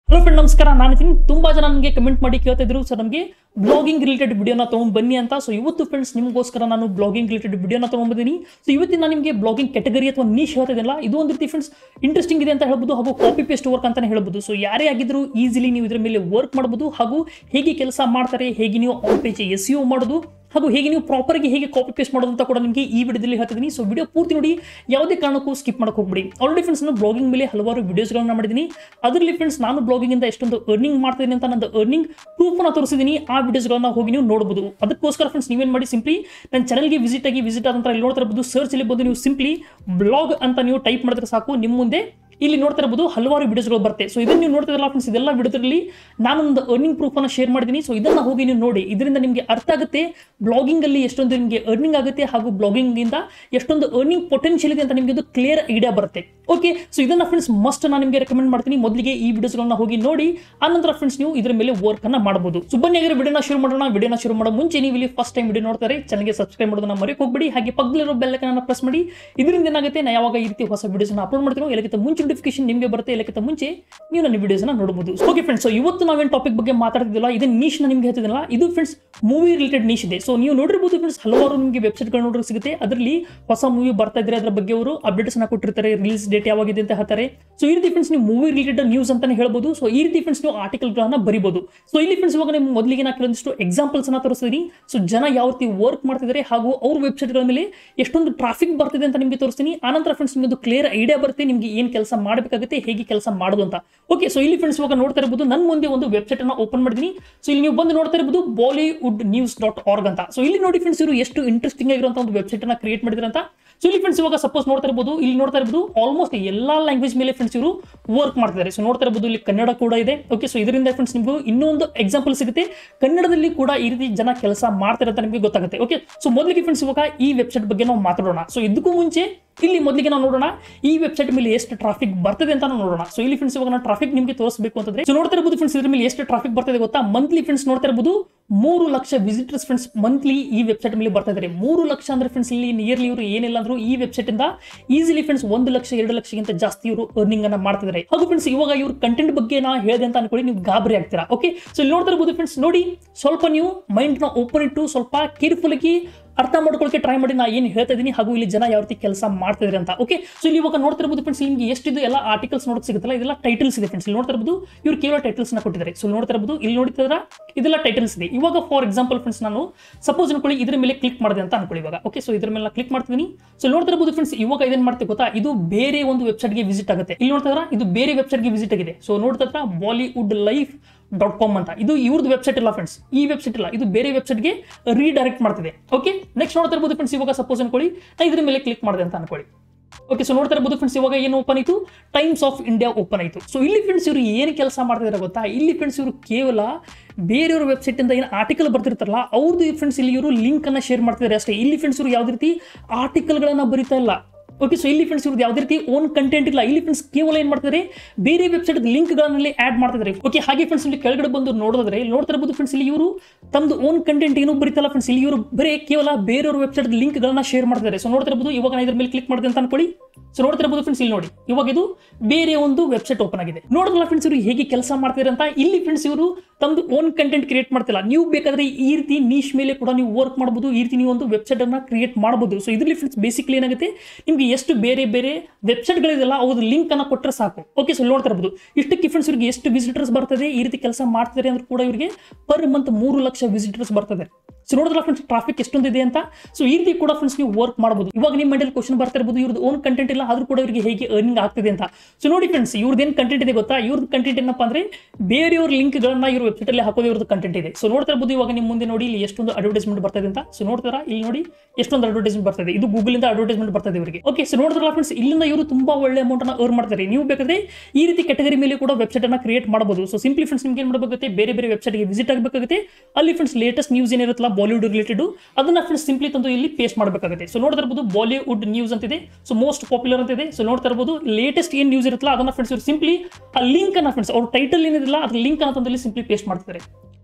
hello friend ನಮಸ್ಕಾರ ನಾನು ಇದ್ದೀನಿ ತುಂಬಾ ಜನ ನನಗೆ ಕಮೆಂಟ್ ಮಾಡಿ ಕೇಳ್ತಾ ಇದ್ರು ಸರ್ ನಮಗೆ ಬ್ಲಾಗಿಂಗ್ ರಿಲೇಟೆಡ್ ವಿಡಿಯೋನ ತೊಗೊಂಡು ಬನ್ನಿ ಅಂತ ಸೊ ಇವತ್ತು ಫ್ರೆಂಡ್ಸ್ ನಿಮಗೋಸ್ಕರ ನಾನು ಬ್ಲಾಗಿಂಗ್ ರಿಲೇಟೆಡ್ ವಿಡಿಯೋನ ತೊಗೊಂಡಿದ್ದೀನಿ ಸೊ ಇವತ್ತಿನ ನಾನು ನಿಮಗೆ ಬ್ಲಾಗಿಂಗ್ ಕೆಟಗರಿ ಅಥವಾ ನೀಶ್ ಹೇಳ್ತಾ ಇದ್ದಿಲ್ಲ ಇದು ಒಂದು ರೀತಿ ಫ್ರೆಂಡ್ಸ್ ಇಂಟ್ರೆಸ್ಟಿಂಗ್ ಇದೆ ಅಂತ ಹೇಳ್ಬೋದು ಹಾಗೂ ಕಾಪಿ ಪೇಸ್ಟ್ ವರ್ಕ್ ಅಂತಾನೆ ಹೇಳ್ಬೋದು ಸೊ ಯಾರೇ ಆಗಿದ್ರು ಈಸಿಲಿ ನೀವು ಇದ್ರ ಮೇಲೆ ವರ್ಕ್ ಮಾಡ್ಬೋದು ಹಾಗೂ ಹೇಗೆ ಕೆಲಸ ಮಾಡ್ತಾರೆ ಹೇಗೆ ನೀವು ಆನ್ ಪೇಜ್ ಎಸ್ ಯು ಮಾಡೋದು ಹಾಗೂ ಹೇಗೆ ನೀವು ಪ್ರಾಪರ್ಗೆ ಹೇಗೆ ಕಾಪಿ ಪೇಸ್ಟ್ ಮಾಡೋದು ಅಂತ ಕೂಡ ನಿಮಗೆ ಈ ವಿಡಿಯೋದಲ್ಲಿ ಹೇಳ್ತಿದ್ದೀನಿ ಸೊ ವಿಡಿಯೋ ಪೂರ್ತಿ ನೋಡಿ ಯಾವುದೇ ಕಾರಣಕ್ಕೂ ಸ್ಕಿಪ್ ಮಾಡಕ್ಕೆ ಹೋಗ್ಬಿಡಿ ಆಲ್ರೆಡಿ ಫ್ರೆಂಡ್ಸ್ ನಾನು ಬ್ಲಾಗಿಂಗ್ ಮೇಲೆ ಹಲವಾರು ವಿಡಿಯೋಸ್ಗಳನ್ನ ಮಾಡಿದ್ದೀನಿ ಅದರಲ್ಲಿ ಫ್ರೆಂಡ್ಸ್ ನಾನು ಬ್ಲಾಗಿಂಗ್ ಇಂದ ಎಷ್ಟೊಂದು ಅರ್ನಿಂಗ್ ಮಾಡ್ತಿದ್ದೀನಿ ಅಂತ ನನ್ನ ಅರ್ನಿಂಗ್ ಪ್ರೂಫ್ನ ತೋರಿಸಿದ್ದೀನಿ ಆ ವಿಡಿಯೋಸ್ಗಳನ್ನ ಹೋಗಿ ನೀವು ನೋಡಬಹುದು ಅದಕ್ಕೋಸ್ಕರ ಫ್ರೆಂಡ್ಸ್ ನೀವೇನು ಮಾಡಿ ಸಿಂಪ್ಲಿ ನನ್ನ ಚಾನಲ್ಗೆ ವಿಸಿಟ್ ಆಗಿ ವಿಸಿಟ್ ಆದಂತರ ಇಲ್ಲಿ ನೋಡ್ತಾ ಇರ್ಬೋದು ಸರ್ಚ್ ಅಲ್ಲಿ ಬಂದು ನೀವು ಸಿಂಪ್ಲಿ ಬ್ಲಾಗ್ ಅಂತ ನೀವು ಟೈಪ್ ಮಾಡಿದ್ರೆ ಸಾಕು ನಿಮ್ಮ ಮುಂದೆ ಇಲ್ಲಿ ನೋಡ್ತಾ ಇರಬಹುದು ಹಲವಾರು ವಿಡಿಯೋಸ್ಗಳು ಬರುತ್ತೆ ಸೊ ಇದನ್ನು ನೀವು ನೋಡ್ತಿರಲ್ಲ ಫ್ರೆಂಡ್ಸ್ ಇದೆಲ್ಲ ವಿಡಿಯೋದಲ್ಲಿ ನಾನು ಒಂದು ಅರ್ನಿಂಗ್ ಪ್ರೂಫ್ ಅನ್ನು ಶೇರ್ ಮಾಡಿದ್ದೀನಿ ಸೊ ಇದನ್ನ ಹೋಗಿ ನೀವು ನೋಡಿ ಇದರಿಂದ ನಿಮಗೆ ಅರ್ಥ ಆಗುತ್ತೆ ಬ್ಲಾಗಿಂಗ್ ಅಲ್ಲಿ ಎಷ್ಟೊಂದು ನಿಮಗೆ ಅರ್ನಿಂಗ್ ಆಗುತ್ತೆ ಹಾಗೂ ಬ್ಲಾಗಿಂಗ್ ಇಂದ ಎಷ್ಟೊಂದು ಅರ್ನಿಂಗ್ ಪೊಟೆನ್ಷಿಯಲ್ ಇದೆ ಅಂತ ನಿಮಗೆ ಒಂದು ಕ್ಲಿಯರ್ ಐಡಿಯಾ ಬರುತ್ತೆ ಓಕೆ ಸೊ ಇದನ್ನ ಫ್ರೆಂಡ್ಸ್ ಮಸ್ಟ್ ನಾನು ನಿಮಗೆ ರೆಕಮೆಂಡ್ ಮಾಡ್ತೀನಿ ಮೊದಲಿಗೆ ಈ ವಿಡಿಯೋಸ್ಗಳನ್ನ ಹೋಗಿ ನೋಡಿ ಆನಂತರ ಫ್ರೆಂಡ್ಸ್ ನೀವು ಇದರ ಮೇಲೆ ವರ್ಕ್ ಅನ್ನ ಮಾಡಬಹುದು ಸೊ ಬನ್ನಿ ಹಾಗಾದ್ರೆ ವಿಡಿಯೋನ ಶುರು ಮಾಡೋಣ ವಿಡಿಯೋನ ಶುರು ಮಾಡೋ ಮುಂಚೆ ನೀವು ಇಲ್ಲಿ ಫಸ್ಟ್ ಟೈಮ್ ವಿಡಿಯೋ ನೋಡ್ತಾರೆ ಚಾನಲ್ಗೆ ಸಬ್ಸ್ಕ್ರೈಬ್ ಮಾಡೋದನ್ನ ಮರೆಯಕ್ಕೆ ಹೋಗ್ಬೇಡಿ ಹಾಗೆ ಪಕ್ಕದಲ್ಲಿರೋ ಬೆಲ್ ಅನ್ನ ಪ್ರೆಸ್ ಮಾಡಿ ಇದರಿಂದ ಏನಾಗುತ್ತೆ ನಾ ಯಾವಾಗ ಈ ರೀತಿ ಹೊಸ ವಿಡಿಯೋಸ್ನ ಅಪ್ಲೋಡ್ ಮಾಡ್ತೀನೋ ಎಲ್ಲಕ್ಕಿಂತ ಮುಂಚೆ ನೋಟಿಫಿಕೇಶನ್ ನಿಮಗೆ ಬರುತ್ತೆ ಎಲ್ಲಕ್ಕಿಂತ ಮುಂಚೆ ನೀವು ನನ್ನ ವಿಡಿಯೋಸ್ನ ನೋಡಬಹುದು ಓಕೆ ಫ್ರೆಂಡ್ಸ್ ಸೊ ಇವತ್ತು ನಾವೇನು ಟಾಪಿಕ್ ಬಗ್ಗೆ ಮಾತಾಡ್ತಿದ್ದಿಲ್ಲ ಇದು ನೀಶ್ ನಿಮ್ಗೆ ಹೇಳ್ತಿದ್ದಿಲ್ಲ ಇದು ಫ್ರೆಂಡ್ಸ್ ಮೂವಿ ರಿಲೇಟೆಡ್ ನೀಶ್ ಇದೆ ಸೊ ನೀವು ನೋಡಿರ್ಬೋದು ಫ್ರೆಂಡ್ಸ್ ಹಲವಾರು ನಿಮಗೆ ವೆಬ್ಸೈಟ್ಗಳು ನೋಡೋಕೆ ಸಿಗುತ್ತೆ ಅದರಲ್ಲಿ ಹೊಸ ಮೂವಿ ಬರ್ತಾ ಇದ್ರೆ ಅದರ ಬಗ್ಗೆ ಅವರು ಅಪ್ಡೇಟ್ಸ್ನ ಕೊಟ್ಟಿರ್ತಾರೆ ರಿಲೀಸ್ ಡೇಟ್ ಯಾವಾಗಿದೆ ಅಂತ ಹೇಳ್ತಾರೆ ಸೊ ಈ ರೀತಿ ಫ್ರೆಂಡ್ಸ್ ನೀವು ಮೂವಿ ರಿಲೇಟೆಡ್ ನ್ಯೂಸ್ ಅಂತಾನೆ ಹೇಳ್ಬೋದು ಸೊ ಈ ರೀತಿ ಫ್ರೆಂಡ್ಸ್ ನೀವು ಆರ್ಟಿಕಲ್ಗಳನ್ನ ಬರಿಬೋದು ಸೊ ಇಲ್ಲಿ ಫ್ರೆಂಡ್ಸ್ ಇವಾಗ ನಿಮ್ಗೆ ಮೊದಲಿಗೆ ನಾ ಕೆಲವೊಂದಿಷ್ಟು ಎಕ್ಸಾಂಪಲ್ಸ್ ಅನ್ನ ತೋರಿಸ್ತೀನಿ ಸೊ ಜನ ಯಾವ ರೀತಿ ವರ್ಕ್ ಮಾಡ್ತಿದ್ದಾರೆ ಹಾಗೂ ಅವ್ರ ವೆಬ್ಸೈಟ್ಗಳ ಮೇಲೆ ಎಷ್ಟೊಂದು ಟ್ರಾಫಿಕ್ ಬರ್ತಿದೆ ಅಂತ ನಿಮಗೆ ತೋರಿಸ್ತೀನಿ ಆನಂತರ ಫ್ರೆಂಡ್ಸ್ ನಿಮಗೆ ಒಂದು ಕ್ಲಿಯರ್ ಐಡಿಯಾ ಬರುತ್ತೆ ನಿಮಗೆ ಏನು ಕೆಲಸ ಮಾಡಬೇಕಾಗುತ್ತೆ ಹೇಗೆ ಕೆಲಸ ಮಾಡೋದು ಅಂತ ಓಕೆ ಸೊ ಇಲ್ಲಿ ಫ್ರೆಂಡ್ಸ್ ಇವಾಗ ನೋಡ್ತಾ ಇರಬಹುದು ನನ್ನ ಮುಂದೆ ಒಂದು ವೆಬ್ಸೈಟ್ ಅನ್ನ ಓಪನ್ ಮಾಡಿದ್ದೀನಿ ಸೊ ಇಲ್ಲಿ ನೀವು ಬಂದು ನೋಡ್ತಾ ಇರಬಹುದು ಬಾಲಿವುಡ್ ನ್ಯೂಸ್ ಡಾಟ್ ಆರ್ಗ್ ಅಂತ ಸೊ ಇಲ್ಲಿ ನೋಡಿ ಫ್ರೆಂಡ್ಸ್ ಇವರು ಎಷ್ಟು ಇಂಟ್ರೆಸ್ಟಿಂಗ್ ಆಗಿರುವಂತಹ ಒಂದು ವೆಬ್ಸೈಟ್ ಅನ್ನ ಕ್ರಿಯೇಟ್ ಮಾಡಿದ್ರೆ ಅಂತ ಸೊ ಇಲ್ಲಿ ಫ್ರೆಂಡ್ಸ್ ಇವಾಗ ಸಪೋಸ್ ನೋಡ್ತಾ ಇರಬಹುದು ಇಲ್ಲಿ ನೋಡ್ತಾ ಇರಬಹುದು ಆಲ್ಮೋಸ್ಟ್ ಎಲ್ಲಾ ಲ್ಯಾಂಗ್ವೇಜ್ ಮೇಲೆ ಫ್ರೆಂಡ್ಸ್ ಇವರು ವರ್ಕ್ ಮಾಡ್ತಿದ್ದಾರೆ ಸೊ ನೋಡ್ತಾ ಇರಬಹುದು ಇಲ್ಲಿ ಕನ್ನಡ ಕೂಡ ಇದೆ ಓಕೆ ಸೊ ಇದರಿಂದ ಫ್ರೆಂಡ್ಸ್ ನಿಮ್ಗೆ ಇನ್ನೊಂದು ಎಕ್ಸಾಂಪಲ್ ಸಿಗುತ್ತೆ ಕನ್ನಡದಲ್ಲಿ ಕೂಡ ಈ ರೀತಿ ಜನ ಕೆಲಸ ಮಾಡ್ತಾರೆ ಅಂತ ನಿಮಗೆ ಗೊತ್ತಾಗುತ್ತೆ ಓಕೆ ಸೊ ಮೊದಲಿಗೆ ಫ್ರೆಂಡ್ಸ್ ಇವಾಗ ಈ ವೆಬ್ಸೈಟ್ ಬಗ್ಗೆ ನಾವು ಮಾತಾಡೋಣ ಸೊ ಇದಕ್ಕೂ ಮುಂಚೆ ಇಲ್ಲಿ ಮೊದಲಿಗೆ ನಾವು ನೋಡೋಣ ಈ ವೆಬ್ಸೈಟ್ ಮೇಲೆ ಎಷ್ಟು ಟ್ರಾಫಿಕ್ ಬರ್ತದೆ ಅಂತ ನಾವು ನೋಡೋಣ ಸೊ ಇಲ್ಲಿ ಫ್ರೆಂಡ್ಸ್ ಇವಾಗ ನಾವು ಟ್ರಾಫಿಕ್ ನಿಮಗೆ ತೋರಿಸಬೇಕು ಅಂತಂದ್ರೆ ಸೊ ನೋಡ್ತಾ ಇರಬಹುದು ಫ್ರೆಂಡ್ಸ್ ಇದ್ರ ಮೇಲೆ ಎಷ್ಟು ಟ್ರಾಫಿಕ್ ಬರ್ತದೆ ಗೊತ್ತಾ ಮಂತ್ಲಿ ಫ್ರೆಂಡ್ಸ್ ನೋಡ್ತಾ ಇರಬಹುದು ಮೂರು ಲಕ್ಷ ವಿಸಿಟರ್ಸ್ ಫ್ರೆಂಡ್ಸ್ ಮಂತ್ಲಿ ಈ ವೆಬ್ಸೈಟ್ ಮೇಲೆ ಬರ್ತಾ ಇದ್ದಾರೆ ಮೂರು ಲಕ್ಷ ಅಂದ್ರೆ ಫ್ರೆಂಡ್ಸ್ ಇಲ್ಲಿ ನಿಯರ್ಲಿ ಇವರು ಏನಿಲ್ಲ ಅಂದ್ರೂ ಈ ವೆಬ್ಸೈಟ್ ಇಂದ ಈಸಿಲಿ ಫ್ರೆಂಡ್ಸ್ ಒಂದು ಲಕ್ಷ ಎರಡು ಲಕ್ಷಕ್ಕಿಂತ ಜಾಸ್ತಿ ಇವರು ಅರ್ನಿಂಗ್ ಅನ್ನ ಮಾಡ್ತಿದ್ದಾರೆ ಹಾಗೂ ಫ್ರೆಂಡ್ಸ್ ಇವಾಗ ಇವ್ರ ಕಂಟೆಂಟ್ ಬಗ್ಗೆ ನಾ ಹೇಳಿದೆ ಅಂತ ಅನ್ಕೊಳ್ಳಿ ನೀವು ಗಾಬರಿ ಆಗ್ತೀರಾ ಓಕೆ ಸೊ ಇಲ್ಲಿ ನೋಡ್ತಾ ಇರಬಹುದು ಫ್ರೆಂಡ್ಸ್ ನೋಡಿ ಸ್ವಲ್ಪ ನೀವು ಮೈಂಡ್ ನ ಓಪನ್ ಇಟ್ಟು ಸ್ವಲ್ಪ ಕೇರ್ಫುಲ್ ಆಗಿ ಅರ್ಥ ಮಾಡ್ಕೊಳ್ಳೋಕೆ ಟ್ರೈ ಮಾಡಿ ನಾ ಏನು ಹೇಳ್ತಾ ಇದ್ದೀನಿ ಹಾಗೂ ಇಲ್ಲಿ ಜನ ಯಾವ ರೀತಿ ಕೆಲಸ ಮಾಡ್ತಿದ್ದಾರೆ ಅಂತ ಓಕೆ ಸೊ ಇಲ್ಲಿ ಇವಾಗ ನೋಡ್ತಾ ಇರಬಹುದು ಫ್ರೆಂಡ್ಸ್ ನಿಮಗೆ ಎಷ್ಟಿದೆ ಎಲ್ಲ ಆರ್ಟಿಕಲ್ಸ್ ನೋಡಕ್ ಸಿಗುತ್ತಲ್ಲ ಇದೆಲ್ಲ ಟೈಟಲ್ಸ್ ಇದೆ ಫ್ರೆಂಡ್ಸ್ ಇಲ್ಲಿ ನೋಡ್ತಾ ಇರಬಹುದು ಇವ್ರು ಕೇವಲ ಟೈಟಲ್ಸ್ ನ ಕೊಟ್ಟಿದ್ದಾರೆ ಸೊ ನೋಡ್ತಾ ಇರಬಹುದು ಇಲ್ಲಿ ನೋಡ್ತಿದ್ರ ಇದೆಲ್ಲ ಟೈಟಲ್ಸ್ ಇದೆ ಇವಾಗ ಫಾರ್ ಎಕ್ಸಾಂಪಲ್ ಫ್ರೆಂಡ್ಸ್ ನಾನು ಸಪೋಸ್ ಅನ್ಕೊಳ್ಳಿ ಇದ್ರ ಮೇಲೆ ಕ್ಲಿಕ್ ಮಾಡಿದೆ ಅಂತ ಅನ್ಕೊಳ್ಳಿ ಇವಾಗ ಓಕೆ ಸೊ ಇದ್ರ ಮೇಲೆ ಕ್ಲಿಕ್ ಮಾಡ್ತೀನಿ ಸೊ ನೋಡ್ತಾ ಇರಬಹುದು ಫ್ರೆಂಡ್ಸ್ ಇವಾಗ ಇದೇನ್ ಮಾಡ್ತೀವಿ ಗೊತ್ತಾ ಇದು ಬೇರೆ ಒಂದು ವೆಬ್ಸೈಟ್ಗೆ ವಿಸಿಟ್ ಆಗುತ್ತೆ ಇಲ್ಲಿ ನೋಡ್ತಾ ಇದ್ರ ಇದು ಬೇರೆ ವೆಬ್ಸೈಟ್ಗೆ ವಿಸಿಟ್ ಆಗಿದೆ ಸೊ ನೋಡ್ತಾ ಇದ್ರ ಬಾಲಿವುಡ್ ಲೈಫ್ ಡಾಟ್ ಕಾಮ್ ಅಂತ ಇದು ಇವ್ರದ್ದು ವೆಬ್ಸೈಟ್ ಇಲ್ಲ ಫ್ರೆಂಡ್ಸ್ ಈ ವೆಬ್ಸೈಟ್ ಇಲ್ಲ ಇದು ಬೇರೆ ವೆಬ್ಸೈಟ್ಗೆ ರೀಡೈರೆಕ್ಟ್ ಮಾಡ್ತಿದೆ ಓಕೆ ನೆಕ್ಸ್ಟ್ ನೋಡ್ತಾ ಇರ್ಬೋದು ಫ್ರೆಂಡ್ಸ್ ಇವಾಗ ಸಪೋಸ್ ಅನ್ಕೊಳ್ಳಿ ನಾ ಇದ್ರ ಮೇಲೆ ಕ್ಲಿಕ್ ಮಾಡಿದೆ ಅಂತ ಅನ್ಕೊಳ್ಳಿ ಓಕೆ ಸೊ ನೋಡ್ತಾ ಇರ್ಬೋದು ಫ್ರೆಂಡ್ಸ್ ಇವಾಗ ಏನು ಓಪನ್ ಆಯಿತು ಟೈಮ್ಸ್ ಆಫ್ ಇಂಡಿಯಾ ಓಪನ್ ಆಯಿತು ಸೊ ಇಲ್ಲಿ ಫ್ರೆಂಡ್ಸ್ ಇವರು ಏನು ಕೆಲಸ ಮಾಡ್ತಿದ್ದಾರೆ ಗೊತ್ತಾ ಇಲ್ಲಿ ಫ್ರೆಂಡ್ಸ್ ಇವರು ಕೇವಲ ಬೇರೆಯವ್ರ ವೆಬ್ಸೈಟಿಂದ ಏನು ಆರ್ಟಿಕಲ್ ಬರ್ತಿರ್ತಾರಲ್ಲ ಅವ್ರದ್ದು ಫ್ರೆಂಡ್ಸ್ ಇಲ್ಲಿ ಇವರು ಲಿಂಕನ್ನು ಶೇರ್ ಮಾಡ್ತಿದ್ದಾರೆ ಅಷ್ಟೇ ಇಲ್ಲಿ ಫ್ರೆಂಡ್ಸ್ ಇವರು ಯಾವುದೇ ರೀತಿ ಆರ್ಟಿಕಲ್ಗಳನ್ನು ಬರಿತಾ ಇಲ್ಲ ಓಕೆ ಸೊ ಇಲ್ಲಿ ಫ್ರೆಂಡ್ಸ್ ಇವ್ರದ್ದು ಯಾವುದೇ ರೀತಿ ಓನ್ ಕಂಟೆಂಟ್ ಇಲ್ಲ ಇಲ್ಲಿ ಫ್ರೆಂಡ್ಸ್ ಕೇವಲ ಏನು ಮಾಡ್ತಾರೆ ಬೇರೆ ವೆಬ್ಸೈಟ್ ಲಿಂಕ್ಗಳಲ್ಲಿ ಆಡ್ ಮಾಡ್ತಿದ್ದಾರೆ ಓಕೆ ಹಾಗೆ ಫ್ರೆಂಡ್ಸ್ ಇಲ್ಲಿ ಕೆಳಗಡೆ ಬಂದು ನೋಡಿದ್ರೆ ಇಲ್ಲಿ ನೋಡ್ತಾ ಇರಬಹುದು ಫ್ರೆಂಡ್ಸ್ ಇಲ್ಲಿ ಇವರು ತಮ್ಮದು ಓನ್ ಕಂಟೆಂಟ್ ಏನು ಬರೀತಲ್ಲ ಫ್ರೆಂಡ್ಸ್ ಇಲ್ಲಿ ಇವರು ಬರೀ ಕೇವಲ ಬೇರೆಯವ್ರ ವೆಬ್ಸೈಟ್ ಲಿಂಕ್ಗಳನ್ನ ಶೇರ್ ಮಾಡ್ತಿದ್ದಾರೆ ಸೊ ನೋಡ್ತಾ ಇರಬಹುದು ಇವಾಗ ನಾನು ಇದ್ರ ಮೇಲೆ ಕ್ಲಿಕ್ ಮಾಡಿದೆ ಅಂತ ಅನ್ಕೊಳ್ಳಿ ಸೊ ನೋಡ್ತಾ ಇರಬಹುದು ಫ್ರೆಂಡ್ಸ್ ಇಲ್ಲಿ ನೋಡಿ ಇವಾಗ ಇದು ಬೇರೆ ಒಂದು ವೆಬ್ಸೈಟ್ ಓಪನ್ ಆಗಿದೆ ನೋಡಿದ್ರಲ್ಲ ಫ್ರೆಂಡ್ಸ್ ಇವರು ಹೇಗೆ ಕೆಲಸ ಮಾಡ್ತಾರೆ ಅಂತ ಇಲ್ಲಿ ಫ್ರೆಂಡ್ಸ್ ಇವರು ತಮ್ಮದು ಓನ್ ಕಂಟೆಂಟ್ ಕ್ರಿಯೇಟ್ ಮಾಡ್ತಿಲ್ಲ ನೀವು ಬೇಕಾದ್ರೆ ಈ ರೀತಿ ನೀಶ್ ಮೇಲೆ ಕೂಡ ನೀವು ವರ್ಕ್ ಮಾಡಬಹುದು ಈ ರೀತಿ ನೀವು ಒಂದು ವೆಬ್ಸೈಟ್ ಅನ್ನ ಕ್ರಿಯೇಟ್ ಮಾಡಬಹುದು ಸೊ ಇದರಲ್ಲಿ ಫ್ರೆಂಡ್ಸ್ ಬೇಸಿಕಲಿ ಏನಾಗುತ್ತೆ ನಿಮಗೆ ಎಷ್ಟು ಬೇರೆ ಬೇರೆ ವೆಬ್ಸೈಟ್ಗಳಿದೆಲ್ಲ ಅವ್ರ ಲಿಂಕ್ ಅನ್ನ ಕೊಟ್ಟರೆ ಸಾಕು ಓಕೆ ಸೊ ನೋಡ್ತಾ ಇರಬಹುದು ಇಷ್ಟಕ್ಕೆ ಫ್ರೆಂಡ್ಸ್ ಇವ್ರಿಗೆ ಎಷ್ಟು ವಿಸಿಟರ್ಸ್ ಬರ್ತದೆ ಈ ರೀತಿ ಕೆಲಸ ಮಾಡ್ತಾರೆ ಅಂದ್ರೆ ಕೂಡ ಇವರಿಗೆ ಪರ್ ಮಂತ್ ಮೂರು ಲಕ್ಷ ವಿಸಿಟರ್ಸ್ ಬರ್ತದೆ ಸೊ ನೋಡಿದ್ರೆ ಫ್ರೆಂಡ್ಸ್ ಟ್ರಾಫಿಕ್ ಎಷ್ಟೊಂದಿದೆ ಅಂತ ಸೊ ಈ ರೀತಿ ಕೂಡ ಫ್ರೆಂಡ್ಸ್ ನೀವು ವರ್ಕ್ ಮಾಡಬಹುದು ಇವಾಗ ನಿಮ್ಮ ಮೈಂಡಲ್ಲಿ ಕ್ವಶನ್ ಬರ್ತಾ ಇರ್ಬೋದು ಇವ್ರದ್ದು ಓನ್ ಕಂಟೆಂಟ್ ಇಲ್ಲ ಆದ್ರೂ ಕೂಡ ಇವರಿಗೆ ಹೇಗೆ ಅರ್ನಿಂಗ್ ಆಗ್ತಿದೆ ಅಂತ ಸೊ ನೋಡಿ ಫ್ರೆಂಡ್ಸ್ ಇವ್ರದ್ದು ಏನು ಕಂಟೆಂಟ್ ಇದೆ ಗೊತ್ತಾ ಇವ್ರದ್ದು ಕಂಟೆಂಟ್ ಏನಪ್ಪ ಅಂದ್ರೆ ಬೇರೆಯವ್ರ ಲಿಂಕ್ಗಳನ್ನ ಇವ್ರ ವೆಬ್ಸೈಟ್ ಅಲ್ಲಿ ಹಾಕೋದು ಇವ್ರದ್ದು ಕಂಟೆಂಟ್ ಇದೆ ಸೊ ನೋಡ್ತಾ ಇರ್ಬೋದು ಇವಾಗ ನಿಮ್ಮ ಮುಂದೆ ನೋಡಿ ಇಲ್ಲಿ ಎಷ್ಟೊಂದು ಅಡ್ವರ್ಟೈಸ್ಮೆಂಟ್ ಬರ್ತದೆ ಅಂತ ಸೊ ನೋಡ್ತಾರ ಇಲ್ಲಿ ನೋಡಿ ಎಷ್ಟೊಂದು ಅಡ್ವರ್ಟೈಸ್ಮೆಂಟ್ ಬರ್ತದೆ ಇದು ಗೂಗಲ್ ಇಂದ ಅಡ್ವರ್ಟೈಸ್ಮೆಂಟ್ ಬರ್ತದೆ ಇವರಿಗೆ ಓಕೆ ಸೊ ನೋಡಿದ್ರಲ್ಲ ಫ್ರೆಂಡ್ಸ್ ಇಲ್ಲಿಂದ ಇವರು ತುಂಬಾ ಒಳ್ಳೆ ಅಮೌಂಟ್ ಅನ್ನ ಅರ್ನ್ ಮಾಡ್ತಾರೆ ನೀವು ಬೇಕಾದ್ರೆ ಈ ರೀತಿ ಕೆಟಗರಿ ಮೇಲೆ ಕೂಡ ವೆಬ್ಸೈಟ್ ಅನ್ನ ಕ್ರಿಯೇಟ್ ಮಾಡಬಹುದು ಸೊ ಸಿಂಪ್ಲಿ ಫ್ರೆಂಡ್ಸ್ ನಿಮ್ಗೆ ಏನು ಮಾಡಬೇಕಾಗುತ್ತೆ ಬೇರೆ ಬೇರೆ ವೆಬ್ಸೈಟ್ಗೆ ವಿಸಿಟ್ ಆಗಬೇಕಾಗುತ್ತೆ ಅಲ್ಲಿ ಫ್ರೆಂಡ್ಸ್ ಲೇಟೆಸ್ಟ್ ನ್ಯೂಸ್ ಏನಿರುತ್ತಲ್ಲ ಬಾಲಿವುಡ್ ರಿಲೇಟೆಡ್ ಅದನ್ನ ಫ್ರೆಂಡ್ಸ್ ಸಿಂಪ್ಲಿ ತಂದು ಇಲ್ಲಿ ಪೇಸ್ಟ್ ಮಾಡಬೇಕಾಗುತ್ತೆ ಸೊ ನೋಡ್ತಾ ಇರ್ಬೋದು ಬಾಲಿವುಡ್ ನ್ಯೂಸ್ ಅಂತಿದೆ ಸೊ ಮೋಸ್ಟ್ ಪಾಪ್ಯುಲರ್ ಅಂತಿದೆ ಸೊ ನೋಡ್ತಾ ಇರ್ಬೋದು ಲೇಟೆಸ್ಟ್ ಏನು ನ್ಯೂಸ್ ಇರುತ್ತಲ್ಲ ಅದನ್ನ ಫ್ರೆಂಡ್ಸ್ ಇವರು ಸಿಂಪ್ಲಿ ಆ ಲಿಂಕ್ ಅನ್ನ ಫ್ರೆಂಡ್ಸ್ ಅವ್ರ ಟೈಟಲ್ ಏನಿದಿಲ್ಲ ಅದ್ರ ಲಿಂಕ್ ಅನ್ನ ತಂದು ಇಲ್ಲಿ ಸಿಂಪ್ಲಿ ಪೇಸ್ಟ್ ಮಾಡ್ತಿದ್ದಾರೆ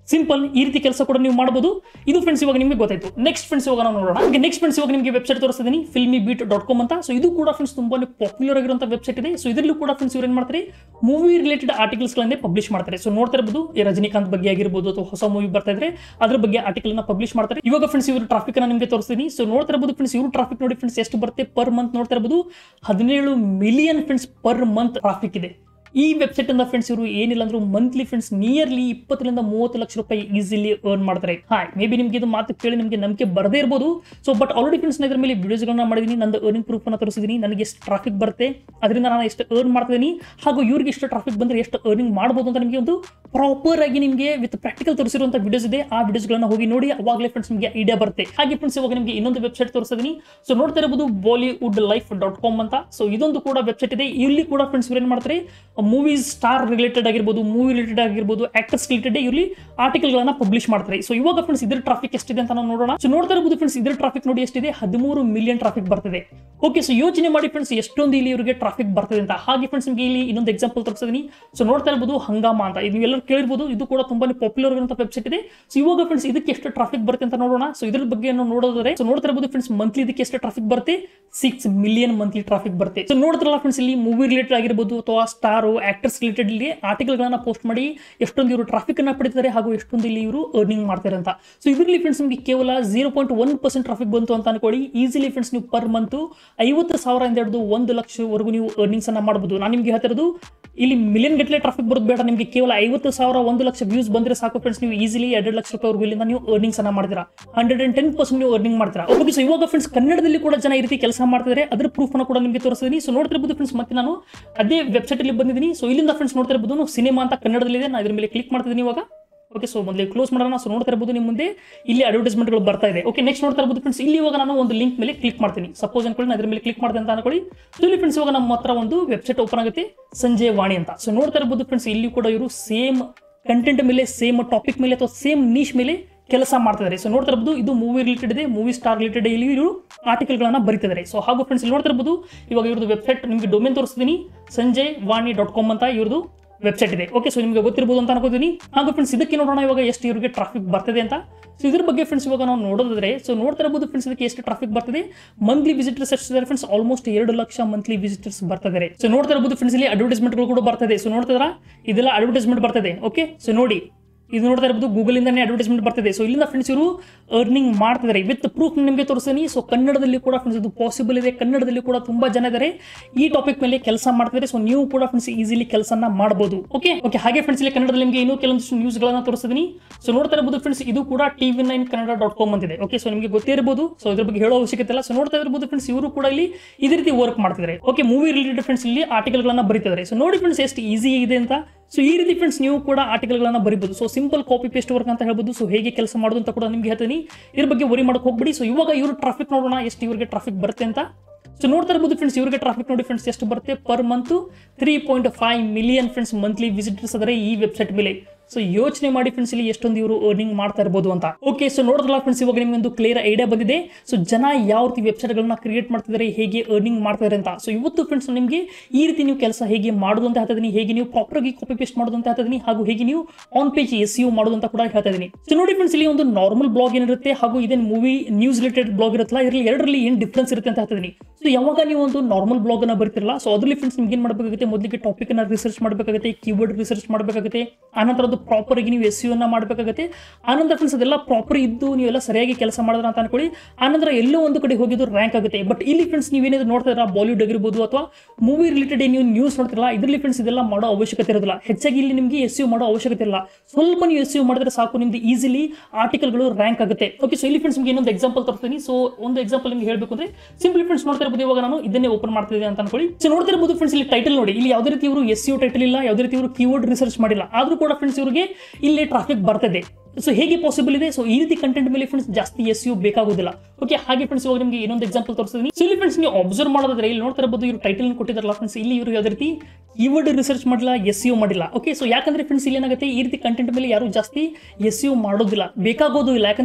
ಸಿಂಪಲ್ ಈ ರೀತಿ ಕೆಲಸ ಕೂಡ ನೀವು ಮಾಡಬಹುದು ಇದು ಫ್ರೆಂಡ್ಸ್ ಇವಾಗ ನಿಮಗೆ ಗೊತ್ತಾಯ್ತು ನೆಕ್ಸ್ಟ್ ಫ್ರೆಂಡ್ಸ್ ಇವಾಗ ನಾವು ನೋಡೋಣ ಈಗ ನೆಕ್ಸ್ಟ್ ಫ್ರೆಂಡ್ಸ್ ಇವಾಗ ನಿಮಗೆ ವೆಬ್ಸೈಟ್ ತೋರಿಸ್ತಿದ್ದೀನಿ ಫಿಲ್ಮಿ ಬೀಟ್ ಡಾಟ್ ಕಾಮ್ ಅಂತ ಸೊ ಇದು ಕೂಡ ಫ್ರೆಂಡ್ಸ್ ತುಂಬಾನೇ ಪಾಪ್ಯುಲರ್ ಆಗಿರುವಂಥ ವೆಬ್ಸೈಟ್ ಇದೆ ಸೊ ಇದರಲ್ಲೂ ಕೂಡ ಫ್ರೆಂಡ್ಸ್ ಇವ್ರು ಏನು ಮಾಡ್ತಾರೆ ಮೂವಿ ರಿಲೇಟೆಡ್ ಆರ್ಟಿಕಲ್ಸ್ಗಳನ್ನೇ ಪಬ್ಲಿಷ್ ಮಾಡ್ತಾರೆ ಸೊ ನೋಡ್ತಾ ಇರಬಹುದು ಈ ರಜನಿಕಾಂತ್ ಬಗ್ಗೆ ಆಗಿರ್ಬೋದು ಅಥವಾ ಹೊಸ ಮೂವಿ ಬರ್ತಾ ಇದ್ರೆ ಅದ್ರ ಬಗ್ಗೆ ಆರ್ಟಿಕಲ್ ನ ಪಬ್ಲಿಷ್ ಮಾಡ್ತಾರೆ ಇವಾಗ ಫ್ರೆಂಡ್ಸ್ ಇವರು ಟ್ರಾಫಿಕ್ ಅನ್ನ ನಿಮಗೆ ತೋರಿಸ್ತೀನಿ ಸೊ ನೋಡ್ತಾ ಇರಬಹುದು ಫ್ರೆಂಡ್ಸ್ ಇವರು ಟ್ರಾಫಿಕ್ ನೋಡಿ ಫ್ರೆಂಡ್ಸ್ ಎಷ್ಟು ಬರುತ್ತೆ ಪರ್ ಮಂತ್ ನೋಡ್ತಾ ಇರಬಹುದು ಹದಿನೇಳು million friends per month traffic ಇದೆ ಈ ವೆಬ್ಸೈಟ್ ಇಂದ ಫ್ರೆಂಡ್ಸ್ ಇವರು ಏನಿಲ್ಲ ಅಂದ್ರೂ ಮಂತ್ಲಿ ಫ್ರೆಂಡ್ಸ್ ನಿಯರ್ಲಿ ಇಪ್ಪತ್ತರಿಂದ ಮೂವತ್ತು ಲಕ್ಷ ರೂಪಾಯಿ ಈಸಿಲಿ ಅರ್ನ್ ಮಾಡ್ತಾರೆ ಹಾ ಮೇ ಬಿ ನಿಮಗೆ ಇದು ಮಾತು ಕೇಳಿ ನಿಮಗೆ ನಂಬಿಕೆ ಬರದೇ ಇರ್ಬೋದು ಸೊ ಬಟ್ ಆಲ್ರೆಡಿ ಫ್ರೆಂಡ್ಸ್ ಇದ್ರ ಮೇಲೆ ವಿಡಿಯೋಸ್ಗಳನ್ನ ಮಾಡಿದೀನಿ ನಂದು ಅರ್ನಿಂಗ್ ಪ್ರೂಫ್ ಅನ್ನ ತೋರಿಸಿದೀನಿ ನನಗೆ ಎಷ್ಟು ಟ್ರಾಫಿಕ್ ಬರುತ್ತೆ ಅದರಿಂದ ನಾನು ಎಷ್ಟು ಅರ್ನ್ ಮಾಡ್ತಿದ್ದೀನಿ ಹಾಗೂ ಇವ್ರಿಗೆ ಎಷ್ಟು ಟ್ರಾಫಿಕ್ ಬಂದ್ರೆ ಎಷ್ಟು ಅರ್ನಿಂಗ್ ಮಾಡ್ಬೋದು ಅಂತ ನಿಮಗೆ ಒಂದು ಪ್ರಾಪರ್ ಆಗಿ ನಿಮಗೆ ವಿತ್ ಪ್ರಾಕ್ಟಿಕಲ್ ತೋರಿಸಿರುವಂಥ ವಿಡಿಯೋಸ್ ಇದೆ ಆ ವಿಡಿಯೋಸ್ಗಳನ್ನ ಹೋಗಿ ನೋಡಿ ಅವಾಗಲೇ ಫ್ರೆಂಡ್ಸ್ ನಿಮಗೆ ಐಡಿಯಾ ಬರುತ್ತೆ ಹಾಗೆ ಫ್ರೆಂಡ್ಸ್ ಇವಾಗ ನಿಮಗೆ ಇನ್ನೊಂದು ವೆಬ್ಸೈಟ್ ತೋರಿಸಿದೀನಿ ಸೊ ನೋಡ್ತಾ ಇರಬಹುದು ಬಾಲಿವುಡ್ ಲೈಫ್ ಡಾಟ್ ಕಾಮ್ ಅಂತ ಸೊ ಇದೊಂದು ಕೂಡ ವೆಬ್ಸೈಟ್ ಇದೆ ಇಲ್ಲಿ ಕೂಡ ಫ್ರೆಂಡ್ಸ್ ಇವ್ರು ಏನು ಮಾಡ್ತಾರೆ ಮೂವೀಸ್ ಸ್ಟಾರ್ ರಿಲೇಟೆಡ್ ಆಗಿರ್ಬೋದು ಮೂವಿ ರಿಲೇಟೆಡ್ ಆಗಿರ್ಬೋದು ಆಕ್ಟರ್ಸ್ ರಿಲೇಟೆಡ್ ಇಲ್ಲಿ ಆರ್ಟಿಕಲ್ಗಳನ್ನ ಪಬ್ಲಿಷ್ ಮಾಡ್ತಾರೆ ಸೊ ಇವಾಗ ಫ್ರೆಂಡ್ಸ್ ಇದ್ರ ಟ್ರಾಫಿಕ್ ಎಷ್ಟಿದೆ ಅಂತ ನಾವು ನೋಡೋಣ ಸೊ ನೋಡ್ತಾ ಇರಬಹುದು ಫ್ರೆಂಡ್ಸ್ ಇದ್ರ ಟ್ರಾಫಿಕ್ ನೋಡಿ ಎಷ್ಟಿದೆ ಹದಿಮೂರು ಮಿಲಿಯನ್ ಟ್ರಾಫಿಕ್ ಬರ್ತದೆ ಓಕೆ ಸೊ ಯೋಚನೆ ಮಾಡಿ ಫ್ರೆಂಡ್ಸ್ ಎಷ್ಟೊಂದು ಇಲ್ಲಿ ಇವರಿಗೆ ಟ್ರಾಫಿಕ್ ಬರ್ತದೆ ಅಂತ ಹಾಗೆ ಫ್ರೆಂಡ್ಸ್ ನಿಮಗೆ ಇಲ್ಲಿ ಇನ್ನೊಂದು ಎಕ್ಸಾಂಪಲ್ ತೋರಿಸಿದೀನಿ ಸೊ ನೋಡ್ತಾ ಇರಬಹುದು ಹಂಗಾಮ ಅಂತ ಇದು ನೀವೆಲ್ಲರೂ ಕೇಳಿರ್ಬೋದು ಇದು ಕೂಡ ತುಂಬಾನೇ ಪಾಪ್ಯುಲರ್ ಆಗಿರುವಂತ ವೆಬ್ಸೈಟ್ ಇದೆ ಸೊ ಇವಾಗ ಫ್ರೆಂಡ್ಸ್ ಇದಕ್ಕೆ ಎಷ್ಟು ಟ್ರಾಫಿಕ್ ಬರುತ್ತೆ ಅಂತ ನೋಡೋಣ ಸೊ ಇದ್ರ ಬಗ್ಗೆ ನಾವು ನೋಡೋದಾದ್ರೆ ಸೊ ನೋಡ್ತಾ ಇರಬಹುದು ಫ್ರೆಂಡ್ಸ್ ಮಂತ್ಲಿ ಇದಕ್ಕೆ ಎಷ್ಟು ಟ್ರಾಫಿಕ್ ಬರುತ್ತೆ ಸಿಕ್ಸ್ ಮಿಲಿಯನ್ ಮಂತ್ಲಿ ಟ್ರಾಫಿಕ್ ಬರುತ್ತೆ ಸೊ ನೋಡ್ತಾರಲ್ಲ ಫ್ರೆಂಡ್ಸ್ ಇಲ್ಲಿ ಮೂವಿ ರಿಲೇಟೆಡ್ ಆಗಿರ್ಬೋದು ಅಥವಾ ಸ್ಟಾರು ಆಕ್ಟರ್ಸ್ ರಿಲೇಟೆಡ್ ಇಲ್ಲಿ ಆರ್ಟಿಕಲ್ಗಳನ್ನ ಪೋಸ್ಟ್ ಮಾಡಿ ಎಷ್ಟೊಂದು ಇವರು ಟ್ರಾಫಿಕ್ ಅನ್ನ ಪಡಿತಾರೆ ಹಾಗೂ ಎಷ್ಟೊಂದು ಇಲ್ಲಿ ಇವರು ಅರ್ನಿಂಗ್ ಮಾಡ್ತಾರೆ ಅಂತ ಸೊ ಇದರಲ್ಲಿ ಫ್ರೆಂಡ್ಸ್ ನಿಮಗೆ ಕೇವಲ zero point one percent traffic ಬಂತು ಅಂತ ಅನ್ಕೊಳ್ಳಿ ಈಸಿಲಿ ಫ್ರೆಂಡ್ಸ್ ನೀವು ಪರ್ ಮಂತ್ ಐವತ್ತು ಸಾವಿರದಿಂದ ಹಿಡಿದು ಒಂದು ಲಕ್ಷವರೆಗೂ ನೀವು ಅರ್ನಿಂಗ್ಸ್ ಅನ್ನ ಮಾಡಬಹುದು ನಾನು ನಿಮಗೆ ಹೇಳ್ತಿರೋದು ಇಲ್ಲಿ ಮಿಲಿಯನ್ ಗಟ್ಟಲೆ ಟ್ರಾಫಿಕ್ ಬರೋದು ಬೇಡ ನಿಮಗೆ ಕೇವಲ ಐವತ್ತು ಸಾವಿರ ಒಂದು ಲಕ್ಷ ವ್ಯೂಸ್ ಬಂದ್ರೆ ಸಾಕು ಫ್ರೆಂಡ್ಸ್ ನೀವು ಈಸಿಲಿ ಎರಡು ಲಕ್ಷ ರೂಪಾಯಿವರೆಗೂ ಇಲ್ಲಿಂದ ನೀವು ಅರ್ನಿಂಗ್ಸ್ ಅನ್ನ ಮಾಡ್ತೀರಾ ಹಂಡ್ರೆಡ್ ಅಂಡ್ ಟೆನ್ ಪರ್ಸೆಂಟ್ ನೀವು ಅರ್ನಿಂಗ್ ಮಾಡ್ತೀರಾ ಓಕೆ ಸೊ ಇವಾಗ ಫ್ರೆಂಡ್ಸ್ ಕನ್ನಡದಲ್ಲಿ ಕೂಡ ಜನ ಈ ರೀತಿ ಕೆಲಸ ಮಾಡ್ತಿದ್ದಾರೆ ಅದ್ರ ಪ್ರೂಫ್ ಅನ್ನು ಕೂಡ ನಿಮಗೆ ತೋರಿಸ್ತೀನಿ ಸೊ ನೋಡ್ತಿರ್ಬೋದು ಫ್ರೆಂಡ್ಸ್ ಮತ್ತೆ ನಾನು ಅದೇ ವೆಬ್ಸೈಟ್ ಅಲ್ಲಿ ಬಂದಿದ್ದೀನಿ ಸೊ ಇಲ್ಲಿಂದ ಫ್ರೆಂಡ್ಸ್ ನೋಡ್ತಾ ಇರ್ಬೋದು ಸಿನಿಮಾ ಅಂತ ಕನ್ನಡದಲ್ಲಿದೆ ನಾನು ಇದ್ರ ಮೇಲೆ ಕ್ಲಿಕ್ ಮಾಡ್ತಿದ್ದೀನಿ ಇವಾಗ ಓಕೆ ಸೊ ಮೊದಲೇ ಕ್ಲೋಸ್ ಮಾಡೋಣ ಸೊ ನೋಡ್ತಾ ಇರ್ಬೋದು ನಿಮ್ಮ ಮುಂದೆ ಇಲ್ಲಿ ಅಡ್ವರ್ಟೈಸ್ಮೆಂಟ್ಗಳು ಬರ್ತಾ ಇದೆ ಓಕೆ ನೆಕ್ಸ್ಟ್ ನೋಡ್ತಾ ಇರ್ಬೋದು ಫ್ರೆಂಡ್ಸ್ ಇಲ್ಲಿ ಇವಾಗ ನಾನು ಒಂದು ಲಿಂಕ್ ಮೇಲೆ ಕ್ಲಿಕ್ ಮಾಡ್ತೀನಿ ಸಪೋಸ್ ಅನ್ಕೊಳ್ಳಿ ನಾನು ಇದ್ರ ಮೇಲೆ ಕ್ಲಿಕ್ ಮಾಡಿದೆ ಅಂತ ಅನ್ಕೊಳ್ಳಿ ಸೊ ಇಲ್ಲಿ ಫ್ರೆಂಡ್ಸ್ ಇವಾಗ ನಮ್ಮ ಹತ್ರ ಒಂದು ವೆಬ್ಸೈಟ್ ಓಪನ್ ಆಗುತ್ತೆ ಸಂಜಯ್ ವಾಣಿ ಅಂತ ಸೊ ನೋಡ್ತಾ ಇರ್ಬೋದು ಫ್ರೆಂಡ್ಸ್ ಇಲ್ಲಿ ಕೂಡ ಇವರು ಸೇಮ್ ಕಂಟೆಂಟ್ ಮೇಲೆ ಸೇಮ್ ಟಾಪಿಕ್ ಮೇಲೆ ಅಥವಾ ಸೇಮ್ ನೀಶ್ ಮೇಲೆ ಕೆಲಸ ಮಾಡ್ತಿದ್ದಾರೆ ಸೊ ನೋಡ್ತಾ ಇರ್ಬೋದು ಇದು ಮೂವಿ ರಿಲೇಟೆಡ್ ಇದೆ ಮೂವಿ ಸ್ಟಾರ್ ರಿಲೇಟೆಡ್ ಇಲ್ಲಿ ಇವರು ಆರ್ಟಿಕಲ್ಗಳನ್ನ ಬರೀತಿದ್ದಾರೆ ಸೊ ಹಾಗೂ ಫ್ರೆಂಡ್ಸ್ ಇಲ್ಲಿ ನೋಡ್ತಾ ಇರ್ಬೋದು ಇವಾಗ ಇವ್ರದ್ದು ವೆಬ್ಸೈಟ್ ನಿಮಗೆ ಡೊಮೇನ್ ತೋರಿಸ್ತೀನಿ ಸಂಜಯ್ ವಾಣಿ ಡಾಟ್ ಕಾಮ್ ಅಂತ ಇವ್ರದ್ದು ವೆಬ್ಸೈಟ್ ಇದೆ ಓಕೆ ಸೊ ನಿಮಗೆ ಗೊತ್ತಿರ್ಬೋದು ಅಂತ ಅನ್ಕೋತೀನಿ ಹಾಗೂ ಫ್ರೆಂಡ್ಸ್ ಇದಕ್ಕೆ ನೋಡೋಣ ಇವಾಗ ಎಷ್ಟು ಇವರಿಗೆ ಟ್ರಾಫಿಕ್ ಬರ್ತದೆ ಅಂತ ಸೊ ಇದ್ರ ಬಗ್ಗೆ ಫ್ರೆಂಡ್ಸ್ ಇವಾಗ ನಾವು ನೋಡೋದಾದ್ರೆ ಸೊ ನೋಡ್ತಾ ಇರಬಹುದು ಫ್ರೆಂಡ್ಸ್ ಇದಕ್ಕೆ ಎಷ್ಟು ಟ್ರಾಫಿಕ್ ಬರ್ತದೆ ಮಂತ್ಲಿ ವಿಸಿಟರ್ಸ್ ಎಷ್ಟಿದ್ದಾರೆ ಫ್ರೆಂಡ್ಸ್ ಆಲ್ಮೋಸ್ಟ್ ಎರಡು ಲಕ್ಷ ಮಂತ್ಲಿ ವಿಸಿಟರ್ಸ್ ಬರ್ತಿದ್ದಾರೆ ಸೊ ನೋಡ್ತಾ ಇರಬಹುದು ಫ್ರೆಂಡ್ಸ್ ಇಲ್ಲಿ ಅಡ್ವರ್ಟೈಸ್ಮೆಂಟ್ಗಳು ಕೂಡ ಬರ್ತದೆ ಸೊ ನೋಡ್ತಿದ್ರ ಇದೆಲ್ಲ ಅಡ್ವರ್ಟೈಸ್ಮೆಂಟ್ ಬರ್ತದೆ ಓಕೆ ಸೊ ನೋಡಿ ಇದು ನೋಡ್ತಾ ಇರ್ಬೋದು ಗೂಗಲ್ ಇಂದಾನೆ ಅಡ್ವರ್ಟೈಸ್ಮೆಂಟ್ ಬರ್ತಿದೆ ಸೊ ಇಲ್ಲಿಂದ ಫ್ರೆಂಡ್ಸ್ ಇವರು ಅರ್ನಿಂಗ್ ಮಾಡ್ತಿದ್ದಾರೆ ವಿತ್ ಪ್ರೂಫ್ ನಿಮಗೆ ತೋರಿಸ್ತೀನಿ ಸೊ ಕನ್ನಡದಲ್ಲಿ ಕೂಡ ಫ್ರೆಂಡ್ಸ್ ಇದು ಪಾಸಿಬಲ್ ಇದೆ ಕನ್ನಡದಲ್ಲಿ ಕೂಡ ತುಂಬಾ ಜನ ಇದ್ದಾರೆ ಈ ಟಾಪಿಕ್ ಮೇಲೆ ಕೆಲಸ ಮಾಡ್ತಿದ್ದಾರೆ ಸೊ ನೀವು ಕೂಡ ಫ್ರೆಂಡ್ಸ್ ಈಸಿಲಿ ಕೆಲಸನ ಮಾಡಬಹುದು ಓಕೆ ಓಕೆ ಹಾಗೆ ಫ್ರೆಂಡ್ಸ್ ಇಲ್ಲಿ ಕನ್ನಡದಲ್ಲಿ ನಿಮಗೆ ಇನ್ನೂ ಕೆಲವೊಂದಿಷ್ಟು ನ್ಯೂಸ್ ಗಳನ್ನ ತೋರಿಸ್ತೀನಿ ಸೊ ನೋಡ್ತಾ ಇರಬಹುದು ಫ್ರೆಂಡ್ಸ್ ಇದು ಕೂಡ TV nine Kannada dot com ಅಂತಿದೆ ಓಕೆ ಸೊ ನಿಮಗೆ ಗೊತ್ತೇ ಇರಬಹುದು ಸೊ ಇದ್ರ ಬಗ್ಗೆ ಹೇಳೋ ಅವಶ್ಯಕತೆ ಇಲ್ಲ ಸೊ ನೋಡ್ತಾ ಇರಬಹುದು ಫ್ರೆಂಡ್ಸ್ ಇವರು ಕೂಡ ಇಲ್ಲಿ ಇದೇ ರೀತಿ ವರ್ಕ್ ಮಾಡ್ತಿದ್ದಾರೆ ಓಕೆ ಮೂವಿ ರಿಲೇಟೆಡ್ ಫ್ರೆಂಡ್ಸ್ ಇಲ್ಲಿ ಆರ್ಟಿಕಲ್ಗಳನ್ನ ಬರೀತಿದ್ದಾರೆ ಸೊ ನೋಡಿ ಫ್ರೆಂಡ್ಸ್ ಎಷ್ಟು ಈಸಿ ಇದೆ ಅಂತ ಸೊ ಈ ರೀತಿ ಫ್ರೆಂಡ್ಸ್ ನೀವು ಕೂಡ ಆರ್ಟಿಕಲ್ಗಳನ್ನ ಬರಿಬೋದು so simple copy paste work ಅಂತ ಹೇಳ್ಬೋದು ಸೊ ಹೇಗೆ ಕೆಲಸ ಮಾಡೋದು ಅಂತ ಕೂಡ ನಿಮ್ಗೆ ಹೇಳ್ತೀನಿ ಇದ್ರ ಬಗ್ಗೆ ವರಿ ಮಾಡಕ್ಕೆ ಹೋಗ್ಬಿಡಿ ಸೊ ಇವಾಗ ಇವರು ಟ್ರಾಫಿಕ್ ನೋಡೋಣ ಎಷ್ಟು ಇವರಿಗೆ ಟ್ರಾಫಿಕ್ ಬರುತ್ತೆ ಅಂತ ಸೊ ನೋಡ್ತಾ ಇರ್ಬೋದು ಫ್ರೆಂಡ್ಸ್ ಇವರಿಗೆ ಟ್ರಾಫಿಕ್ ನೋಡಿ ಫ್ರೆಂಡ್ಸ್ ಎಷ್ಟು ಬರುತ್ತೆ per month three point five million friends monthly visitors ಆದರೆ ಈ ವೆಬ್ಸೈಟ್ ಮೇಲೆ ಸೊ ಯೋಚನೆ ಮಾಡಿ ಫ್ರೆಂಡ್ಸ್ ಇಲ್ಲಿ ಎಷ್ಟೊಂದು ಇವರು ಅರ್ನಿಂಗ್ ಮಾಡ್ತಾ ಇರ್ಬೋದು ಅಂತ ಓಕೆ ಸೊ ನೋಡಿದ್ರಲ್ಲ ಫ್ರೆಂಡ್ಸ್ ಇವಾಗ ನಿಮ್ಗೆ ಒಂದು ಕ್ಲಿಯರ್ ಐಡಿಯಾ ಬಂದಿದೆ ಸೊ ಜನ ಯಾವ ರೀತಿ ವೆಬ್ಸೈಟ್ಗಳನ್ನ ಕ್ರಿಯೇಟ್ ಮಾಡ್ತಿದ್ದಾರೆ ಹೇಗೆ ಅರ್ನಿಂಗ್ ಮಾಡ್ತಾರೆ ಅಂತ ಸೊ ಇವತ್ತು ಫ್ರೆಂಡ್ಸ್ ನಿಮಗೆ ಈ ರೀತಿ ನೀವು ಕೆಲಸ ಹೇಗೆ ಮಾಡೋದು ಅಂತ ಹೇಳ್ತಾ ಇದೀನಿ ಹೇಗೆ ನೀವು ಪ್ರಾಪರ್ ಆಗಿ ಕಾಪಿ ಪೇಸ್ಟ್ ಮಾಡೋದು ಅಂತ ಹೇಳ್ತಾ ಇದೀನಿ ಹಾಗೂ ಹೇಗೆ ನೀವು ಆನ್ ಪೇಜ್ ಎಸ್ ಯು ಮಾಡೋದು ಅಂತ ಕೂಡ ಹೇಳ್ತಾ ಇದೀನಿ ಸೊ ನೋಡಿ ಫ್ರೆಂಡ್ಸ್ ಇಲ್ಲಿ ಒಂದು ನಾರ್ಮಲ್ ಬ್ಲಾಗ್ ಏನಿರುತ್ತೆ ಹಾಗೂ ಇದೇನು ಮೂವಿ ನ್ಯೂಸ್ ರಿಲೇಟೆಡ್ ಬ್ಲಾಗ್ ಇರುತ್ತಲ್ಲ ಇದರಲ್ಲಿ ಎರಡರಲ್ಲಿ ಏನು ಡಿಫ್ರೆನ್ಸ್ ಇರುತ್ತೆ ಅಂತ ಹೇಳ್ತಾ ಇದೀನಿ ಸೊ ಯಾವಾಗ ನೀವು ಒಂದು ನಾರ್ಮಲ್ ಬ್ಲಾಗ್ ಅನ್ನ ಬರ್ತಿರಲ್ಲ ಸೊ ಅದರಲ್ಲಿ ಫ್ರೆಂಡ್ಸ್ ನಿಮ್ಗೆ ಏನು ಮಾಡಬೇಕಾಗುತ್ತೆ ಮೊದಲಿಗೆ ಟಾಪಿಕ್ ಅನ್ನ ರಿಸರ್ಚ್ ಮಾಡಬೇಕಾಗುತ್ತೆ ಕೀವರ್ಡ್ ರಿಸರ್ಚ್ ಮಾಡಬೇಕಾಗುತ್ತೆ ಆನಂತರ ಅದು ಪ್ರಾಪರ್ ಆಗಿ ನೀವು ಎಸ್ ಯು ಅನ್ನ ಮಾಡಬೇಕಾಗುತ್ತೆ ಆನಂತರ ಫ್ರೆಂಡ್ಸ್ ಅದೆಲ್ಲ ಪ್ರಾಪರ್ ಇದ್ದು ನೀವೆಲ್ಲ ಸರಿಯಾಗಿ ಕೆಲಸ ಮಾಡಿದ್ರ ಅಂತ ಅನ್ಕೊಳ್ಳಿ ಆನಂತರ ಎಲ್ಲೋ ಒಂದು ಕಡೆ ಹೋಗಿದ್ದು ರ್ಯಾಂಕ್ ಆಗುತ್ತೆ ಬಟ್ ಇಲ್ಲಿ ಫ್ರೆಂಡ್ಸ್ ನೀವೇನಿದ್ರು ನೋಡ್ತಾ ಇದ್ದೀರಾ ಬಾಲಿವುಡ್ ಆಗಿರ್ಬೋದು ಅಥವಾ ಮೂವಿ ರಿಲೇಟೆಡ್ ನೀವು ನ್ಯೂಸ್ ನೋಡ್ತಿರಲ್ಲ ಇದರಲ್ಲಿ ಫ್ರೆಂಡ್ಸ್ ಇದೆಲ್ಲ ಮಾಡೋ ಅವಶ್ಯಕತೆ ಇರೋದಿಲ್ಲ ಹೆಚ್ಚಾಗಿ ಇಲ್ಲಿ ನಿಮಗೆ ಎಸ್ ಯು ಮಾಡೋ ಅವಶ್ಯಕತೆ ಇಲ್ಲ ಸ್ವಲ್ಪ ನೀವು ಎಸ್ ಯು ಮಾಡಿದ್ರೆ ಸಾಕು ನಿಮ್ದು ಈಸಿಲಿ ಆರ್ಟಿಕಲ್ಗಳು ರ್ಯಾಂಕ್ ಆಗುತ್ತೆ ಓಕೆ ಸೊ ಇಲ್ಲಿ ಫ್ರೆಂಡ್ಸ್ ನಿಮಗೆ ಇನ್ನೊಂದು ಎಕ್ಸಾಂಪಲ್ ತರ್ತೀನಿ ಸೊ ಒಂದು ಎಕ್ಸಾಂಪಲ್ ನಿಮ್ಗೆ ಹೇಳಬೇಕು ಅಂದ್ರೆ ಸಿಂಪಲಿ ಫ್ರೆಂಡ್ಸ್ ನೋಡ್ತಾ ಇರ್ಬೋದು ಇವಾಗ ನಾನು ಇದನ್ನೇ ಓಪನ್ ಮಾಡ್ತಿದ್ದೆ ಅಂತ ಅನ್ಕೊಳ್ಳಿ ಸೊ ನೋಡ್ತಾ ಇರ್ಬೋದು ಫ್ರೆಂಡ್ಸ್ ಇಲ್ಲಿ ಟೈಟಲ್ ನೋಡಿ ಇಲ್ಲಿ ಯಾವುದೇ ರೀತಿ ಇವರು ಎಸ್ ಯು ಟೈಟಲ್ ಇಲ್ಲ ಯಾವುದೇ ರೀತಿ ಇವರು ಕೀವರ್ಡ್ ರಿಸರ್ಚ್ ಮಾಡಿಲ್ಲ ಆದ್ರೂ ಕೂಡ ಫ್ರೆಂಡ್ಸ್ ಇವರಿಗೆ ಇಲ್ಲಿ ಟ್ರಾಫಿಕ್ ಬರ್ತದೆ ಸೊ ಹೇಗೆ ಪಾಸಿಬಲ್ ಇದೆ ಸೊ ಈ ರೀತಿ ಕಂಟೆಂಟ್ ಮೇಲೆ ಫ್ರೆಂಡ್ಸ್ ಜಾಸ್ತಿ ಎಸ್ ಯು ಬೇಕಾಗೋದಿಲ್ಲ ಓಕೆ ಹಾಗೆ ಫ್ರೆಂಡ್ಸ್ ಇವಾಗ ನಿಮಗೆ ಇನ್ನೊಂದು ಎಕ್ಸಾಂಪಲ್ ತೋರಿಸ್ತೀನಿ ಸೊ ಇಲ್ಲಿ ಫ್ರೆಂಡ್ಸ್ ನೀವು ಅಬ್ಸರ್ವ್ ಮಾಡೋದಾದ್ರೆ ಇಲ್ಲಿ ನೋಡ್ತಾ ಇರಬಹುದು ಇವರು ಟೈಟಲ್ ಕೊಟ್ಟಿದ್ದಾರಲ್ಲ ಫ್ರೆಂಡ್ಸ್ ಇಲ್ಲಿ ಇವರು ಯಾವುದೇ ರೀತಿ ಕೀವರ್ಡ್ ರಿಸರ್ಚ್ ಮಾಡಿಲ್ಲ ಎಸ್ ಯು ಮಾಡಿಲ್ಲ ಓಕೆ ಸೊ ಯಾಕಂದ್ರೆ ಫ್ರೆಂಡ್ಸ್ ಇಲ್ಲಿ ಏನಾಗುತ್ತೆ ಈ ರೀತಿ ಕಂಟೆಂಟ್ ಮೇಲೆ ಯಾರು ಜಾಸ್ತಿ ಎಸ್ ಯು ಮಾಡೋದಿಲ್ಲ ಬೇಕಾಗೋದು ಇಲ್ಲ ಯಾಕಂದ್ರೆ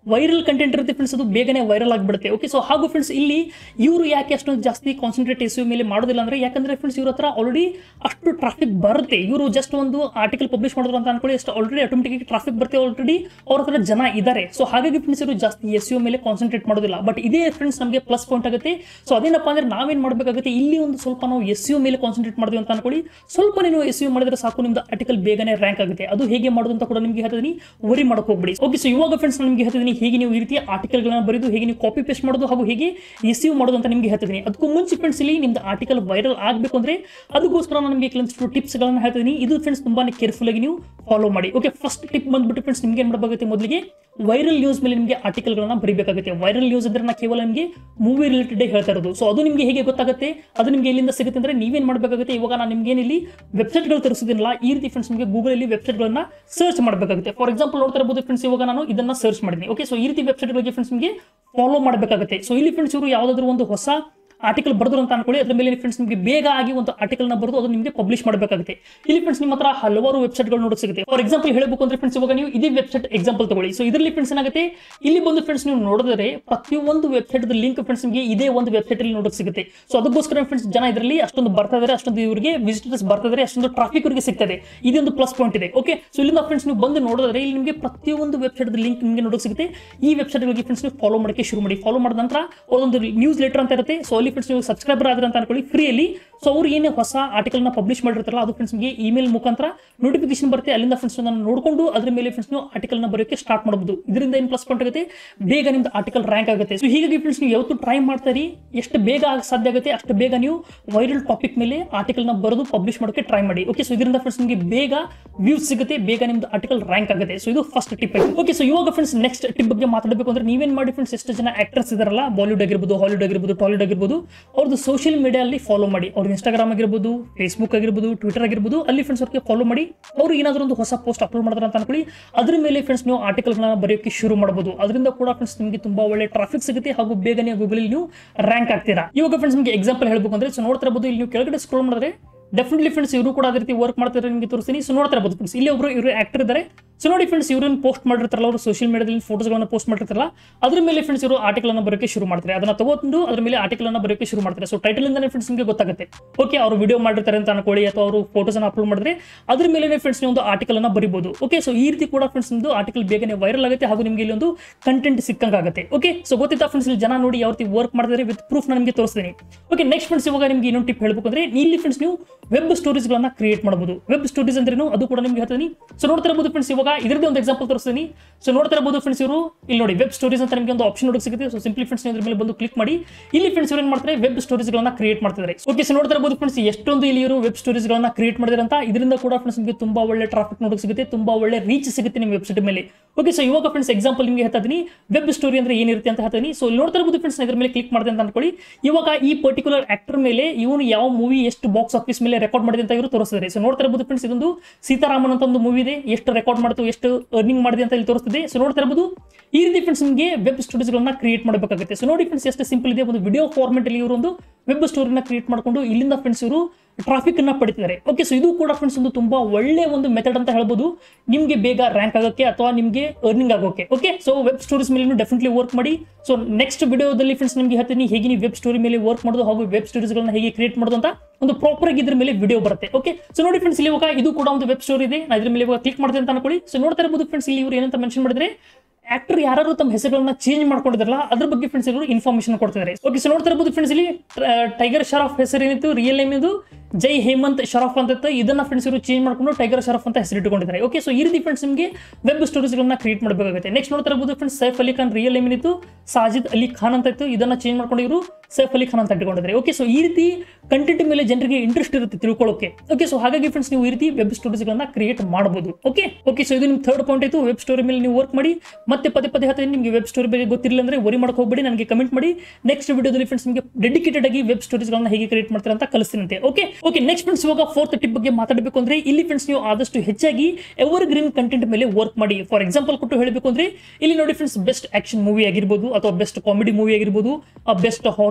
ವೈರಲ್ ಕಂಟೆಂಟ್ ಇರುತ್ತೆ ಫ್ರೆಂಡ್ಸ್ ಅದು ಬೇಗನೆ ವೈರಲ್ ಆಗಿಬಿಡುತ್ತೆ ಓಕೆ ಸೊ ಹಾಗೂ ಫ್ರೆಂಡ್ಸ್ ಇಲ್ಲಿ ಇವರು ಯಾಕೆ ಅಷ್ಟೊಂದು ಜಾಸ್ತಿ ಕಾನ್ಸಂಟ್ರೇಟ್ ಎಸ್ ಮೇಲೆ ಮಾಡೋದಿಲ್ಲ ಅಂದ್ರೆ ಯಾಕಂದ್ರೆ ಫ್ರೆಂಡ್ಸ್ ಇವ್ರ ಹತ್ರ ಆಲ್ರೆಡಿ ಅಷ್ಟು ಟ್ರಾಫಿಕ್ ಬರುತ್ತೆ ಇವರು ಜಸ್ಟ್ ಒಂದು ಆರ್ಟಿಕಲ್ ಪಬ್ಲಿಷ್ ಮಾಡಿದ್ರು ಅಂತ ಅನ್ಕೊಳ್ಳಿ ಅಷ್ಟು ಆಲ್ರೆಡಿ ಆಟೋಮೆಟಿಕ್ ಟ್ರಾಫಿಕ್ ಬರುತ್ತೆ ಆಲ್ರೆಡಿ ಅವ್ರ ಹತ್ರ ಜನ ಇದ್ದಾರೆ ಸೊ ಹಾಗಾಗಿ ಫ್ರೆಂಡ್ಸ್ ಇವರು ಜಾಸ್ತಿ ಎಸ್ ಮೇಲೆ ಕಾನ್ಸಂಟ್ರೇಟ್ ಮಾಡೋದಿಲ್ಲ ಬಟ್ ಇದೇ ಫ್ರೆಂಡ್ಸ್ ನಮಗೆ ಪ್ಲಸ್ ಪಾಯಿಂಟ್ ಆಗುತ್ತೆ ಸೊ ಅದೇನಪ್ಪ ಅಂದ್ರೆ ನಾವೇನ್ ಮಾಡಬೇಕಾಗುತ್ತೆ ಇಲ್ಲಿ ಒಂದು ಸ್ವಲ್ಪ ನಾವು ಎಸ್ ಮೇಲೆ ಕಾನ್ಸಂಟ್ರೇಟ್ ಮಾಡಿದ್ವಿ ಅಂತ ಅನ್ಕೊಳ್ಳಿ ಸ್ವಲ್ಪ ನೀವು ಎಸ್ ಮಾಡಿದ್ರೆ ಸಾಕು ನಿಮ್ದು ಆರ್ಟಿಕಲ್ ಬೇಗನೆ ರ್ಯಾಂಕ್ ಆಗುತ್ತೆ ಅದು ಹೇಗೆ ಮಾಡೋದು ಅಂತ ಕೂಡ ನಿಮಗೆ ಹೇಳ್ತೀನಿ ವರಿ ಮಾಡಕ್ ಹೋಗ್ಬಿಡಿ ಓಕೆ ಸೊ ಇವಾಗ ಫ್ರೆಂಡ್ಸ್ ನಾನು ನಿಮಗೆ ಹೇಳ್ತಿದ್ದೀನಿ ಹೇಗೆ ನೀವು ಈ ರೀತಿ ಆರ್ಟಿಕಲ್ಗಳನ್ನ ಬರೆದು ಹೇಗೆ ನೀವು ಕಾಪಿ ಪೇಸ್ಟ್ ಮಾಡೋದು ಹಾಗೂ ಹೇಗೆ ಎಸ್ ಮಾಡೋದು ಅಂತ ನಿಮಗೆ ಹೇಳ್ತಿದ್ದೀನಿ ಅದಕ್ಕೂ ಮುಂಚೆ ಫ್ರೆಂಡ್ಸ್ ಇಲ್ಲಿ ನಿಮ್ದು ಆರ್ಟಿಕಲ್ ವೈರಲ್ ಆಗಬೇಕು ಅಂದ್ರೆ ಅದಕ್ಕೋಸ್ಕರ ನಾನು ನಿಮಗೆ ಕೆಲವೊಂದಿಷ್ಟು ಟಿಪ್ಸ್ಗಳನ್ನ ಹೇಳ್ತಿದ್ದೀನಿ ಇದು ಫ್ರೆಂಡ್ಸ್ ತುಂಬಾನೇ ಕೇರ್ಫುಲ್ ಆಗಿ ನೀವು ಫಾಲೋ ಮಾಡಿ ಓಕೆ ಫಸ್ಟ್ ಟಿಪ್ ಬಂದ್ಬಿಟ್ಟು ಫ್ರೆಂಡ್ಸ್ ನಿಮ್ಗೆ ಏನು ಮಾಡಬೇಕಾಗುತ್ತೆ ಮೊದಲಿಗೆ ವೈರಲ್ ನ್ಯೂಸ್ ಮೇಲೆ ನಿಮಗೆ ಆರ್ಟಿಕಲ್ಗಳನ್ನ ಬರೀಬೇಕಾಗುತ್ತೆ ವೈರಲ್ ನ್ಯೂಸ್ ಅಂದ್ರೆ ನಾ ಕೇವಲ ನಿಮಗೆ ಮೂವಿ ರಿಲೇಟೆಡ್ ಹೇಳ್ತಾ ಇರೋದು ಸೊ ಅದು ನಿಮಗೆ ಹೇಗೆ ಗೊತ್ತಾಗುತ್ತೆ ಅದು ನಿಮಗೆ ಎಲ್ಲಿಂದ ಸಿಗುತ್ತೆ ಅಂದ್ರೆ ನೀವೇನು ಮಾಡಬೇಕಾಗುತ್ತೆ ಇವಾಗ ನಾನು ನಿಮ್ಗೆ ಏನಿಲ್ಲಿ ವೆಬ್ಸೈಟ್ಗಳು ತರಿಸೋದಿಲ್ಲ ಈ ರೀತಿ ಫ್ರೆಂಡ್ಸ್ ನಿಮಗೆ ಗೂಗಲಲ್ಲಿ ವೆಬ್ಸೈಟ್ಗಳನ್ನ ಸರ್ಚ್ ಮಾಡಬೇಕಾಗುತ್ತೆ ಫಾರ್ ಎಕ್ಸಾಂಪಲ್ ನೋಡ್ತಾ ಇರ್ಬೋದು ಫ್ರೆಂಡ್ಸ್ ಇವಾಗ ನಾನು ಇದನ್ನ ಸರ್ಚ್ ಮಾಡಿದ್ದೀನಿ ಓಕೆ ಸೊ ಈ ರೀತಿ ವೆಬ್ಸೈಟ್ಗಳಿಗೆ ಫ್ರೆಂಡ್ಸ್ ನಿಮಗೆ ಫಾಲೋ ಮಾಡಬೇಕಾಗುತ್ತೆ ಸೊ ಇಲ್ಲಿ ಫ್ರೆಂಡ್ಸ್ ಇವರು ಯಾವುದಾದ್ರೂ ಒಂದು ಹೊಸ ಆರ್ಟಿಕಲ್ ಬರೆದ್ರು ಅಂತ ಅನ್ಕೊಳ್ಳಿ ಅದ್ರ ಮೇಲೆ ಫ್ರೆಂಡ್ಸ್ ನಿಮಗೆ ಬೇಗ ಆಗಿ ಒಂದು ಆರ್ಟಿಕಲ್ನ ಬರೆದು ಅದು ನಿಮಗೆ ಪಬ್ಲಿಷ್ ಮಾಡಬೇಕಾಗುತ್ತೆ ಇಲ್ಲಿ ಫ್ರೆಂಡ್ಸ್ ನಿಮ್ಮ ಹತ್ರ ಹಲವಾರು ವೆಬ್ಸೈಟ್ಗಳು ನೋಡೋಕೆ ಸಿಗುತ್ತೆ ಫಾರ್ ಎಕ್ಸಾಂಪಲ್ ಹೇಳಬೇಕು ಅಂದ್ರೆ ಫ್ರೆಂಡ್ಸ್ ಇವಾಗ ನೀವು ಇದೇ ವೆಬ್ಸೈಟ್ ಎಕ್ಸಾಂಪಲ್ ತಗೊಳ್ಳಿ ಸೊ ಇದರಲ್ಲಿ ಫ್ರೆಂಡ್ಸ್ ಏನಾಗುತ್ತೆ ಇಲ್ಲಿ ಬಂದು ಫ್ರೆಂಡ್ಸ್ ನೀವು ನೋಡಿದ್ರೆ ಪ್ರತಿಯೊಂದು ವೆಬ್ಸೈಟ್ ಲಿಂಕ್ ಫ್ರೆಂಡ್ಸ್ ನಿಮಗೆ ಇದೇ ಒಂದು ವೆಬ್ಸೈಟ್ ಅಲ್ಲಿ ನೋಡೋಕೆ ಸಿಗುತ್ತೆ ಸೊ ಅದಕ್ಕೋಸ್ಕರ ಫ್ರೆಂಡ್ಸ್ ಜನ ಇದರಲ್ಲಿ ಅಷ್ಟೊಂದು ಬರ್ತಾ ಇದಾರೆ ಅಷ್ಟೊಂದು ಇವರಿಗೆ ವಿಸಿಟರ್ಸ್ ಬರ್ತಾ ಇದಾರೆ ಅಷ್ಟೊಂದು ಟ್ರಾಫಿಕ್ ಅವರಿಗೆ ಸಿಗ್ತದೆ ಇದೊಂದು ಪ್ಲಸ್ ಪಾಯಿಂಟ್ ಇದೆ ಓಕೆ ಸೊ ಇಲ್ಲಿಂದ ಫ್ರೆಂಡ್ಸ್ ನೀವು ಬಂದು ನೋಡಿದ್ರೆ ಇಲ್ಲಿ ನಿಮಗೆ ಪ್ರತಿಯೊಂದು ವೆಬ್ಸೈಟ್ ಲಿಂಕ್ ನಿಮಗೆ ನೋಡೋಕೆ ಸಿಗುತ್ತೆ ಈ ವೆಬ್ಸೈಟ್ಗಳಿಗೆ ಫ್ರೆಂಡ್ಸ್ ನೀವು ಫಾಲೋ ಮಾಡೋಕ್ಕೆ ಶುರು ಮಾಡಿ ಫಾಲೋ ಮಾಡಿದ ನಂತರ ಒಂದು ನ್ಯೂಸ್ ಲೆಟರ್ ಅಂತ ಇರುತ್ತೆ ಸೊ ಅಲ್ಲಿ ಫ್ರೆಂಡ್ಸ್ ನೀವು ಸಬ್ಸ್ಕ್ರೈಬರ್ ಆದ್ರೆ ಅಂತ ಅನ್ಕೊಳ್ಳಿ ಫ್ರೀಯಲ್ಲಿ ಸೊ ಅವ್ರು ಏನೇ ಹೊಸ ಆರ್ಟಿಕಲ್ನ ಪಬ್ಲಿಷ್ ಮಾಡಿರ್ತಾರಲ್ಲ ಅದು ಫ್ರೆಂಡ್ಸ್ ನಿಮಗೆ ಇಮೇಲ್ ಮುಖಾಂತರ ನೋಟಿಫಿಕೇಶನ್ ಬರುತ್ತೆ ಅಲ್ಲಿಂದ ಫ್ರೆಂಡ್ಸ್ ನಾನು ನೋಡಿಕೊಂಡು ಅದ್ರ ಮೇಲೆ ಫ್ರೆಂಡ್ಸ್ ನೀವು ಆರ್ಟಿಕಲ್ನ ಬರೋಕ್ಕೆ ಸ್ಟಾರ್ಟ್ ಮಾಡಬಹುದು ಇದರಿಂದ ಏನು ಪ್ಲಸ್ ಪಾಯಿಂಟ್ ಆಗುತ್ತೆ ಬೇಗ ನಿಮ್ದು ಆರ್ಟಿಕಲ್ ರ್ಯಾಂಕ್ ಆಗುತ್ತೆ ಸೊ ಹೀಗಾಗಿ ಫ್ರೆಂಡ್ಸ್ ನೀವು ಯಾವತ್ತು ಟ್ರೈ ಮಾಡ್ತಾರಿ ಎಷ್ಟು ಬೇಗ ಆಗ ಸಾಧ್ಯ ಆಗುತ್ತೆ ಅಷ್ಟು ಬೇಗ ನೀವು ವೈರಲ್ ಟಾಪಿಕ್ ಮೇಲೆ ಆರ್ಟಿಕಲ್ನ ಬರೆದು ಪಬ್ಲಿಷ್ ಮಾಡೋಕ್ಕೆ ಟ್ರೈ ಮಾಡಿ ಓಕೆ ಸೊ ಇದರಿಂದ ಫ್ರೆಂಡ್ಸ್ ನಿಮಗೆ ಬೇಗ ವ್ಯೂಸ್ ಸಿಗುತ್ತೆ ಬೇಗ ನಿಮ್ದು ಆರ್ಟಿಕಲ್ ರ್ಯಾಂಕ್ ಆಗುತ್ತೆ ಸೊ ಇದು ಫಸ್ಟ್ ಟಿಪ್ ಆಯ್ತು ಓಕೆ ಸೊ ಇವಾಗ ಫ್ರೆಂಡ್ಸ್ ನೆಕ್ಸ್ಟ್ ಟಿಪ್ ಬಗ್ಗೆ ಮಾತಾಡಬೇಕು ಅಂದ್ರೆ ನೀವೇನ್ ಮಾಡಿ ಫ್ರೆಂಡ್ಸ್ ಎಷ್ಟು ಜನ ಆಕ್ಟರ್ಸ್ ಇದಾರಲ್ಲ ಬಾಲಿವುಡ್ ಆಗಿರ್ಬೋದು ಹಾಲಿವುಡ್ ಆಗಿರ್ಬೋದು ಟಾಲಿವುಡ್ ಆಗಿರ್ಬೋದು ಅವ್ರದ್ದು ಸೋಷಿಯಲ್ ಮೀಡಿಯಲ್ಲಿ ಫಾಲೋ ಮಾಡಿ ಅವ್ರ ಇನ್ಸ್ಟಾಗ್ರಾಮ್ ಆಗಿರ್ಬೋದು ಫೇಸ್ಬುಕ್ ಆಗಿರ್ಬೋದು ಟ್ವಿಟರ್ ಆಗಿರ್ಬೋದು ಅಲ್ಲಿ ಫ್ರೆಂಡ್ಸ್ ಅವ್ರಿಗೆ ಫಾಲೋ ಮಾಡಿ ಅವರು ಏನಾದರೂ ಒಂದು ಹೊಸ ಪೋಸ್ಟ್ ಅಪ್ಲೋಡ್ ಮಾಡಿದ್ರೆ ಅಂತ ಅನ್ಕೊಳ್ಳಿ ಅದ್ರ ಮೇಲೆ ಫ್ರೆಂಡ್ಸ್ ನೀವು ಆರ್ಟಿಕಲ್ಗಳನ್ನ ಬರೆಯೋಕ್ಕೆ ಶುರು ಮಾಡಬಹುದು ಅದರಿಂದ ಕೂಡ ಫ್ರೆಂಡ್ಸ್ ನಿಮಗೆ ತುಂಬಾ ಒಳ್ಳೆ ಟ್ರಾಫಿಕ್ ಸಿಗುತ್ತೆ ಹಾಗೂ ಬೇಗನೆ ಗೂಗಲ್ ನೀವು ರ್ಯಾಂಕ್ ಆಗ್ತೀರಾ ಇವಾಗ ಫ್ರೆಂಡ್ಸ್ ನಿಮಗೆ ಎಕ್ಸಾಂಪಲ್ ಹೇಳಬೇಕು ಅಂದ್ರೆ ಸೊ ನೋಡ್ತಾ ಇರಬಹುದು ಇಲ್ಲಿ ನೀವು ಕೆಳಗಡೆ ಸ್ಕ್ರೋಲ್ ಮಾಡಿದ್ರೆ ಡೆಫಿನೆಟ್ಲಿ ಫ್ರೆಂಡ್ಸ್ ಇವರು ಕೂಡ ಅದೇ ರೀತಿ ವರ್ಕ್ ಮಾಡ್ತಾರೆ ನಿಮಗೆ ತೋರಿಸ್ತೀನಿ ಸೊ ನೋಡ್ತಾ ಇರಬಹುದು ಫ್ರೆಂಡ್ಸ್ ಇಲ್ಲಿ ಒಬ್ರು ಇವರು ಆಕ್ಟರ್ ಇದ್ದಾರೆ ಸೊ ನೋಡಿ ಫ್ರೆಂಡ್ಸ್ ಇವ್ರನ್ನ ಪೋಸ್ಟ್ ಮಾಡಿರ್ತಾರಲ್ಲ ಅವರು ಸೋಷಿಯಲ್ ಮೀಡಿಯಾದಲ್ಲಿ ಫೋಟೋಸ್ಗಳನ್ನ ಪೋಸ್ಟ್ ಮಾಡಿರ್ತಾರಲ್ಲ ಅದ್ರ ಮೇಲೆ ಫ್ರೆಂಡ್ಸ್ ಇವರು ಆರ್ಟಿಕಲ್ ಅನ್ನ ಬರೋಕೆ ಶುರು ಮಾಡ್ತಾರೆ ಅದನ್ನ ತಗೊಂಡು ಅದ್ರ ಮೇಲೆ ಆರ್ಟಿಕಲ್ ಅನ್ನ ಬರೋಕೆ ಶುರು ಮಾಡ್ತಾರೆ ಸೊ ಟೈಟಲ್ ಇಂದಾನೆ ಫ್ರೆಂಡ್ಸ್ ನಿಮಗೆ ಗೊತ್ತಾಗುತ್ತೆ ಓಕೆ ಅವರು ವಿಡಿಯೋ ಮಾಡಿರ್ತಾರೆ ಅಂತ ಅನ್ಕೊಳ್ಳಿ ಅಥವಾ ಅವರು ಫೋಟೋಸ್ ಅನ್ನ ಅಪ್ಲೋಡ್ ಮಾಡಿದ್ರೆ ಅದ್ರ ಮೇಲೆ ಫ್ರೆಂಡ್ಸ್ ನೀವು ಒಂದು ಆರ್ಟಿಕಲ್ ಅನ್ನ ಬರಿಬಹುದು ಓಕೆ ಸೊ ಈ ರೀತಿ ಕೂಡ ಫ್ರೆಂಡ್ಸ್ ನಿಮ್ದು ಆರ್ಟಿಕಲ್ ಬೇಗನೆ ವೈರಲ್ ಆಗುತ್ತೆ ಹಾಗೂ ನಿಮಗೆ ಇಲ್ಲಿ ಒಂದು ಕಂಟೆಂಟ್ ಸಿಕ್ಕಂಗಾಗುತ್ತೆ ಓಕೆ ಸೊ ಗೊತ್ತಿದ್ದ ಫ್ರೆಂಡ್ಸ್ ಇಲ್ಲಿ ಜನ ನೋಡಿ ಯಾವ ರೀತಿ ವರ್ಕ್ ಮಾಡ್ತಾರೆ ವಿತ್ ಪ್ರೂಫ್ ನಾನು ನಿಮಗೆ ತೋರಿಸ್ತೀನಿ ಓಕೆ ನೆಕ್ಸ್ಟ್ ಫ್ರೆಂಡ್ಸ್ ಇವಾಗ ನಿಮಗೆ ಇನ್ನೊಂದು ಟಿಪ್ ಹೇಳಬೇಕು ಅಂದ್ರೆ ಇಲ್ಲಿ ಫ್ರೆಂಡ್ಸ್ ನೀವು ವೆಬ್ ಸ್ಟೋರೀಸ್ಗಳನ್ನ ಕ್ರಿಯೇಟ್ ಮಾಡಬಹುದು ವೆಬ್ ಸ್ಟೋರೀಸ್ ಅಂದ್ರೇನು ಅದು ಕೂಡ ನಿಮಗೆ ಹೇಳ್ತೀನಿ ಸೊ ನೋಡ್ತಾ ಇರಬಹುದು ಫ್ರೆಂಡ್ಸ್ ಇವಾಗ ಇದರದೇ ಒಂದು ಎಕ್ಸಾಂಪಲ್ ತೋರಿಸ್ತೀನಿ ಸೊ ನೋಡ್ತಾ ಇರಬಹುದು ಫ್ರೆಂಡ್ಸ್ ಇವರು ಇಲ್ಲಿ ನೋಡಿ ವೆಬ್ ಸ್ಟೋರೀಸ್ ಅಂತ ನಿಮಗೆ ಒಂದು ಆಪ್ಷನ್ ನೋಡಕ್ಕೆ ಸಿಗುತ್ತೆ ಸೊ ಸಿಂಪ್ಲಿ ಫ್ರೆಂಡ್ಸ್ ಇದ್ರ ಮೇಲೆ ಬಂದು ಕ್ಲಿಕ್ ಮಾಡಿ ಇಲ್ಲಿ ಫ್ರೆಂಡ್ಸ್ ಇವರು ಏನು ಮಾಡ್ತಾರೆ ವೆಬ್ ಸ್ಟೋರೀಸ್ಗಳನ್ನ ಕ್ರಿಯೇಟ್ ಮಾಡ್ತಿದ್ದಾರೆ ಓಕೆ ಸೊ ನೋಡ್ತಾ ಇರಬಹುದು ಫ್ರೆಂಡ್ಸ್ ಎಷ್ಟೊಂದು ಇಲ್ಲಿ ಇವರು ವೆಬ್ ಸ್ಟೋರೀಸ್ಗಳನ್ನ ಕ್ರಿಯೇಟ್ ಮಾಡಿದ್ರೆ ಅಂತ ಇದರಿಂದ ಕೂಡ ಫ್ರೆಂಡ್ಸ್ ನಿಮಗೆ ತುಂಬಾ ಒಳ್ಳೆ ಟ್ರಾಫಿಕ್ ನೋಡಕ್ಕೆ ಸಿಗುತ್ತೆ ತುಂಬಾ ಒಳ್ಳೆ ರೀಚ್ ಸಿಗುತ್ತೆ ನಿಮ್ಮ ವೆಬ್ಸೈಟ್ ಮೇಲೆ ಓಕೆ ಸೊ ಇವಾಗ ಫ್ರೆಂಡ್ಸ್ ಎಕ್ಸಾಂಪಲ್ ನಿಮಗೆ ಹೇಳ್ತಾ ಇದೀನಿ ವೆಬ್ ಸ್ಟೋರಿ ಅಂದ್ರೆ ಏನಿರುತ್ತೆ ಅಂತ ಹೇಳ್ತೀನಿ ಸೊ ಇಲ್ಲಿ ನೋಡ್ತಾ ಇರಬಹುದು ಫ್ರೆಂಡ್ಸ್ ಇದ್ರ ಮೇಲೆ ಕ್ಲಿಕ್ ಮಾಡಿದೆ ಅಂತ ಅನ್ಕೊಳ್ಳಿ ಇವಾಗ ಈ ಪರ್ಟಿಕ್ಯುಲರ್ ಆಕ್ಟರ್ ಮೇಲೆ ಇವನು ಯಾವ ಮೂವಿ ಎಷ್ಟು ಬಾಕ್ಸ್ ಆಫೀಸ್ ಮೇಲೆ ರೆಕಾರ್ಡ್ ಮಾಡಿದೆ ಅಂತ ಇವರು ತೋರಿಸ್ತಾರೆ ಸೊ ನೋಡ್ತಾ ಇರಬಹುದು ಫ್ರೆಂಡ್ಸ್ ಇದೊಂದು ಸೀತಾರಾಮನ್ ಅಂತ ಒಂದು ಮೂವಿ ಇದೆ ಎಷ್ಟು ರೆಕಾರ್ಡ್ ಮಾಡ್ತು ಎಷ್ಟು ಅರ್ನಿಂಗ್ ಮಾಡಿದೆ ಅಂತ ಇಲ್ಲಿ ತೋರಿಸ್ತಿದೆ ಸೊ ನೋಡ್ತಾ ಇರಬಹುದು ಈ ರೀತಿ ಫ್ರೆಂಡ್ಸ್ ನಿಮಗೆ ವೆಬ್ ಸ್ಟೋರೀಸ್ಗಳನ್ನ ಕ್ರಿಯೇಟ್ ಮಾಡಬೇಕಾಗುತ್ತೆ ಸೊ ನೋಡಿ ಫ್ರೆಂಡ್ಸ್ ಎಷ್ಟು ಸಿಂಪಲ್ ಇದೆ ಒಂದು ವಿಡಿಯೋ ಫಾರ್ಮೆಟ್ ಅಲ್ಲಿ ಇವರು ಒಂದು ವೆಬ್ ಸ್ಟೋರಿನ ಕ್ರಿಯೇಟ್ ಮಾಡ್ಕೊಂಡು ಇಲ್ಲಿಂದ ಫ್ರೆಂಡ್ಸ್ ಇವರು ಟ್ರಾಫಿಕ್ ಅನ್ನ ಪಡಿತಿದ್ದಾರೆ ಓಕೆ ಸೊ ಇದು ಕೂಡ ಫ್ರೆಂಡ್ಸ್ ಒಂದು ತುಂಬಾ ಒಳ್ಳೆ ಒಂದು ಮೆಥಡ್ ಅಂತ ಹೇಳ್ಬೋದು ನಿಮಗೆ ಬೇಗ ರ್ಯಾಂಕ್ ಆಗೋಕ್ಕೆ ಅಥವಾ ನಿಮಗೆ ಅರ್ನಿಂಗ್ ಆಗೋಕೆ ಓಕೆ ಸೊ ವೆಬ್ ಸ್ಟೋರೀಸ್ ಮೇಲೆ ಡೆಫಿನೆಟ್ಲಿ ವರ್ಕ್ ಮಾಡಿ ಸೊ ನೆಕ್ಸ್ಟ್ ವಿಡಿಯೋದಲ್ಲಿ ಫ್ರೆಂಡ್ಸ್ ನಿಮಗೆ ಹೇಳ್ತೀನಿ ಹೇಗೆ ನೀವು ವೆಬ್ ಸ್ಟೋರಿ ಮೇಲೆ ವರ್ಕ್ ಮಾಡೋದು ಹಾಗೂ ವೆಬ್ ಸ್ಟೋರೀಸ್ಗಳನ್ನ ಹೇಗೆ ಕ್ರಿಯೇಟ್ ಮಾಡೋದು ಅಂತ ಒಂದು ಪ್ರಾಪರ್ ಆಗಿ ಇದ್ರ ಮೇಲೆ ವಿಡಿಯೋ ಬರುತ್ತೆ ಓಕೆ ಸೊ ನೋಡಿ ಫ್ರೆಂಡ್ಸ್ ಇಲ್ಲಿ ಇವಾಗ ಇದು ಕೂಡ ಒಂದು ವೆಬ್ ಸ್ಟೋರಿ ಇದೆ ನಾನು ಇದ್ರ ಮೇಲೆ ಇವಾಗ ಕ್ಲಿಕ್ ಮಾಡ್ತೀನಿ ಅಂತ ಅನ್ಕೊಳ್ಳಿ ಸೊ ನೋಡ್ತಾ ಇರಬಹುದು ಫ್ರೆಂಡ್ಸ್ ಇಲ್ಲಿ ಇವರು ಏನಂತ ಮೆನ್ಷನ್ ಮಾಡಿದ್ರೆ ಆಕ್ಟರ್ ಯಾರು ತಮ್ಮ ಹೆಸರುಗಳನ್ನ ಚೇಂಜ್ ಮಾಡ್ಕೊಂಡಿದ್ರಲ್ಲ ಅದ್ರ ಬಗ್ಗೆ ಫ್ರೆಂಡ್ಸ್ ಇವರು ಇನ್ಫಾರ್ಮೇಶನ್ ಕೊಡ್ತಿದ್ದಾರೆ ಓಕೆ ಸೊ ನೋಡ್ತಾ ಇರಬಹುದು ಫ್ರೆಂಡ್ಸ್ ಇಲ್ಲಿ ಟೈಗರ್ ಶರಫ್ ಹೆಸರು ಏನಿತ್ತು ರಿಯಲ್ ನೇಮ್ ಇದು ಜೈ ಹೇಮಂತ್ ಶರಫ್ ಅಂತ ಇತ್ತು ಇದನ್ನ ಫ್ರೆಂಡ್ಸ್ ಇವರು ಚೇಂಜ್ ಮಾಡ್ಕೊಂಡು ಟೈಗರ್ ಶರಫ್ ಅಂತ ಹೆಸರಿಟ್ಟುಕೊಂಡಿದ್ದಾರೆ ಓಕೆ ಸೊ ಈ ರೀತಿ ಫ್ರೆಂಡ್ಸ್ ನಿಮಗೆ ವೆಬ್ ಸ್ಟೋರೀಸ್ಗಳನ್ನ ಕ್ರಿಯೇಟ್ ಮಾಡಬೇಕಾಗುತ್ತೆ ನೆಕ್ಸ್ಟ್ ನೋಡ್ತಾ ಇರಬಹುದು friends Saif Ali Khan real name ಏನಿತ್ತು ಸಾಜಿದ್ ಅಲಿ ಖಾನ್ ಅಂತ ಇತ್ತು ಇದನ್ನ ಚೇಂಜ್ ಮಾಡ್ಕೊಂಡು ಇವರು ಸೈಫ್ ಅಲಿ ಖಾನ್ ಅಂತ ಇಟ್ಕೊಂಡಿದ್ದಾರೆ ಓಕೆ ಸೊ ಈ ರೀತಿ ಕಂಟೆಂಟ್ ಮೇಲೆ ಜನರಿಗೆ ಇಂಟ್ರೆಸ್ಟ್ ಇರುತ್ತೆ ತಿಳ್ಕೊಳ್ಳೋಕೆ ಓಕೆ ಸೊ ಹಾಗಾಗಿ ಫ್ರೆಂಡ್ಸ್ ನೀವು ಈ ರೀತಿ ವೆಬ್ ಸ್ಟೋರೀಸ್ಗಳನ್ನ ಕ್ರಿಯೇಟ್ ಮಾಡಬಹುದು ಓಕೆ ಓಕೆ ಸೊ ಇದು ನಿಮ್ಮ ಥರ್ಡ್ ಪಾಯಿಂಟ್ ಆಯಿತು ವೆಬ್ ಸ್ಟೋರಿ ಮೇಲೆ ನೀವು ವರ್ಕ್ ಮಾಡಿ ಮತ್ತೆ ಪದೇ ಪದೇ ಹೇಳ್ತೀನಿ ನಿಮಗೆ ವೆಬ್ ಸ್ಟೋರಿ ಬಗ್ಗೆ ಗೊತ್ತಿರಲಿಲ್ಲ ಅಂದ್ರೆ ವರಿ ಮಾಡಕ್ಕೆ ಹೋಗ್ಬೇಡಿ ನನಗೆ ಕಮೆಂಟ್ ಮಾಡಿ ನೆಕ್ಸ್ಟ್ ವಿಡಿಯೋದಲ್ಲಿ ಫ್ರೆಂಡ್ಸ್ ನಿಮಗೆ ಡೆಡಿಕೇಟೆಡ್ ಆಗಿ ವೆಬ್ ಸ್ಟೋರೀಸ್ಗಳನ್ನ ಹೇಗೆ ಕ್ರಿಯೇಟ್ ಮಾಡ್ತಾರೆ ಅಂತ ಕಲಿಸ್ತೀನಂತೆ ಓಕೆ ಓಕೆ ನೆಕ್ಸ್ಟ್ ಫ್ರೆಂಡ್ಸ್ ಇವಾಗ ಫೋರ್ತ್ ಟಿಪ್ ಬಗ್ಗೆ ಮಾತಾಡಬೇಕು ಅಂದ್ರೆ ಇಲ್ಲಿ ಫ್ರೆಂಡ್ಸ್ ನೀವು ಆದಷ್ಟು ಹೆಚ್ಚಾಗಿ ಎವರ್ ಗ್ರೀನ್ ಕಂಟೆಂಟ್ ಮೇಲೆ ವರ್ಕ್ ಮಾಡಿ ಫಾರ್ ಎಕ್ಸಾಂಪಲ್ ಕೊಟ್ಟು ಹೇಳಬೇಕು ಅಂದ್ರೆ ಇಲ್ಲಿ ನೋಡಿ ಫ್ರೆಂಡ್ಸ್ ಬೆಸ್ಟ್ ಆಕ್ಷನ್ ಮೂವಿ ಆಗಿರ್ಬೋದು ಅಥವಾ ಬೆಸ್ಟ್ ಕಾಮಿಡಿ ಮೂವಿ ಆಗಿರ್ಬೋದು ಬೆಸ್ಟ್ ಹಾರರ್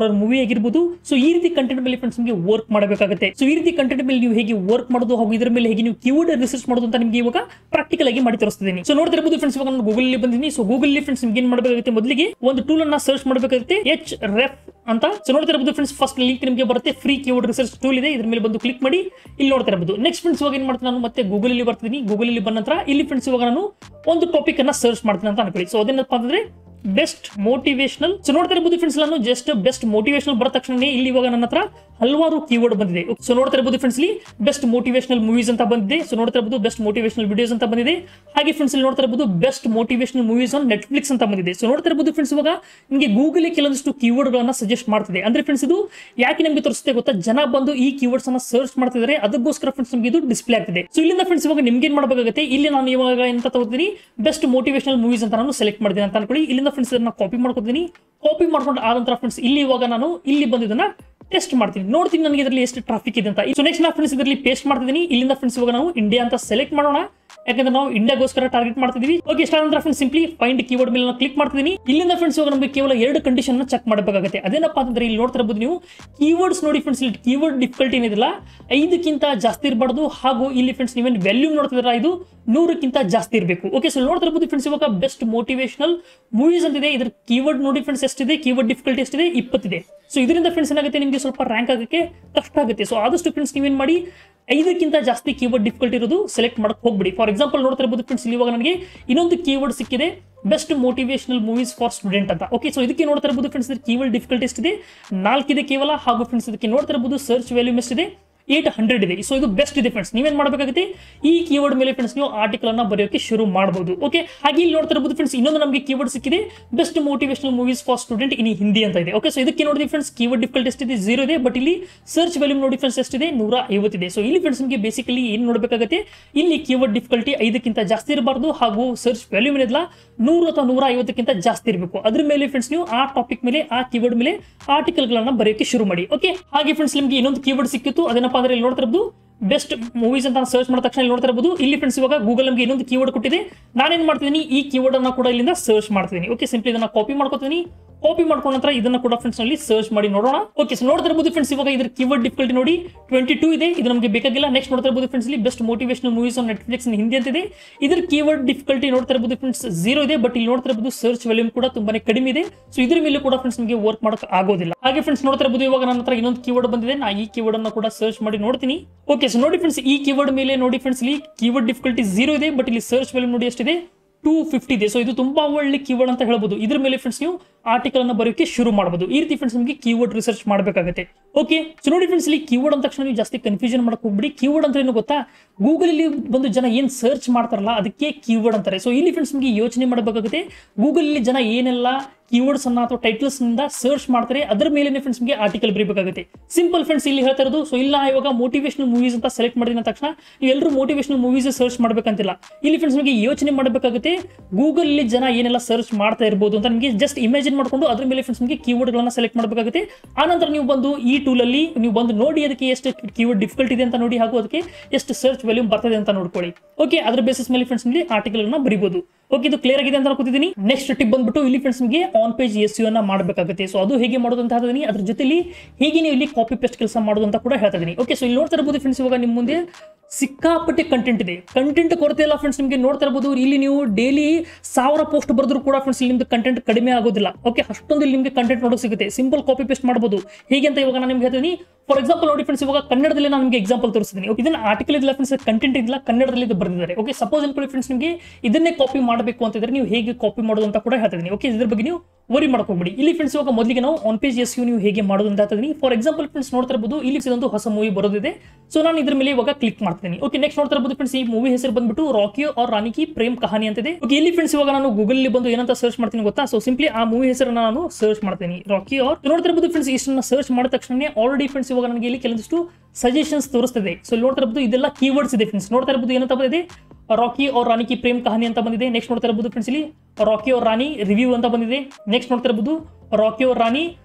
ಹಾರರ್ ಮೂವಿ ಆಗಿರ್ಬೋದು ಸೊ ಈ ರೀತಿ ಕಂಟೆಂಟ್ ಮೇಲೆ ಫ್ರೆಂಡ್ಸ್ ನಿಮಗೆ ವರ್ಕ್ ಮಾಡಬೇಕಾಗುತ್ತೆ ಸೊ ಈ ರೀತಿ ಕಂಟೆಂಟ್ ಮೇಲೆ ನೀವು ಹೇಗೆ ವರ್ಕ್ ಮಾಡೋದು ಹಾಗೂ ಇದರ ಮೇಲೆ ಹೇಗೆ ನೀವು ಕೀವರ್ಡ್ ರಿಸರ್ಚ್ ಮಾಡೋದು ಅಂತ ನಿಮಗೆ ಇವಾಗ ಪ್ರಾಕ್ಟಿಕಲ್ ಆಗಿ ಮಾಡಿ ತೋರಿಸ್ತಿದ್ದೀನಿ ಸೊ ನೋಡ್ತಿರ್ಬೋದು ಫ್ರೆಂಡ್ಸ್ ಇವಾಗ ನಾನು ಗೂಗಲ್ ಅಲ್ಲಿ ಬಂದಿದ್ದೀನಿ ಸೊ ಗೂಗಲ್ ಅಲ್ಲಿ ಫ್ರೆಂಡ್ಸ್ ನಿಮ್ಗೆ ಏನ್ ಮಾಡಬೇಕಾಗುತ್ತೆ ಮೊದಲಿಗೆ ಒಂದು ಟೂಲ್ ಅನ್ನ ಸರ್ಚ್ ಮಾಡಬೇಕಾಗುತ್ತೆ ಎಚ್ ರೆಫ್ ಅಂತ ಸೊ ನೋಡ್ತಿರ್ಬೋದು ಫ್ರೆಂಡ್ಸ್ ಫಸ್ಟ್ ಲಿಂಕ್ ನಿಮಗೆ ಬರುತ್ತೆ ಫ್ರೀ ಕೀವರ್ಡ್ ರಿಸರ್ಚ್ ಟೂಲ್ ಇದೆ ಇದ್ರ ಮೇಲೆ ಬಂದು ಕ್ಲಿಕ್ ಮಾಡಿ ಇಲ್ಲಿ ನೋಡ್ತಾ ಇರಬಹುದು ನೆಕ್ಸ್ಟ್ ಫ್ರೆಂಡ್ಸ್ ಇವಾಗ ಏನ್ ಮಾಡ್ತೀನಿ ನಾನು ಮತ್ತೆ ಗೂಗಲ್ ಅಲ್ಲಿ ಬರ್ತೀನಿ ಗೂಗಲ್ ಅಲ್ಲಿ ಬಂದ ನಂತರ ಇಲ್ಲಿ ಫ್ರೆಂಡ್ಸ್ ಇವಾಗ ನಾನು ಒಂದು ಟಾಪಿಕ್ ಅನ್ನ ಸರ್ಚ್ ಮಾಡ್ತೀನಿ ಅಂತ ಅನ್ಕೊಳ್ಳಿ ಸೊ ಅದೇನಪ್ಪ ಅಂತಂದ್ರೆ ಬೆಸ್ಟ್ ಮೋಟಿವೇಶನಲ್ ಸೊ ನೋಡ್ತಾ ಇರಬಹುದು ಫ್ರೆಂಡ್ಸ್ ನಾನು ಜಸ್ಟ್ ಬೆಸ್ಟ್ ಮೋಟಿವೇಶನಲ್ ಬರೋ ತಕ್ಷಣ ಇಲ್ಲಿ ಇವಾಗ ನನ್ನ ಹತ್ರ ಹಲವಾರು ಕೀವರ್ಡ್ ಬಂದಿದೆ ಸೊ ನೋಡ್ತಾ ಇರಬಹುದು ಫ್ರೆಂಡ್ಸ್ ಇಲ್ಲಿ ಬೆಸ್ಟ್ ಮೋಟಿವೇಶನಲ್ ಮೂವೀಸ್ ಅಂತ ಬಂದಿದೆ ಸೊ ನೋಡ್ತಾ ಇರಬಹುದು ಬೆಸ್ಟ್ ಮೋಟಿವೇಶನಲ್ ವಿಡಿಯೋಸ್ ಅಂತ ಬಂದಿದೆ ಹಾಗೆ ಫ್ರೆಂಡ್ಸ್ ಇಲ್ಲಿ ನೋಡ್ತಾ ಇರಬಹುದು best motivational movies on Netflix ಅಂತ ಬಂದಿದೆ ಸೊ ನೋಡ್ತಾ ಇರಬಹುದು ಫ್ರೆಂಡ್ಸ್ ಇವಾಗ ನಿಮಗೆ ಗೂಗಲ್ ಕೆಲವೊಂದಿಷ್ಟು ಕೀವರ್ಡ್ ಗಳನ್ನ ಸಜೆಸ್ಟ್ ಮಾಡ್ತಿದೆ ಅಂದ್ರೆ ಫ್ರೆಂಡ್ಸ್ ಇದು ಯಾಕೆ ನಮಗೆ ತೋರಿಸುತ್ತೆ ಗೊತ್ತಾ ಜನ ಬಂದು ಈ ಕೀವರ್ಡ್ಸ್ ಅನ್ನ ಸರ್ಚ್ ಮಾಡ್ತಿದ್ದಾರೆ ಅದಕ್ಕೋಸ್ಕರ ಫ್ರೆಂಡ್ಸ್ ನಮಗೆ ಇದು ಡಿಸ್ಪ್ಲೇ ಆಗ್ತಿದೆ ಸೊ ಇಲ್ಲಿಂದ ಫ್ರೆಂಡ್ಸ್ ಇವಾಗ ನಿಮ್ಗೆ ಏನ್ ಮಾಡಬೇಕಾಗುತ್ತೆ ಇಲ್ಲಿ ನಾನು ಇವಾಗ ಎಂತ ತಗೋತೀನಿ ಬೆಸ್ಟ್ ಮೋಟಿವೇಶನಲ್ ಮೂವೀಸ್ ಅಂತ ನಾನು ಸೆಲೆಕ್ಟ್ ಮಾಡಿದ್ದೀನಿ ಅಂತ ಅನ್ಕೊಳ್ಳಿ ಇಲ್ಲಿಂದ ಫ್ರೆಂಡ್ಸ್ ಇದನ್ನ ಕಾಪಿ ಮಾಡ್ಕೊತೀನಿ ಕಾಪಿ ಮಾಡ್ಕೊಂಡು ಆದ ನಂತರ ಫ್ರೆಂಡ್ಸ್ ಇಲ್ಲಿ ಇವಾಗ ನಾನು ಇಲ್ಲಿ ಬಂದಿದ್ದನ್ನ ಟೆಸ್ಟ್ ಮಾಡ್ತೀನಿ ನೋಡ್ತೀನಿ ನನಗೆ ಇದರಲ್ಲಿ ಎಷ್ಟು ಟ್ರಾಫಿಕ್ ಇದೆ ಅಂತ ಸೊ ನೆಕ್ಸ್ಟ್ ನಾ ಫ್ರೆಂಡ್ಸ್ ಇದರಲ್ಲಿ ಪೇಸ್ಟ್ ಮಾಡ್ತಿದ್ದೀನಿ ಇಲ್ಲಿಂದ ಫ್ರೆಂಡ್ಸ್ ಇವಾಗ ನಾವು ಇಂಡಿಯಾ ಅಂತ ಸೆಲೆಕ್ಟ್ ಮಾಡೋಣ ಯಾಕಂದ್ರೆ ನಾವು ಇಂಡಿಯಾಗೋಸ್ಕರ ಟಾರ್ಗೆಟ್ ಮಾಡ್ತಿದೀವಿ ಓಕೆ ಇಷ್ಟ ನಂತರ ಫ್ರೆಂಡ್ಸ್ ಸಿಂಪ್ಲಿ ಫೈಂಡ್ ಕೀವರ್ಡ್ ಮೇಲೆ ನಾವು ಕ್ಲಿಕ್ ಮಾಡ್ತಿದ್ದೀನಿ ಇಲ್ಲಿಂದ ಫ್ರೆಂಡ್ಸ್ ಇವಾಗ ನಮಗೆ ಕೇವಲ ಎರಡು ಕಂಡೀಷನ್ ಚೆಕ್ ಮಾಡಬೇಕಾಗುತ್ತೆ ಅದೇನಪ್ಪ ಅಂತಂದ್ರೆ ಇಲ್ಲಿ ನೋಡ್ತಾ ಇರಬಹುದು ನೀವು ಕೀವರ್ಡ್ಸ್ ನೋಡಿ ಫ್ರೆಂಡ್ಸ್ ಇಲ್ಲಿ ಕೀವರ್ಡ್ ಡಿಫಿಕಲ್ಟಿ ಏನಿದಿಲ್ಲ ಐದಕ್ಕಿಂತ ಜಾಸ್ತಿ ಇರಬಾರ್ದು ಹಾಗೂ ಇಲ್ಲಿ ಫ್ರೆಂಡ್ಸ್ ನೀವೇನು ವ್ಯಾಲ್ಯೂಮ್ ನೋಡ್ತಿದ್ದೀರಾ ಇದು ನೂರಕ್ಕಿಂತ ಜಾಸ್ತಿ ಇರಬೇಕು ಓಕೆ ಸೊ ನೋಡ್ತಾ ಇರಬಹುದು ಫ್ರೆಂಡ್ಸ್ ಇವಾಗ ಬೆಸ್ಟ್ ಮೋಟಿವೇಶನಲ್ ಮೂವೀಸ್ ಅಂತಿದೆ ಇದ್ರ ಕೀವರ್ಡ್ ನೋಡಿ ಫ್ರೆಂಡ್ಸ್ ಎಷ್ಟಿದೆ ಕೀವರ್ಡ್ ಡಿಫಿಕಲ್ಟಿ ಎಷ್ಟಿದೆ ಇಪ್ಪತ್ತಿದೆ ಸೊ ಇದರಿಂದ ಫ್ರೆಂಡ್ಸ್ ಏನಾಗುತ್ತೆ ನಿಮಗೆ ಸ್ವಲ್ಪ ರ್ಯಾಂಕ್ ಆಗೋಕ್ಕೆ ಕಷ್ಟ ಆಗುತ್ತೆ ಸೊ ಆದಷ್ಟು ಫ್ರೆಂಡ್ಸ್ ನೀವೇನು ಮಾಡಿ ಐದಕ್ಕಿಂತ ಜಾಸ್ತಿ ಕೀವರ್ಡ್ ಡಿಫಿಕಲ್ಟಿ ಇರೋದು ಸೆಲೆಕ್ಟ್ ಮಾಡಕ್ಕೆ ಹೋಗ್ಬಿಡಿ ಫಾರ್ ಎಕ್ಸಾಂಪಲ್ ನೋಡ್ತಾ ಇರಬಹುದು ಫ್ರೆಂಡ್ಸ್ ಇವಾಗ ನನಗೆ ಇನ್ನೊಂದು ಕೀವರ್ಡ್ ಸಿಕ್ಕಿದೆ best motivational movies for student ಅಂತ ಓಕೆ ಸೊ ಇದಕ್ಕೆ ನೋಡ್ತಾ ಇರಬಹುದು ಫ್ರೆಂಡ್ಸ್ ಕೀವರ್ಡ್ ಡಿಫಿಕಲ್ಟಿ ಎಷ್ಟಿದೆ ನಾಲ್ಕಿದೆ ಕೇವಲ ಹಾಗೂ ಫ್ರೆಂಡ್ಸ್ ಇದಕ್ಕೆ ನೋಡ್ತಾ ಇರಬಹುದು ಸರ್ಚ್ ವ್ಯಾಲ್ಯೂಮ್ ಎಷ್ಟಿದೆ ಏಟ್ ಹಂಡ್ರೆಡ್ ಇದೆ ಸೊ ಇದು ಬೆಸ್ಟ್ ಇದೆ ಫ್ರೆಂಡ್ಸ್ ನೀವೇನ್ ಮಾಡಬೇಕಾಗುತ್ತೆ ಈ ಕೀವರ್ಡ್ ಮೇಲೆ ಫ್ರೆಂಡ್ಸ್ ನೀವು ಆರ್ಟಿಕಲ್ ಅನ್ನ ಬರೆಯೋಕೆ ಶುರು ಮಾಡಬಹುದು ಓಕೆ ಹಾಗೆ ಇಲ್ಲಿ ನೋಡ್ತಾ ಇರಬಹುದು ಫ್ರೆಂಡ್ಸ್ ಇನ್ನೊಂದು ನಮಗೆ ಕೀವರ್ಡ್ ಸಿಕ್ಕಿದೆ best motivational movies for student in Hindi ಅಂತ ಇದೆ ಓಕೆ ಸೊ ಇದಕ್ಕೆ ನೋಡಿ ಫ್ರೆಂಡ್ಸ್ ಕೀವರ್ಡ್ ಡಿಫಿಕಲ್ಟ್ ಎಷ್ಟಿದೆ ಜೀರೋ ಇದೆ ಬಟ್ ಇಲ್ಲಿ ಸರ್ಚ್ ವ್ಯಾಲ್ಯೂಮ್ ನೋಡಿ ಫ್ರೆಂಡ್ಸ್ ಎಷ್ಟಿದೆ ನೂರ ಐವತ್ತಿದೆ ಸೊ ಇಲ್ಲಿ ಫ್ರೆಂಡ್ಸ್ ನಿಮಗೆ ಬೇಸಿಕಲಿ ಏನು ನೋಡಬೇಕಾಗುತ್ತೆ ಇಲ್ಲಿ ಕೀವರ್ಡ್ ಡಿಫಿಕಲ್ಟಿ ಐದಕ್ಕಿಂತ ಜಾಸ್ತಿ ಇರಬಾರ್ದು ಹಾಗೂ ಸರ್ಚ್ ವ್ಯಾಲ್ಯೂಮ್ ಏನಿಲ್ಲ ನೂರು ಅಥವಾ ನೂರ ಐವತ್ತಕ್ಕಿಂತ ಜಾಸ್ತಿ ಇರಬೇಕು ಅದ್ರ ಮೇಲೆ ಫ್ರೆಂಡ್ಸ್ ನೀವು ಆ ಟಾಪಿಕ್ ಮೇಲೆ ಆ ಕೀವರ್ಡ್ ಮೇಲೆ ಆರ್ಟಿಕಲ್ಗಳನ್ನ ಬರೆಯೋಕೆ ಶುರು ಮಾಡಿ ಓಕೆ ಹಾಗೆ ಫ್ರೆಂಡ್ಸ್ ನಿಮಗೆ ಇನ್ನೊಂದು ಕೀವರ್ಡ್ ಸಿಕ್ಕಿತ್ತು ಅದೇನಪ್ಪ ಅಂದ್ರೆ ಇಲ್ಲಿ ನೋಡ್ತಾ ಇರಬಹುದು ಬೆಸ್ಟ್ ಮೂವೀಸ್ ಅಂತ ಸರ್ಚ್ ಮಾಡಿದ ತಕ್ಷಣ ಇಲ್ಲಿ ನೋಡ್ತಾ ಇರಬಹುದು ಇಲ್ಲಿ ಫ್ರೆಂಡ್ಸ್ ಇವಾಗ ಗೂಗಲ್ ನಮಗೆ ಇನ್ನೊಂದು ಕೀವರ್ಡ್ ಕೊಟ್ಟಿದೆ ನಾನೇನ್ ಮಾಡ್ತಿದ್ದೀನಿ ಈ ಕೀವರ್ಡ್ ಅನ್ನ ಕೂಡ ಇಲ್ಲಿಂದ ಸರ್ಚ್ ಮಾಡ್ತಿದ್ದೀನಿ ಓಕೆ ಸಿಂಪ್ಲಿ ಇದನ್ನ ಕಾಪಿ ಮಾಡ್ಕೊತೀನಿ ಕಾಪಿ ಮಾಡ್ಕೊಂಡ ನಂತರ ಇದನ್ನ ಕೂಡ ಫ್ರೆಂಡ್ಸ್ ನಲ್ಲಿ ಸರ್ಚ್ ಮಾಡಿ ನೋಡೋಣ ಓಕೆ ಸೊ ನೋಡ್ತಾ ಇರಬಹುದು ಫ್ರೆಂಡ್ಸ್ ಇವಾಗ ಇದ್ರ ಕೀವರ್ಡ್ ಡಿಫಿಕಲ್ಟಿ ನೋಡಿ ಟ್ವೆಂಟಿ ಟೂ ಇದೆ ಇದು ನಮಗೆ ಬೇಕಾಗಿಲ್ಲ ನೆಕ್ಸ್ಟ್ ನೋಡ್ತಾ ಇರಬಹುದು ಫ್ರೆಂಡ್ಸ್ ಇಲ್ಲಿ best motivational movies on Netflix Hindi ಅಂತಿದೆ ಇದ್ರ ಕೀವರ್ಡ್ ಡಿಫಿಕಲ್ಟಿ ನೋಡ್ತಾ ಇರಬಹುದು ಫ್ರೆಂಡ್ಸ್ ಜೀರೋ ಇದೆ ಬಟ್ ಇಲ್ಲಿ ನೋಡ್ತಾ ಇರಬಹುದು ಸರ್ಚ್ ವ್ಯಾಲ್ಯೂಮ್ ಕೂಡ ತುಂಬಾನೇ ಕಡಿಮೆ ಇದೆ ಸೊ ಇದ್ರ ಮೇಲೆ ಕೂಡ ಫ್ರೆಂಡ್ಸ್ ನಿಮಗೆ ವರ್ಕ್ ಮಾಡಕ್ಕೆ ಆಗೋದಿಲ್ಲ ಹಾಗೆ ಫ್ರೆಂಡ್ಸ್ ನೋಡ್ತಾ ಇರಬಹುದು ಇವಾಗ ನನ್ನ ಹತ್ರ ಇನ್ನೊಂದು ಕೀವರ್ಡ್ ಬಂದಿದೆ ನಾ ಈ ಕೀವರ್ಡ್ ಅನ್ನ ಕೂಡ ಸರ್ಚ್ ಮಾಡಿ ನೋಡ್ತೀನಿ ಓಕೆ ಸೊ ನೋಡಿ ಫ್ರೆಂಡ್ಸ್ ಈ ಕೀವರ್ಡ್ ಮೇಲೆ ನೋಡಿ ಫ್ರೆಂಡ್ಸ್ ಇಲ್ಲಿ ಕೀವರ್ಡ್ ಡಿಫಿಕಲ್ಟಿ ಜೀರೋ ಇದೆ ಬಟ್ ಇಲ್ಲಿ ಸರ್ಚ್ ವ್ಯಾಲ್ಯೂಮ್ ನೋಡಿ ಎಷ್ಟಿದೆ ಟೂ ಫಿಫ್ಟಿ ಇದೆ ಸೊ ಇದು ತುಂಬಾ ಒಳ್ಳೆ ಕೀವರ್ಡ್ ಅಂತ ಹೇಳ್ಬೋದು ಇದ್ರ ಮೇಲೆ ಫ್ರೆಂಡ್ಸ್ ನೀವು ಆರ್ಟಿಕಲ್ ಅನ್ನ ಬರೆಯೋಕೆ ಶುರು ಮಾಡಬಹುದು ಈ ರೀತಿ ಫ್ರೆಂಡ್ಸ್ ನಿಮಗೆ ಕೀವರ್ಡ್ ರಿಸರ್ಚ್ ಮಾಡಬೇಕಾಗುತ್ತೆ ಓಕೆ ಸೊ ನೋಡಿ ಫ್ರೆಂಡ್ಸ್ ಇಲ್ಲಿ ಕೀವರ್ಡ್ ಅಂದ ತಕ್ಷಣ ನೀವು ಜಾಸ್ತಿ ಕನ್ಫ್ಯೂಷನ್ ಮಾಡಕ್ ಹೋಗ್ಬಿಡಿ ಕೀವರ್ಡ್ ಅಂದ್ರೆ ಏನು ಗೊತ್ತಾ ಗೂಗಲ್ ಅಲ್ಲಿ ಬಂದು ಜನ ಏನ್ ಸರ್ಚ್ ಮಾಡ್ತಾರಲ್ಲ ಅದಕ್ಕೆ ಕೀವರ್ಡ್ ಅಂತಾರೆ ಸೊ ಇಲ್ಲಿ ಫ್ರೆಂಡ್ಸ್ ನಿಮಗೆ ಯೋಚನೆ ಮಾಡಬೇಕಾಗುತ್ತೆ ಗೂಗಲ್ ಅಲ್ಲಿ ಜನ ಏನೆಲ್ಲ ಕೀವರ್ಡ್ಸ್ ಅನ್ನ ಅಥವಾ ಟೈಟಲ್ಸ್ ನಿಂದ ಸರ್ಚ್ ಮಾಡ್ತಾರೆ ಅದರ ಮೇಲೆ ಫ್ರೆಂಡ್ಸ್ ನಿಮಗೆ ಆರ್ಟಿಕಲ್ ಬರೀಬೇಕಾಗುತ್ತೆ ಸಿಂಪಲ್ ಫ್ರೆಂಡ್ಸ್ ಇಲ್ಲಿ ಹೇಳ್ತಾ ಇರೋದು ಸೊ ಇಲ್ಲ ಇವಾಗ ಮೋಟಿವೇಶನಲ್ ಮೂವೀಸ್ ಅಂತ ಸೆಲೆಕ್ಟ್ ಮಾಡಿದ ತಕ್ಷಣ ನೀವು ಎಲ್ಲರೂ ಮೋಟಿವೇಶನಲ್ ಮೂವೀಸ್ ಸರ್ಚ್ ಮಾಡ್ಬೇಕಂತಿಲ್ಲ ಇಲ್ಲಿ ಫ್ರೆಂಡ್ಸ್ ನಿಮಗೆ ಯೋಚನೆ ಮಾಡಬೇಕಾಗುತ್ತೆ ಗೂಗಲ್ ಅಲ್ಲಿ ಜನ ಏನೆಲ್ಲ ಸರ್ಚ್ ಮಾಡ್ತಾ ಇರ್ಬೋದು ಅಂತ ನಿಮಗೆ ಜಸ್ಟ್ ಇಮ್ಯಾಜಿನ್ ಮಾಡ್ಕೊಂಡು ಅದ್ರ ಮೇಲೆ ಫ್ರೆಂಡ್ಸ್ ನಿಮಗೆ ಕೀವರ್ಡ್ ಗಳನ್ನ ಸೆಲೆಕ್ಟ್ ಮಾಡಬೇಕಾಗುತ್ತೆ ಆನಂತರ ನೀವು ಬಂದು ಈ ಟೂಲ್ ಅಲ್ಲಿ ನೀವು ಬಂದು ನೋಡಿ ಅದಕ್ಕೆ ಎಷ್ಟು ಕೀವರ್ಡ್ ಡಿಫಿಕಲ್ಟ್ ಇದೆ ಅಂತ ನೋಡಿ ಹಾಗೂ ಅದಕ್ಕೆ ಎಷ್ಟು ಸರ್ಚ್ ವ್ಯಾಲ್ಯೂಮ್ ಬರ್ತದೆ ಅಂತ ನೋಡ್ಕೊಳ್ಳಿ ಓಕೆ ಅದ್ರ ಬೇಸಿಸ್ ಮೇಲೆ ಫ್ರೆಂಡ್ಸ್ ನಿಮಗೆ ಆರ್ಟಿಕಲ್ ಅನ್ನ ಬರಿಬಹುದು ಓಕೆ ಇದು ಕ್ಲಿಯರ್ ಆಗಿದೆ ಅಂತ ಅನ್ಕೋತಿದ್ದೀನಿ ನೆಕ್ಸ್ಟ್ ಟಿಪ್ ಬಂದ್ಬಿಟ್ಟು ಇಲ್ಲಿ ಫ್ರೆಂಡ್ಸ್ ನಿಮಗೆ ಆನ್ ಪೇಜ್ ಎಸ್ ಅನ್ನ ಮಾಡಬೇಕಾಗುತ್ತೆ ಸೊ ಅದು ಹೇಗೆ ಮಾಡೋದು ಅಂತ ಹೇಳ್ತೀನಿ ಅದ್ರ ಜೊತೆಲಿ ಹೇಗೆ ನೀವು ಇಲ್ಲಿ ಕಾಪಿ ಪೇಸ್ಟ್ ಕೆಲಸ ಮಾಡೋದು ಅಂತ ಕೂಡ ಹೇಳ್ತಾ ಇದೀನಿ ಓಕೆ ಸೊ ಇಲ್ಲಿ ನೋಡ್ತಾ ಇರಬಹುದು ಫ್ರೆಂಡ್ಸ್ ಇವಾಗ ನಿಮ್ಮ ಮುಂದೆ ಸಿಕ್ಕಾಪಟ್ಟೆ ಕಂಟೆಂಟ್ ಇದೆ ಕಂಟೆಂಟ್ ಕೊರತೆ ಇಲ್ಲ ಫ್ರೆಂಡ್ಸ್ ನಿಮಗೆ ನೋಡ್ತಾ ಇರಬಹುದು ಇಲ್ಲಿ ನೀವು ಡೈಲಿ ಸಾವಿರ ಪೋಸ್ಟ್ ಬರೆದ್ರು ಕೂಡ ಫ್ರೆಂಡ್ಸ್ ಇಲ್ಲಿ ನಿಮ್ದು ಕಂಟೆಂಟ್ ಕಡಿಮೆ ಆಗೋದಿಲ್ಲ ಓಕೆ ಅಷ್ಟೊಂದು ಇಲ್ಲಿ ನಿಮಗೆ ಕಂಟೆಂಟ್ ನೋಡೋಕೆ ಸಿಗುತ್ತೆ ಸಿಂಪಲ್ ಕಾಪಿ ಪೇಸ್ಟ್ ಮಾಡಬಹುದು ಹೇಗೆ ಅಂತ ಇವಾಗ ನಾನು ನಿಮ್ಗೆ ಹೇಳ್ತೀನಿ ಫಾರ್ ಎಕ್ಸಾಂಪಲ್ ನೋಡಿ ಫ್ರೆಂಡ್ಸ್ ಇವಾಗ ಕನ್ನಡದಲ್ಲಿ ನಾನು ನಿಮಗೆ ಎಕ್ಸಾಂಪಲ್ ತೋರಿಸ್ತೀನಿ Okay, ಇದನ್ನ ಆರ್ಟಿಕಲ್ ಇದಿಲ್ಲ ಫ್ರೆಂಡ್ಸ್ ಕಂಟೆಂಟ್ ಇಲ್ಲ ಕನ್ನಡದಲ್ಲಿ ಇದು ಬರೆದಿದ್ದಾರೆ ಓಕೆ ಸಪೋಸ್ ಅನ್ಕೊಳ್ಳಿ ಫ್ರೆಂಡ್ಸ್ ನಿಮಗೆ ಇದನ್ನೇ ಕಾಪಿ ಮಾಡಬೇಕು ಅಂತಿದ್ರೆ ನೀವು ಹೇಗೆ ಕಾಪಿ ಮಾಡೋದು ಅಂತ ಕೂಡ ಹೇಳ್ತಾ ಇದೀನಿ ಓಕೆ ಇದ್ರ ಬಗ್ಗೆ ನೀವು ವರಿ ಮಾಡ್ಕೋಬೇಡಿ ಇಲ್ಲಿ ಫ್ರೆಂಡ್ಸ್ ಇವಾಗ ಮೊದಲಿಗೆ ನಾವು ಆನ್ ಪೇಜ್ ಎಸ್ ನೀವು ಹೇಗೆ ಮಾಡೋದು ಅಂತ ಹೇಳ್ತೀನಿ ಫಾರ್ ಎಕ್ಸಾಂಪಲ್ ಫ್ರೆಂಡ್ಸ್ ನೋಡ್ತಾ ಇರಬಹುದು ಇಲ್ಲಿ ಇದೊಂದು ಹೊಸ ಮೂವಿ ಬರೋದಿದೆ ಸೊ ನಾನು ಇದ್ರ ಮೇಲೆ ಇವಾಗ ಕ್ಲಿಕ್ ಮಾಡ್ತೀನಿ ಓಕೆ ನೆಕ್ಸ್ಟ್ ನೋಡ್ತಾ ಇರಬಹುದು ಫ್ರೆಂಡ್ಸ್ ಈ ಮೂವಿ ಹೆಸರು ಬಂದ್ಬಿಟ್ಟು ರಾಕಿಯೋ ಆರ್ ರಾಣಿ ಕಿ ಪ್ರೇಮ್ ಕಹಾನಿ ಅಂತಿದೆ ಓಕೆ ಇಲ್ಲಿ ಫ್ರೆಂಡ್ಸ್ ಇವಾಗ ನಾನು ಗೂಗಲ್ ಅಲ್ಲಿ ಬಂದು ಏನಂತ ಸರ್ಚ್ ಮಾಡ್ತೀನಿ ಗೊತ್ತಾ ಸೊ ಸಿಂಪ್ಲಿ ಆ ಮೂವಿ ಹೆಸರನ್ನ ನಾನು ಸರ್ಚ್ ಮಾಡ್ತೀನಿ ರಾಕಿ ಆರ್ ನೋಡ್ತಾ ಇರಬಹುದು ಫ್ರೆಂಡ್ಸ್ ಇಷ್ಟನ್ನ ಸರ್ಚ್ ಮಾಡಿದ ತಕ್ಷಣ ಆಲ್ರೆಡಿ ಫ್ರೆಂಡ್ಸ್ ಇವಾಗ ನನಗೆ ಇಲ್ಲಿ ಕೆಲವೊಂದಿಷ್ಟು ಸಜೆಷನ್ಸ್ ತೋರಿಸ್ತದೆ ಸೊ ಇಲ್ಲಿ ನೋಡ್ತಾ ಇರಬಹುದು ಇದೆಲ್ಲ ಕೀವರ್ಡ್ಸ್ ಇದೆ ಫ್ರೆಂಡ್ಸ್ ನೋಡ್ತಾ ಇರಬಹುದು ಏನಂತ ಬಂದಿದೆ ರಾಕಿ और ರಾಣಿ ಕಿ ಪ್ರೇಮ್ ಕಹಾನಿ ಅಂತ ಬಂದಿದೆ ನೆಕ್ಸ್ಟ್ ನೋಡ್ತಾ ಇರಬಹುದು ಫ್ರೆಂಡ್ಸ್ ಇಲ್ಲಿ ರಾಕಿ और ರಾಣಿ ರಿವ್ಯೂ ಅಂತ ಬಂದಿದೆ ನೆಕ್ಸ್ಟ್ ನೋಡ್ತಾ ಇರಬಹುದು ರಾಕಿ और ರಾಣಿ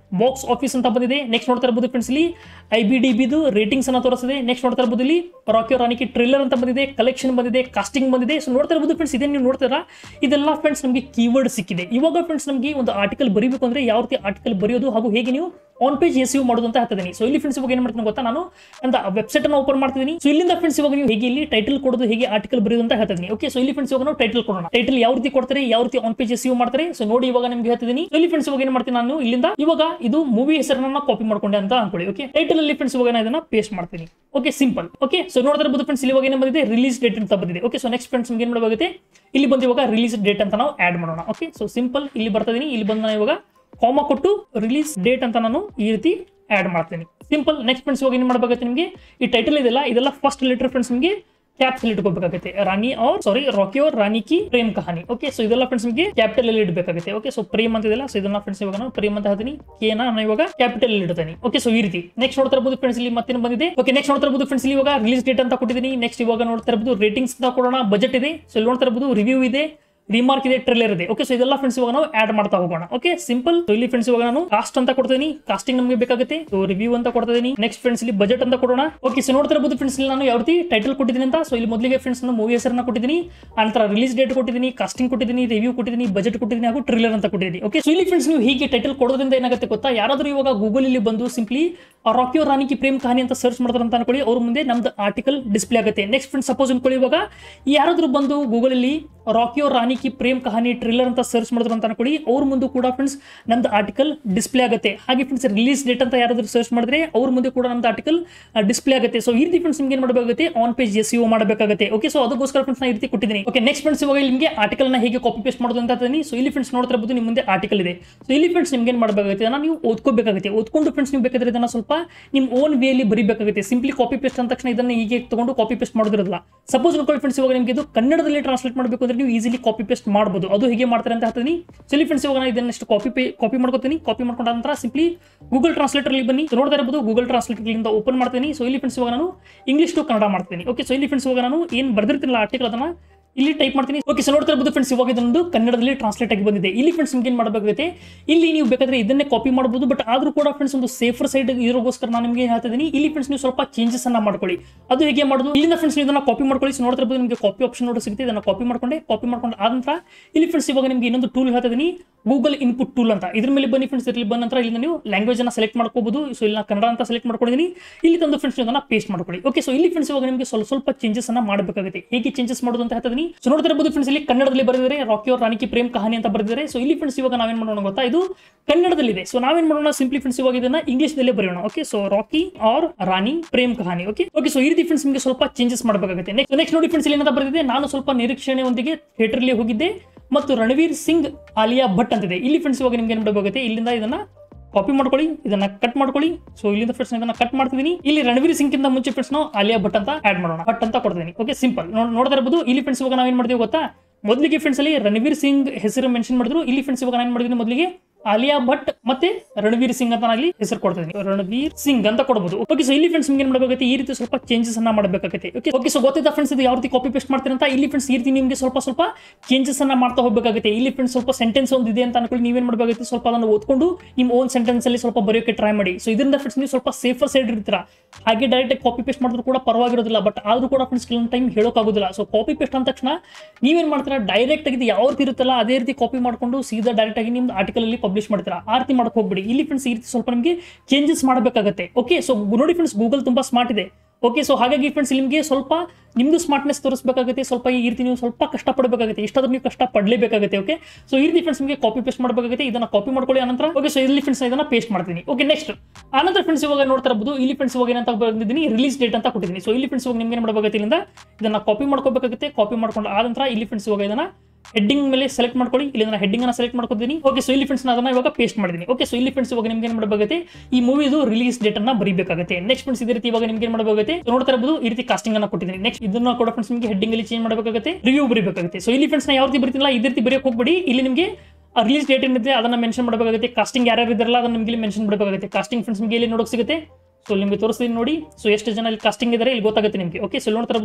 ಬಾಕ್ಸ್ ಆಫೀಸ್ ಅಂತ ಬಂದಿದೆ ನೆಕ್ಸ್ಟ್ ನೋಡ್ತಾ ಇರ್ಬೋದು ಫ್ರೆಂಡ್ಸ್ ಇಲ್ಲಿ IMDb ratings ಅನ್ನ ತೋರಿಸಿದೆ ನೆಕ್ಸ್ಟ್ ನೋಡ್ತಾ ಇರ್ಬೋದು ಇಲ್ಲಿ ರಾಕಿ ರಾಣಿಕಿ ಟ್ರಿಲ್ಲರ್ ಅಂತ ಬಂದಿದೆ ಕಲೆಕ್ಷನ್ ಬಂದಿದೆ ಕಾಸ್ಟಿಂಗ್ ಬಂದಿದೆ ಸೊ ನೋಡ್ತಾ ಇರ್ಬೋದು ಫ್ರೆಂಡ್ಸ್ ಇದೇ ನೀವು ನೋಡ್ತಾರ ಇದೆಲ್ಲ ಫ್ರೆಂಡ್ಸ್ ನಮಗೆ ಕೀವರ್ಡ್ ಸಿಕ್ಕಿದೆ ಇವಾಗ ಫ್ರೆಂಡ್ಸ್ ನಮಗೆ ಒಂದು ಆರ್ಟಿಕಲ್ ಬರೀಬೇಕು ಅಂದ್ರೆ ಯಾವ ರೀತಿ ಆರ್ಟಿಕಲ್ ಬರೆಯೋದು ಹಾಗೂ ಹೇಗೆ ನೀವು ಆನ್ ಪೇಜ್ ಎಸ್ ಯು ಮಾಡೋದು ಅಂತ ಹೇಳ್ತಿದ್ದೀನಿ ಸೊ ಇಲ್ಲಿ ಫ್ರೆಂಡ್ಸ್ ಇವಾಗ ಏನು ಮಾಡ್ತೀನಿ ಗೊತ್ತಾ ನಾನು ಅಂತ ವೆಬ್ಸೈಟ್ ಅನ್ನು ಓಪನ್ ಮಾಡ್ತಿದ್ದೀನಿ ಸೊ ಇಲ್ಲಿಂದ ಫ್ರೆಂಡ್ಸ್ ಇವಾಗ ನೀವು ಹೇಗೆ ಇಲ್ಲಿ ಟೈಟಲ್ ಕೊಡೋದು ಹೇಗೆ ಆರ್ಟಿಕಲ್ ಬರೆಯೋದು ಅಂತ ಹೇಳ್ತಿದ್ದೀನಿ ಓಕೆ ಸೊ ಇಲ್ಲಿ ಫ್ರೆಂಡ್ಸ್ ಇವಾಗ ನಾವು ಟೈಟಲ್ ಕೊಡೋಣ ಟೈಟಲ್ ಯಾವ ರೀತಿ ಕೊಡ್ತಾರೆ ಯಾವ ರೀತಿ ಆನ್ ಪೇಜ್ ಎಸ್ ಯು ಮಾಡ್ತಾರೆ ಸೊ ನೋಡಿ ಇವಾಗ ನಿಮ್ಗೆ ಹೇಳ್ತಿದ್ದೀನಿ ಸೊ ಇಲ್ಲಿ ಫ್ರೆಂಡ್ಸ್ ಇವಾಗ ಏನು ಮಾಡ್ತೀನಿ ನಾನು ಇಲ್ಲಿಂದ ಇವಾಗ ಇದು ಮೂವಿ ಹೆಸರನ್ನ ಕಾಪಿ ಮಾಡ್ಕೊಂಡೆ ಅಂತ ಅನ್ಕೊಳ್ಳಿ ಓಕೆ ಟೈಟಲ್ ಅಲ್ಲಿ ಫ್ರೆಂಡ್ಸ್ ಇವಾಗ ನಾನು ಇದನ್ನ ಪೇಸ್ಟ್ ಮಾಡ್ತೀನಿ ಓಕೆ ಸಿಂಪಲ್ ಓಕೆ ಸೊ ನೋಡ್ತಾ ಇರ್ಬೋದು ಫ್ರೆಂಡ್ಸ್ ಇಲ್ಲಿ ಇವಾಗ ಏನು ಬಂದಿದೆ ರಿಲೀಸ್ ಡೇಟ್ ಅಂತ ಬಂದಿದೆ ಓಕೆ ಸೊ ನೆಕ್ಸ್ಟ್ ಫ್ರೆಂಡ್ಸ್ ನಿಮ್ಗೆ ಏನು ಮಾಡಬೇಕಾಗುತ್ತೆ ಇಲ್ಲಿ ಬಂದು ಇವಾಗ ರಿಲೀಸ್ ಡೇಟ್ ಅಂತ ನಾವು ಆಡ್ ಮಾಡೋಣ ಓಕೆ ಸೊ ಸಿಂಪಲ್ ಇಲ್ಲಿ ಬರ್ತಾ ಇದೀನಿ ಇಲ್ಲಿ ಬಂದು ನಾನು ಇವಾಗ ಕಾಮ ಕೊಟ್ಟು ರಿಲೀಸ್ ಡೇಟ್ ಅಂತ ನಾನು ಈ ರೀತಿ ಆಡ್ ಮಾಡ್ತೀನಿ ಸಿಂಪಲ್ ನೆಕ್ಸ್ಟ್ ಫ್ರೆಂಡ್ಸ್ ಇವಾಗ ಏನು ಮಾಡಬೇಕಾಗುತ್ತೆ ನಿಮಗೆ ಈ ಟೈಟಲ್ ಇದೆಲ್ಲ ಇದೆಲ್ಲ ಫಸ್ಟ್ ಲೆಟರ್ ಫ್ರೆಂಡ್ಸ್ ನಿಮಗೆ ಕ್ಯಾಪ್ಸ್ ಅಲ್ಲಿ ಇಟ್ಕೋಬೇಕಾಗುತ್ತೆ Rani Aur sorry Rocky Aur Rani Kii Prem Kahaani okay so ಇದೆಲ್ಲ ಫ್ರೆಂಡ್ಸ್ ನಿಮಗೆ ಕ್ಯಾಪಿಟಲ್ ಅಲ್ಲಿ ಇಡಬೇಕಾಗುತ್ತೆ ಓಕೆ ಸೊ ಪ್ರೇಮ್ ಅಂತ ಇದೆಲ್ಲ ಸೊ ಇದನ್ನ ಫ್ರೆಂಡ್ಸ್ ಇವಾಗ ನಾನು ಪ್ರೇಮ್ ಅಂತ ಹೇಳ್ತೀನಿ ಕೇನ ನಾನು ಇವಾಗ ಕ್ಯಾಪಿಟಲ್ ಅಲ್ಲಿ ಇಡ್ತೀನಿ ಓಕೆ ಸೊ ಈ ರೀತಿ ನೆಕ್ಸ್ಟ್ ನೋಡ್ತಾ ಇರ್ಬೋದು ಫ್ರೆಂಡ್ಸ್ ಇಲ್ಲಿ ಮತ್ತೇನು ಬಂದಿದೆ ಓಕೆ ನೆಕ್ಸ್ಟ್ ನೋಡ್ತಾ ಇರ್ಬೋದು ಫ್ರೆಂಡ್ಸ್ ಇಲ್ಲಿ ಇವಾಗ ರಿಲೀಸ್ ಡೇಟ್ ಅಂತ ಕೊಟ್ಟಿದ್ದೀನಿ ನೆಕ್ಸ್ಟ್ ಇವಾಗ ನೋಡ್ತಾ ಇರ್ಬೋದು ರೇಟಿಂಗ್ಸ್ ಅಂತ ಕೊಡೋಣ ಬಜೆಟ್ ಇದೆ ಸೊ ಇಲ್ಲಿ ನೋಡ್ತಾ ಇರ್ಬೋದು ರಿವ್ಯೂ ಇದೆ ರಿಮಾರ್ಕ್ ಇದೆ ಟ್ರೇಲರ್ ಇದೆ ಓಕೆ ಸೊ ಇದೆಲ್ಲ ಫ್ರೆಂಡ್ಸ್ ಇವಾಗ ನಾವು ಆಡ್ ಮಾಡ್ತಾ ಹೋಗೋಣ ಓಕೆ ಸಿಂಪಲ್ ಸೊ ಇಲ್ಲಿ ಫ್ರೆಂಡ್ಸ್ ಇವಾಗ ನಾನು ಕಾಸ್ಟ್ ಅಂತ ಕೊಡ್ತೀನಿ ಕಾಸ್ಟಿಂಗ್ ನಮಗೆ ಬೇಕಾಗುತ್ತೆ ಸೊ ರಿವ್ಯೂ ಅಂತ ಕೊಡ್ತಾ ಇದೀನಿ ನೆಕ್ಸ್ಟ್ ಫ್ರೆಂಡ್ಸ್ ಇಲ್ಲಿ ಬಜೆಟ್ ಅಂತ ಕೊಡೋಣ ಓಕೆ ಸೊ ನೋಡ್ತಾ ಇರಬಹುದು ಫ್ರೆಂಡ್ಸ್ ಇಲ್ಲಿ ನಾನು ಯಾವ ರೀತಿ ಟೈಟಲ್ ಕೊಟ್ಟಿದ್ದೀನಿ ಅಂತ ಸೊ ಇಲ್ಲಿ ಮೊದಲಿಗೆ ಫ್ರೆಂಡ್ಸ್ ನಾನು ಮೂವಿ ಹೆಸರನ್ನ ಕೊಟ್ಟಿದ್ದೀನಿ ನಂತರ ರಿಲೀಸ್ ಡೇಟ್ ಕೊಟ್ಟಿದ್ದೀನಿ ಕಾಸ್ಟಿಂಗ್ ಕೊಟ್ಟಿದ್ದೀನಿ ರಿವ್ಯೂ ಕೊಟ್ಟಿದ್ದೀನಿ ಬಜೆಟ್ ಕೊಟ್ಟಿದ್ದೀನಿ ಹಾಗೂ ಟ್ರೇಲರ್ ಅಂತ ಕೊಟ್ಟಿದ್ದೀನಿ ಓಕೆ ಸೊ ಇಲ್ಲಿ ಫ್ರೆಂಡ್ಸ್ ನೀವು ಹೀಗೆ ಟೈಟಲ್ ಕೊಡೋದ್ರಿಂದ ಏನಾಗುತ್ತೆ ಗೊತ್ತಾ ಯಾರಾದರೂ ಇವಾಗ ಗೂಗಲ್ ಇಲ್ಲಿ ಬಂದು ಸಿಂಪ್ಲಿ ರಾಕಿಯೋ ರಾಣಿಕಿ ಪ್ರೇಮ್ ಕಹಾನಿ ಅಂತ ಸರ್ಚ್ ಮಾಡ್ತಾರೆ ಅಂತ ಅನ್ಕೊಳ್ಳಿ ಅವ್ರ ಮುಂದೆ ನಮ್ದು ಆರ್ಟಿಕಲ್ ಡಿಸ್ಪ್ಲೇ ಆಗುತ್ತೆ ನೆಕ್ಸ್ಟ್ ಫ್ರೆಂಡ್ಸ್ ಸಪೋಸ್ ಅನ್ಕೊಳ್ಳಿ ಇವಾಗ ಯಾರಾದರೂ ಬಂದು ಗೂಗಲ್ ಅಲ್ಲಿ ರಾಕಿಯೋ ರಾಣಿಕಿ ಪ್ರೇಮ್ ಕಹಾನಿ ಟ್ರಿಲ್ಲರ್ ಅಂತ ಸರ್ಚ್ ಮಾಡಿದ್ರು ಅಂತ ಅನ್ಕೊಳ್ಳಿ ಅವ್ರ ಮುಂದೆ ಕೂಡ ಫ್ರೆಂಡ್ಸ್ ನಮ್ದು ಆರ್ಟಿಕಲ್ ಡಿಸ್ಪ್ಲೇ ಆಗುತ್ತೆ ಹಾಗೆ ಫ್ರೆಂಡ್ಸ್ ರಿಲೀಸ್ ಡೇಟ್ ಅಂತ ಯಾರಾದರೂ ಸರ್ಚ್ ಮಾಡಿದ್ರೆ ಅವ್ರ ಮುಂದೆ ಕೂಡ ನಮ್ದು ಆರ್ಟಿಕಲ್ ಡಿಸ್ಪ್ಲೇ ಆಗುತ್ತೆ ಸೊ ಈ ರೀತಿ ಫ್ರೆಂಡ್ಸ್ ನಿಮ್ಗೆ ಏನು ಮಾಡಬೇಕಾಗುತ್ತೆ ಆನ್ ಪೇಜ್ ಎಸ್ ಯು ಮಾಡಬೇಕಾಗುತ್ತೆ ಓಕೆ ಸೊ ಅದಕ್ಕೋಸ್ಕರ ಫ್ರೆಂಡ್ಸ್ ನಾನು ಈ ರೀತಿ ಕೊಟ್ಟಿದ್ದೀನಿ ಓಕೆ ನೆಕ್ಸ್ಟ್ ಫ್ರೆಂಡ್ಸ್ ಇವಾಗ ಇಲ್ಲಿ ನಿಮಗೆ ಆರ್ಟಿಕಲ್ ನ ಹೇಗೆ ಕಾಪಿ ಪೇಸ್ಟ್ ಮಾಡೋದು ಅಂತ ಹೇಳ್ತೀನಿ ಸೊ ಇಲ್ಲಿ ಫ್ರೆಂಡ್ಸ್ ನೋಡ್ತಾ ಇರ್ಬೋದು ನಿಮ್ಮ ಮುಂದೆ ಆರ್ಟಿಕಲ್ ಇದೆ ಸೊ ಇಲ್ಲಿ ಫ್ರೆಂಡ್ಸ್ ನಿಮ್ಗೆ ಏನು ಮಾಡಬೇಕಾಗುತ್ತೆ ಅದನ್ನ ನೀವು ಓದ್ಕೋಬೇಕಾಗುತ್ತೆ ಓದ್ಕೊಂಡು ಫ್ರೆಂಡ್ಸ್ ನೀವು ಬೇಕಾದ್ರೆ ಇದನ್ನ ಸ್ವಲ್ಪ ನಿಮ್ಮ ಓನ್ ವೇಲಿ ಬರಿಬೇಕಾಗುತ್ತೆ ಸಿಂಪ್ಲಿ ಕಾಪಿ ಪೇಸ್ಟ್ ಅಂದ ತಕ್ಷಣ ಇದನ್ನ ಹೀಗೆ ತಗೊಂಡು ಕಾಪಿ ಪೇಸ್ಟ್ ಮಾಡೋದಿರಲ್ಲ ಸಪೋಸ್ ಅನ್ಕೊಳ್ಳಿ ಫ್ರೆಂಡ್ಸ್ ಇವಾಗ ನಿಮಗೆ ಇದು ಕನ್ನಡದಲ್ಲಿ ಟ್ರಾನ್ಸ್ಲೇಟ್ ಮಾಡಬೇಕು ಅಂದ್ರೆ ನೀವು ಈಸಿಲಿ ಕಾಪಿ ಪೇಸ್ಟ್ ಮಾಡ್ಬೋದು ಅದು ಹೇಗೆ ಮಾಡ್ತಾರೆ ಅಂತ ಹೇಳ್ತೀನಿ ಸೊ ಇಲ್ಲಿ ಫ್ರೆಂಡ್ಸ್ ಇವಾಗ ನಾನು ಇದನ್ನಷ್ಟು ಕಾಪಿ ಪೇ ಕಾಪಿ ಮಾಡ್ಕೊತೀನಿ ಕಾಪಿ ಮಾಡ್ಕೊಂಡ ನಂತರ ಸಿಂಪ್ಲಿ ಗೂಗಲ್ ಟ್ರಾನ್ಸ್ಲೇಟರ್ ಅಲ್ಲಿ ಬನ್ನಿ So ನೋಡ್ತಾ ಇರಬಹುದು ಗೂಗಲ್ ಟ್ರಾನ್ಸ್ಲೇಟರ್ ಇಂದ ಓಪನ್ ಮಾಡ್ತೀನಿ ಸೊ ಇಲ್ಲಿ ಫ್ರೆಂಡ್ಸ್ ಇವಾಗ ನಾನು ಇಂಗ್ಲಿಷ್ ಟು ಕನ್ನಡ ಮಾಡ್ತೀನಿ ಓಕೆ ಸೊ ಇಲ್ಲಿ ಫ್ರೆಂಡ್ಸ್ ಇವಾಗ ನಾನು ಏನು ಬರ್ದಿರ್ತಿಲ್ಲ ಆರ್ಟಿಕಲ್ ಅದನ್ನ ಇಲ್ಲಿ ಟೈಪ್ ಮಾಡ್ತೀನಿ ಓಕೆ ಸೊ ನೋಡ್ತಾ ಇರ್ಬೋದು ಫ್ರೆಂಡ್ಸ್ ಇವಾಗ ಇದೊಂದು ಕನ್ನಡದಲ್ಲಿ ಟ್ರಾನ್ಸ್ಲೇಟ್ ಆಗಿ ಬಂದಿದೆ ಇಲ್ಲಿ ಫ್ರೆಂಡ್ಸ್ ನಿಮ್ಗೆ ಏನು ಮಾಡಬೇಕಾಗುತ್ತೆ ಇಲ್ಲಿ ನೀವು ಬೇಕಾದ್ರೆ ಇದನ್ನೇ ಕಾಪಿ ಮಾಡಬಹುದು ಬಟ್ ಆದ್ರೂ ಕೂಡ ಫ್ರೆಂಡ್ಸ್ ಒಂದು ಸೇಫರ್ ಸೈಡ್ ಇರೋಗೋಸ್ಕರ ನಾನು ನಿಮಗೆ ಹೇಳ್ತಾ ಇದ್ದೀನಿ ಇಲ್ಲಿ ಫ್ರೆಂಡ್ಸ್ ನೀವು ಸ್ವಲ್ಪ ಚೇಂಜಸ್ ಅನ್ನ ಮಾಡ್ಕೊಳ್ಳಿ ಅದು ಹೇಗೆ ಮಾಡೋದು ಇಲ್ಲಿಂದ ಫ್ರೆಂಡ್ಸ್ ನೀವು ಇದನ್ನ ಕಾಪಿ ಮಾಡ್ಕೊಳ್ಳಿ ಸೊ ನೋಡ್ತಾ ಇರ್ಬೋದು ನಿಮಗೆ ಕಾಪಿ ಆಪ್ಷನ್ ನೋಡಿ ಸಿಗುತ್ತೆ ಇದನ್ನ ಕಾಪಿ ಮಾಡ್ಕೊಂಡೆ ಕಾಪಿ ಮಾಡ್ಕೊಂಡು ಆದ ನಂತರ ಇಲ್ಲಿ ಫ್ರೆಂಡ್ಸ್ ಇವಾಗ ನಿಮಗೆ ಇನ್ನೊಂದು ಟೂಲ್ ಹೇಳ್ತಾ ಇದ್ದೀನಿ ಗೂಗಲ್ ಇನ್ಪುಟ್ ಟೂಲ್ ಅಂತ ಇದ್ರ ಮೇಲೆ ಬನ್ನಿ ಫ್ರೆಂಡ್ಸ್ ಇಲ್ಲಿ ಬಂದ ನಂತರ ಇಲ್ಲಿಂದ ನೀವು ಲ್ಯಾಂಗ್ವೇಜ್ ಅನ್ನ ಸೆಲೆಕ್ಟ್ ಮಾಡ್ಕೋಬಹುದು ಸೊ ಇಲ್ಲಿ ನಾನು ಕನ್ನಡ ಅಂತ ಸೆಲೆಕ್ಟ್ ಮಾಡ್ಕೊಂಡಿದ್ದೀನಿ ಇಲ್ಲಿ ತಂದು ಫ್ರೆಂಡ್ಸ್ ಇದನ್ನ ಪೇಸ್ಟ್ ಮಾಡ್ಕೊಳ್ಳಿ ಓಕೆ ಸೊ ಇಲ್ಲಿ ಫ್ರೆಂಡ್ಸ್ ಇವಾಗ ನಿಮಗೆ ಸ್ವಲ್ಪ ಸ್ವಲ್ಪ ಚೇಂಜಸ್ ಅನ್ನ ಮಾಡಬೇಕಾಗುತ್ತೆ ಹೇಗೆ ಚೇಂಜಸ್ ಮಾಡೋದು ಅಂತ ಹೇಳ್ತಾ ಇದ್ದೀನಿ ಸೊ ನೋಡ್ತಾ ಇರ್ಬೋದು ಫ್ರೆಂಡ್ಸ್ ಇಲ್ಲಿ ಕನ್ನಡದಲ್ಲಿ ಬರೆದಿದ್ದಾರೆ ರಾಕಿ ಅವ್ರ ರಾಣಿಕಿ ಪ್ರೇಮ್ ಕಹಾನಿ ಅಂತ ಬರೆದಿದ್ದಾರೆ ಸೊ ಇಲ್ಲಿ ಫ್ರೆಂಡ್ಸ್ ಇವಾಗ ನಾವೇನ್ ಮಾಡೋಣ ಗೊತ್ತಾ ಇದು ಕನ್ನಡದಲ್ಲಿದೆ ಸೊ ನಾವೇನ್ ಮಾಡೋಣ ಸಿಂಪ್ಲಿ ಫ್ರೆಂಡ್ಸ್ ಇವಾಗ ಇದನ್ನ ಇಂಗ್ಲಿಷ್ ದಲ್ಲೇ ಬರೆಯೋಣ okay so Rocky Aur Rani Prem Kahaani okay okay so ಈ ರೀತಿ ಫ್ರೆಂಡ್ಸ್ ನಿಮಗೆ ಸ್ವಲ್ಪ ಚೇಂಜಸ್ ಮಾಡಬೇಕಾಗುತ್ತೆ ನೆಕ್ಸ್ಟ್ ನೆಕ್ಸ್ಟ್ ನೋಡಿ ಫ್ರೆಂಡ್ಸ್ ಇಲ್ಲಿ ಏನಂತ ಬರೆದಿದೆ ನಾನು ಸ್ವಲ್ಪ ನಿರೀಕ್ಷಣೆಯೊಂದಿಗೆ ಥಿಯೇಟರ್ ಅಲ್ಲಿ ಹೋಗಿದ್ದೆ ಮತ್ತು ರಣವೀರ್ ಸಿಂಗ್ ಆಲಿಯಾ ಭಟ್ ಅಂತಿದೆ ಇಲ್ಲಿ ಫ್ರೆಂಡ್ಸ್ ಇವಾಗ ನಿಮ್ಗೆ ಏನು ಮಾಡಬೇಕಾಗುತ್ತೆ ಇಲ್ಲಿಂದ ಇದನ್ನ ಕಾಪಿ ಮಾಡ್ಕೊಳ್ಳಿ ಇದನ್ನ ಕಟ್ ಮಾಡ್ಕೊಳ್ಳಿ ಸೊ ಇಲ್ಲಿಂದ ಫ್ರೆಂಡ್ಸ್ ಇದನ್ನ ಕಟ್ ಮಾಡ್ತಿದ್ದೀನಿ ಇಲ್ಲಿ ರಣವೀರ್ ಸಿಂಗ್ ಕಿಂತ ಮುಂಚೆ ಫ್ರೆಂಡ್ಸ್ ನಾವು ಆಲಿಯಾ ಭಟ್ ಅಂತ ಆಡ್ ಮಾಡೋಣ ಭಟ್ ಅಂತ ಕೊಡ್ತೀನಿ ಓಕೆ ಸಿಂಪಲ್ ನೋಡ್ತಾ ಇರಬಹುದು ಇಲ್ಲಿ ಫ್ರೆಂಡ್ಸ್ ಇವಾಗ ನಾವೇನ್ ಮಾಡ್ತೀವಿ ಗೊತ್ತಾ ಮೊದಲಿಗೆ ಫ್ರೆಂಡ್ಸ್ ಅಲ್ಲಿ ರಣವೀರ್ ಸಿಂಗ್ ಹೆಸರು ಮೆನ್ಷನ್ ಮಾಡಿದ್ರು ಇಲ್ಲಿ ಫ್ರೆಂಡ್ಸ್ ಇವಾಗ ನಾನು ಮಾಡಿದ್ದೀನಿ ಮೊದಲಿಗೆ ಆಲಿಯಾ ಭಟ್ ಮತ್ತೆ ರಣವೀರ್ ಸಿಂಗ್ ಅಂತ ನಾನು ಇಲ್ಲಿ ಹೆಸರು ಕೊಡ್ತೀನಿ ರಣವೀರ್ ಸಿಂಗ್ ಅಂತ ಕೊಡಬಹುದು ಓಕೆ ಸೊ ಇಲ್ಲಿ ಫ್ರೆಂಡ್ಸ್ ನಿಮ್ಗೆ ಏನ್ ಮಾಡಬೇಕಾಗುತ್ತೆ ಈ ರೀತಿ ಸ್ವಲ್ಪ ಚೇಂಜಸ್ ಅನ್ನ ಮಾಡಬೇಕಾಗುತ್ತೆ ಓಕೆ ಓಕೆ ಸೊ ಗೊತ್ತಿದ್ದ ಫ್ರೆಂಡ್ಸ್ ಇದು ಯಾವ ರೀತಿ ಕಾಪಿ ಪೇಸ್ಟ್ ಮಾಡ್ತೀರಾ ಅಂತ ಇಲ್ಲಿ ಫ್ರೆಂಡ್ಸ್ ಈ ರೀತಿ ನಿಮಗೆ ಸ್ವಲ್ಪ ಸ್ವಲ್ಪ ಚೇಂಜಸ್ ಅನ್ನ ಮಾಡ್ತಾ ಹೋಗಬೇಕಾಗುತ್ತೆ ಇಲ್ಲಿ ಫ್ರೆಂಡ್ಸ್ ಸ್ವಲ್ಪ ಸೆಂಟೆನ್ಸ್ ಒಂದು ಇದೆ ಅಂತ ಅನ್ಕೊಳ್ಳಿ ನೀವೇನ್ ಮಾಡಬೇಕಾಗುತ್ತೆ ಸ್ವಲ್ಪ ಅದನ್ನು ಓದ್ಕೊಂಡು ನಿಮ್ಮ ಓನ್ ಸೆಂಟೆನ್ಸ್ ಅಲ್ಲಿ ಸ್ವಲ್ಪ ಬರೆಯೋಕೆ ಟ್ರೈ ಮಾಡಿ ಸೊ ಇದರಿಂದ ಫ್ರೆಂಡ್ಸ್ ನೀವು ಸ್ವಲ್ಪ ಸೇಫರ್ ಸೈಡ್ ಇರ್ತೀರಾ ಹಾಗೆ ಡೈರೆಕ್ಟ್ ಕಾಪಿ ಪೇಸ್ಟ್ ಮಾಡಿದ್ರು ಕೂಡ ಪರವಾಗಿರೋದಿಲ್ಲ ಬಟ್ ಆದ್ರೂ ಕೂಡ ಫ್ರೆಂಡ್ಸ್ ಕೆಲವೊಂದು ಟೈಮ್ ಹೇಳೋಕ್ಕಾಗೋದಿಲ್ಲ ಸೊ ಕಾಪಿ ಪೇಸ್ಟ್ ಅಂದ ತಕ್ಷಣ ನೀವೇನ್ ಮಾಡ್ತೀರಾ ಡೈರೆಕ್ಟ್ ಆಗಿ ಇದು ಯಾವ ರೀತಿ ಇರುತ್ತಲ್ಲ ಅದೇ ರೀತಿ ಕಾಪಿ ಮಾಡ್ಕೊಂಡು ಸೀದಾ ಡೈರೆಕ್ಟ್ ಆಗಿ ನಿಮ್ದು ಆರ್ಟಿಕಲ್ ಅಲ್ಲಿ ಪಬ್ಲಿಷ್ ಮಾಡ್ತೀರಾ ಆ ರೀತಿ ಮಾಡಕ್ ಹೋಗ್ಬಿಡಿ ಇಲ್ಲಿ ಫ್ರೆಂಡ್ಸ್ ಈ ರೀತಿ ಸ್ವಲ್ಪ ನಿಮಗೆ ಚೇಂಜಸ್ ಮಾಡಬೇಕಾಗುತ್ತೆ ಓಕೆ ಸೊ ನೋಡಿ ಫ್ರೆಂಡ್ಸ್ ಗೂಗಲ್ ತುಂಬಾ ಸ್ಮಾರ್ಟ್ ಇದೆ ಓಕೆ ಸೊ ಹಾಗಾಗಿ ಫ್ರೆಂಡ್ಸ್ ನಿಮಗೆ ಸ್ವಲ್ಪ ನಿಮ್ದು ಸ್ಮಾರ್ಟ್ನೆಸ್ ತೋರಿಸಬೇಕಾಗುತ್ತೆ ಸ್ವಲ್ಪ ಈ ರೀತಿ ನೀವು ಸ್ವಲ್ಪ ಕಷ್ಟಪಡಬೇಕಾಗುತ್ತೆ ಇಷ್ಟಾದ್ರೂ ನೀವು ಕಷ್ಟ ಪಡಲೇಬೇಕಾಗುತ್ತೆ ಓಕೆ ಸೊ ಈ ರೀತಿ ಫ್ರೆಂಡ್ಸ್ ನಿಮಗೆ ಕಾಪಿ ಪೇಸ್ಟ್ ಮಾಡಬೇಕಾಗುತ್ತೆ ಇದನ್ನ ಕಾಪಿ ಮಾಡ್ಕೊಳ್ಳಿ ಆನಂತರ ಓಕೆ ಸೊ ಇಲ್ಲಿ ಫ್ರೆಂಡ್ಸ್ ಇದನ್ನ ಪೇಸ್ಟ್ ಮಾಡ್ತೀನಿ ಓಕೆ ನೆಕ್ಸ್ಟ್ ಆನಂತರ ಫ್ರೆಂಡ್ಸ್ ಇವಾಗ ನೋಡ್ತಾ ಇರಬಹುದು ಇಲ್ಲಿ ಫ್ರೆಂಡ್ಸ್ ಇವಾಗ ಏನಂತ ಬಂದಿದ್ದೀನಿ ರಿಲೀಸ್ ಡೇಟ್ ಅಂತ ಕೊಟ್ಟಿದ್ದೀನಿ ಸೊ ಇಲ್ಲಿ ಫ್ರೆಂಡ್ಸ್ ಇವಾಗ ನಿಮ್ಗೆ ಏನು ಮಾಡಬೇಕಾಗುತ್ತೆ ಇಲ್ಲಿಂದ ಇದನ್ನ ಕಾಪಿ ಮಾಡ್ಕೋಬೇಕಾಗುತ್ತೆ ಕಾಪಿ ಮಾಡ್ಕೊಂಡು ಆದ ನಂತರ ಇಲ್ಲಿ ಫ್ರೆಂಡ್ಸ್ ಇವಾಗ ಇದನ್ನ ಹೆಡ್ಡಿಂಗ್ ಮೇಲೆ ಸೆಲೆಕ್ಟ್ ಮಾಡ್ಕೊಳ್ಳಿ ಇಲ್ಲಿ ನಾನು ಹೆಡ್ಡಿಂಗ್ ಅನ್ನ ಸೆಲೆಕ್ಟ್ ಮಾಡ್ಕೊತೀನಿ ಓಕೆ ಸೊ ಇಲ್ಲಿ ಫ್ರೆಂಡ್ಸ್ ಅದನ್ನ ಇವಾಗ ಪೇಸ್ಟ್ ಮಾಡಿದ್ದೀನಿ ಓಕೆ ಸೊ ಇಲ್ಲಿ ಫ್ರೆಂಡ್ಸ್ ಇವಾಗ ನಿಮ್ಗೆ ಏನು ಮಾಡಬೇಕಾಗುತ್ತೆ ಈ ಮೂವಿದು ರಿಲೀಸ್ ಡೇಟ್ ಅನ್ನ ಬರೀಬೇಕಾಗುತ್ತೆ ನೆಕ್ಸ್ಟ್ ಫ್ರೆಂಡ್ಸ್ ಇದೇ ರೀತಿ ಇವಾಗ ನಿಮ್ಗೆ ಏನು ಮಾಡಬೇಕಾಗುತ್ತೆ So ನೋಡ್ತಾ ಇರಬಹುದು ಈ ರೀತಿ ಕಾಸ್ಟಿಂಗ್ ಅನ್ನ ಕೊಟ್ಟಿದ್ದೀನಿ ನೆಕ್ಸ್ಟ್ ಇದನ್ನ ಕೂಡ ಫ್ರೆಂಡ್ಸ್ ನಿಮಗೆ ಹೆಡ್ಡಿಂಗ್ ಅಲ್ಲಿ ಚೇಂಜ್ ಮಾಡಬೇಕಾಗುತ್ತೆ ರಿವ್ಯೂ ಬರೀಬೇಕಾಗುತ್ತೆ ಸೊ ಇಲ್ಲಿ ಫ್ರೆಂಡ್ಸ್ ನಾ ಯಾವ ರೀತಿ ಬರ್ತಿಲ್ಲ ಇದೇ ರೀತಿ ಬರೆಯಕ್ಕೆ ಹೋಗ್ಬೇಡಿ ಇಲ್ಲಿ ನಿಮಗೆ ರಿಲೀಸ್ ಡೇಟ್ ಏನಿದೆ ಅದನ್ನ ಮೆನ್ಷನ್ ಮಾಡಬೇಕಾಗುತ್ತೆ ಕಾಸ್ಟಿಂಗ್ ಯಾರ್ಯಾರು ಇದ್ದಾರಲ್ಲ ಅದನ್ನ ನಿಮಗೆ ಇಲ್ಲಿ ಮೆನ್ಷನ್ ಮಾಡಬೇಕಾಗುತ್ತೆ ಕಾಸ್ಟಿಂಗ್ ಫ್ರೆಂಡ್ಸ್ ನಿಮಗೆ ಇಲ್ಲಿ ನೋಡೋಕೆ ಸಿಗುತ್ತೆ ಸೊ ನಿಮಗೆ ತೋರಿಸ್ತೀನಿ ನೋಡಿ ಸೊ ಎಷ್ಟು ಜನ ಇಲ್ಲಿ ಕಾಸ್ಟಿಂಗ್ ಇದ್ದಾರೆ ಇಲ್ಲಿ ಗೊತ್ತಾಗುತ್ತೆ ನಿಮಗೆ ಓಕೆ ಸೊ ನೋಡ್ತಾ ಇರಬಹುದು